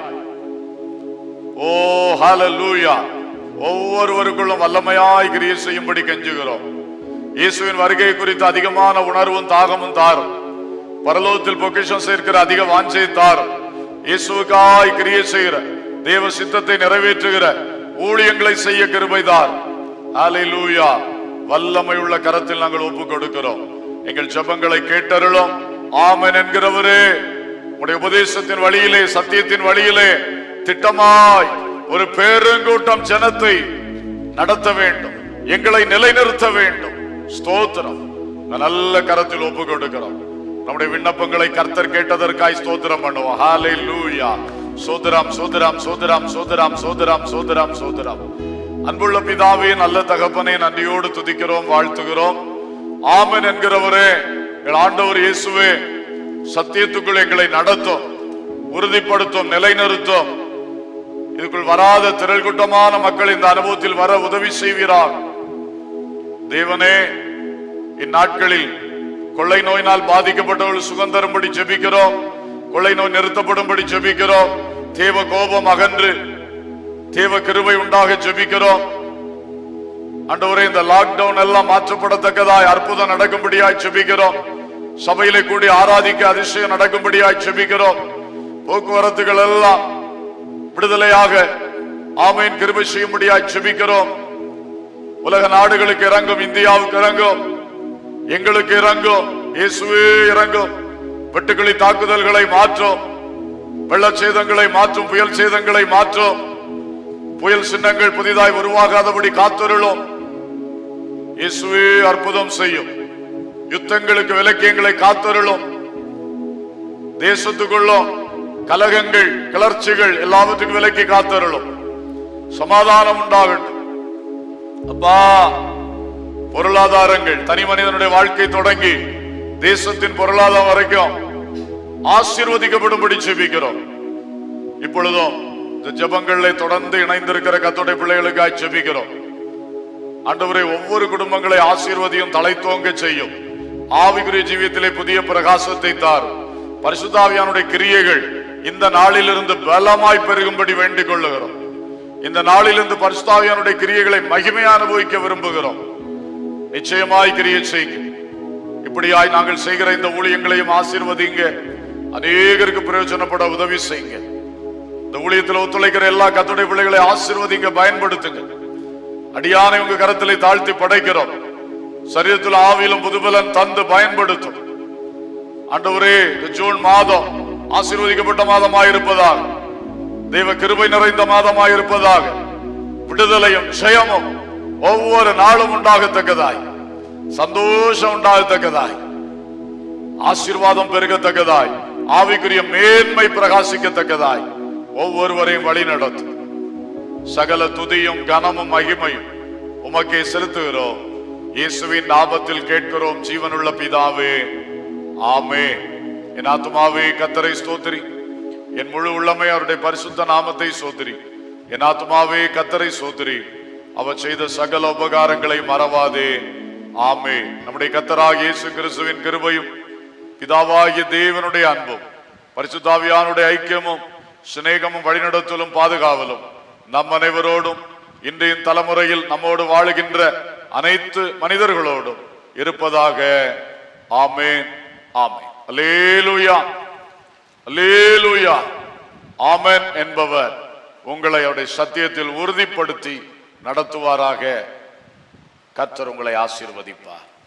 ஓ ஹalleluya ஒவ்வொருவருக்குள்ளும் வல்லமையாய் கிரியை செய்யும்படி கெஞ்சுகிறோம் இயேசுவின் வருகை குறித்து அதிகமான உணர்வும் தாகமும் தாரும் பரலோகத்தில் பொக்கிஷம் சேர்க்கிற அதிக வாஞ்சை தாரும் இயேசுவுக்காய் கிரியை செய்கிற தேவ சித்தத்தை நிறைவேற்றுகிற ஊழியங்களை செய்ய கிருபைதார் ஹalleluya வல்லமை உள்ள கரத்தில் நாங்கள் ஒப்பு கொடுக்கிறோம் எங்கள் ஜெபங்களை கேட்டருளும் ஆமென் என்கிறவரே உடைய உபதேசத்தின் வழியிலே சத்தியத்தின் வழியிலே திட்டமாய் ஒரு பெருங்கூட்டம் ஜனத்தை நடத்த வேண்டும் எங்களை நிலைநிறுத்த வேண்டும் ஸ்தோத்திரம் நல்ல கரத்தில் ஒப்பு கொடுக்கிறோம் நம்முடைய விண்ணப்பங்களை கர்த்தர் கேட்டதற்காய் ஸ்தோத்திரம் பண்ணுவோம் ஹalleluya சோதரம் சோதரம் சோதரம் சோதரம் சோதரம் சோதரம் சோதரம் அன்புள்ள பிதாவே நல்ல தகப்பனே நன்றியோடு துதிக்கிறோம் வாழ்த்துகிறோம் ஆமென் என்கிறவரே எங்கள் ஆண்டவர் இயேசுவே சத்தியத்துக்குள் எங்களை நடத்தும் உறுதிப்படுத்தும் நிலைநிறுத்தும் இதுக்குள் வராத திரள் கூட்டமான மக்கள் இந்த அனுபவத்தில் வர உதவி செய்வீரார் தேவனே இந்நாட்களில் கொள்ளை நோயினால் பாதிக்கப்பட்டவர்கள் சுகம் தரும்படி ஜெபிக்கிறோம் கொள்ளை நோய் நிறுத்தப்படும்படி ஜெபிக்கிறோம் தேவ கோபம் அகன்று தேவ கிருபை உண்டாக ஜெபிக்கிறோம் ஆண்டவரே இந்த லாக்டவுன் எல்லாம் மாற்றப்படத்தக்கதாய் அற்புதம் நடக்கும்படியாய் ஜெபிக்கிறோம் சபையிலே கூடி ஆராதிக்க அதிசயம் நடக்கும்படியாய் ஜெபிக்கிறோம் போக்குவரத்துகள் எல்லாம் விடுதலையாக ஆமையின் கிருபை செய்யும்படியாய் ஜெபிக்கிறோம் உலக நாடுகளுக்கு இறங்கும் இந்தியாவுக்கு இறங்கும் எங்களுக்கு இறங்கும் இயேசுவே இறங்கும் வெட்டுக்கிளி தாக்குதல்களை மாற்றும் வெள்ள சேதங்களை மாற்றும் புயல் சேதங்களை மாற்றும் புயல் சின்னங்கள் புதிதாய் உருவாகாதபடி காத்தருளும் இயேசுவே அற்புதம் செய்யும் யுத்தங்களுக்கு விலக்கியங்களை காத்தருளும் தேசத்துக்குள்ளும் கலகங்கள் கிளர்ச்சிகள் எல்லாவற்றுக்கும் விலக்கி காத்தருளும் சமாதானம் உண்டாகட்டும் அப்பா பொருளாதாரங்கள் தனி மனிதனுடைய வாழ்க்கை தொடங்கி தேசத்தின் பொருளாதாரம் வரைக்கும் ஆசீர்வதிக்கப்படும்படி ஜெபிக்கிறோம் இப்பொழுதும் இந்த ஜெபங்களிலே தொடர்ந்து இணைந்திருக்கிற கத்தோடைய பிள்ளைகளுக்காய் ஜெபிக்கிறோம் ஆண்டவரை ஒவ்வொரு குடும்பங்களை ஆசீர்வதியும் தலைத்தோங்க செய்யும் ஆவிக்குரிய ஜீவியத்திலே புதிய பிரகாசத்தை தார் பரிசுத்தாவியானுடைய கிரியைகள் இந்த நாளிலிருந்து பலமாய் பெருகும்படி வேண்டிக் கொள்ளுகிறோம் இந்த நாளிலிருந்து பரிசுத்தாவியானுடைய கிரியைகளை மகிமையா அனுபவிக்க விரும்புகிறோம் நிச்சயமாய் கிரியை செய்யுங்க இப்படியாய் நாங்கள் செய்கிற இந்த ஊழியங்களையும் ஆசீர்வதிங்க அநேகருக்கு பிரயோஜனப்பட உதவி செய்யுங்க இந்த ஊழியத்தில் ஒத்துழைக்கிற எல்லா கத்துடைய பிள்ளைகளை ஆசீர்வதிங்க பயன்படுத்துங்க அடியானை உங்க கரத்திலே தாழ்த்தி படைக்கிறோம் சரீரத்தில் ஆவியிலும் புதுபலன் தந்து பயன்படுத்தும் ஆண்டவரே இந்த ஜூன் மாதம் ஆசீர்வதிக்கப்பட்ட மாதமாயிருப்பதாக தெய்வ கிருபை நிறைந்த மாதமாயிருப்பதாக விடுதலையும் ஜெயமும் ஒவ்வொரு நாளும் உண்டாகத்தக்கதாய் சந்தோஷம் உண்டாகத்தக்கதாய் ஆசீர்வாதம் பெருகத்தக்கதாய் ஆவிக்குரிய மேன்மை பிரகாசிக்கத்தக்கதாய் ஒவ்வொருவரையும் வழி நடத்தும் சகல துதியும் கனமும் மகிமையும் உமக்கே செலுத்துகிறோம் இயேசுவின் நாமத்தில் கேட்கிறோம் ஜீவனுள்ள பிதாவே ஆமே என் ஆத்துமாவே கத்தரை ஸ்தோத்திரி என் முழு உள்ளமை அவருடைய பரிசுத்த நாமத்தை சோத்திரி என் ஆத்துமாவே கத்தரை சோத்திரி அவர் செய்த சகல உபகாரங்களை மறவாதே ஆமே நம்முடைய கத்தராக இயேசு கிறிஸ்துவின் கிருபையும் பிதாவாகிய தேவனுடைய அன்பும் பரிசுத்தாவியானுடைய ஐக்கியமும் சிநேகமும் வழிநடத்தலும் பாதுகாவலும் நம் அனைவரோடும் இன்றைய தலைமுறையில் நம்மோடு வாழுகின்ற அனைத்து மனிதர்களோடும் இருப்பதாக ஆமேன் ஆமேன் அல்லேலூயா அல்லேலூயா ஆமென் என்பவர் உங்களை அவருடைய சத்தியத்தில் உறுதிப்படுத்தி நடத்துவாராக கர்த்தர் உங்களை ஆசீர்வதிப்பார்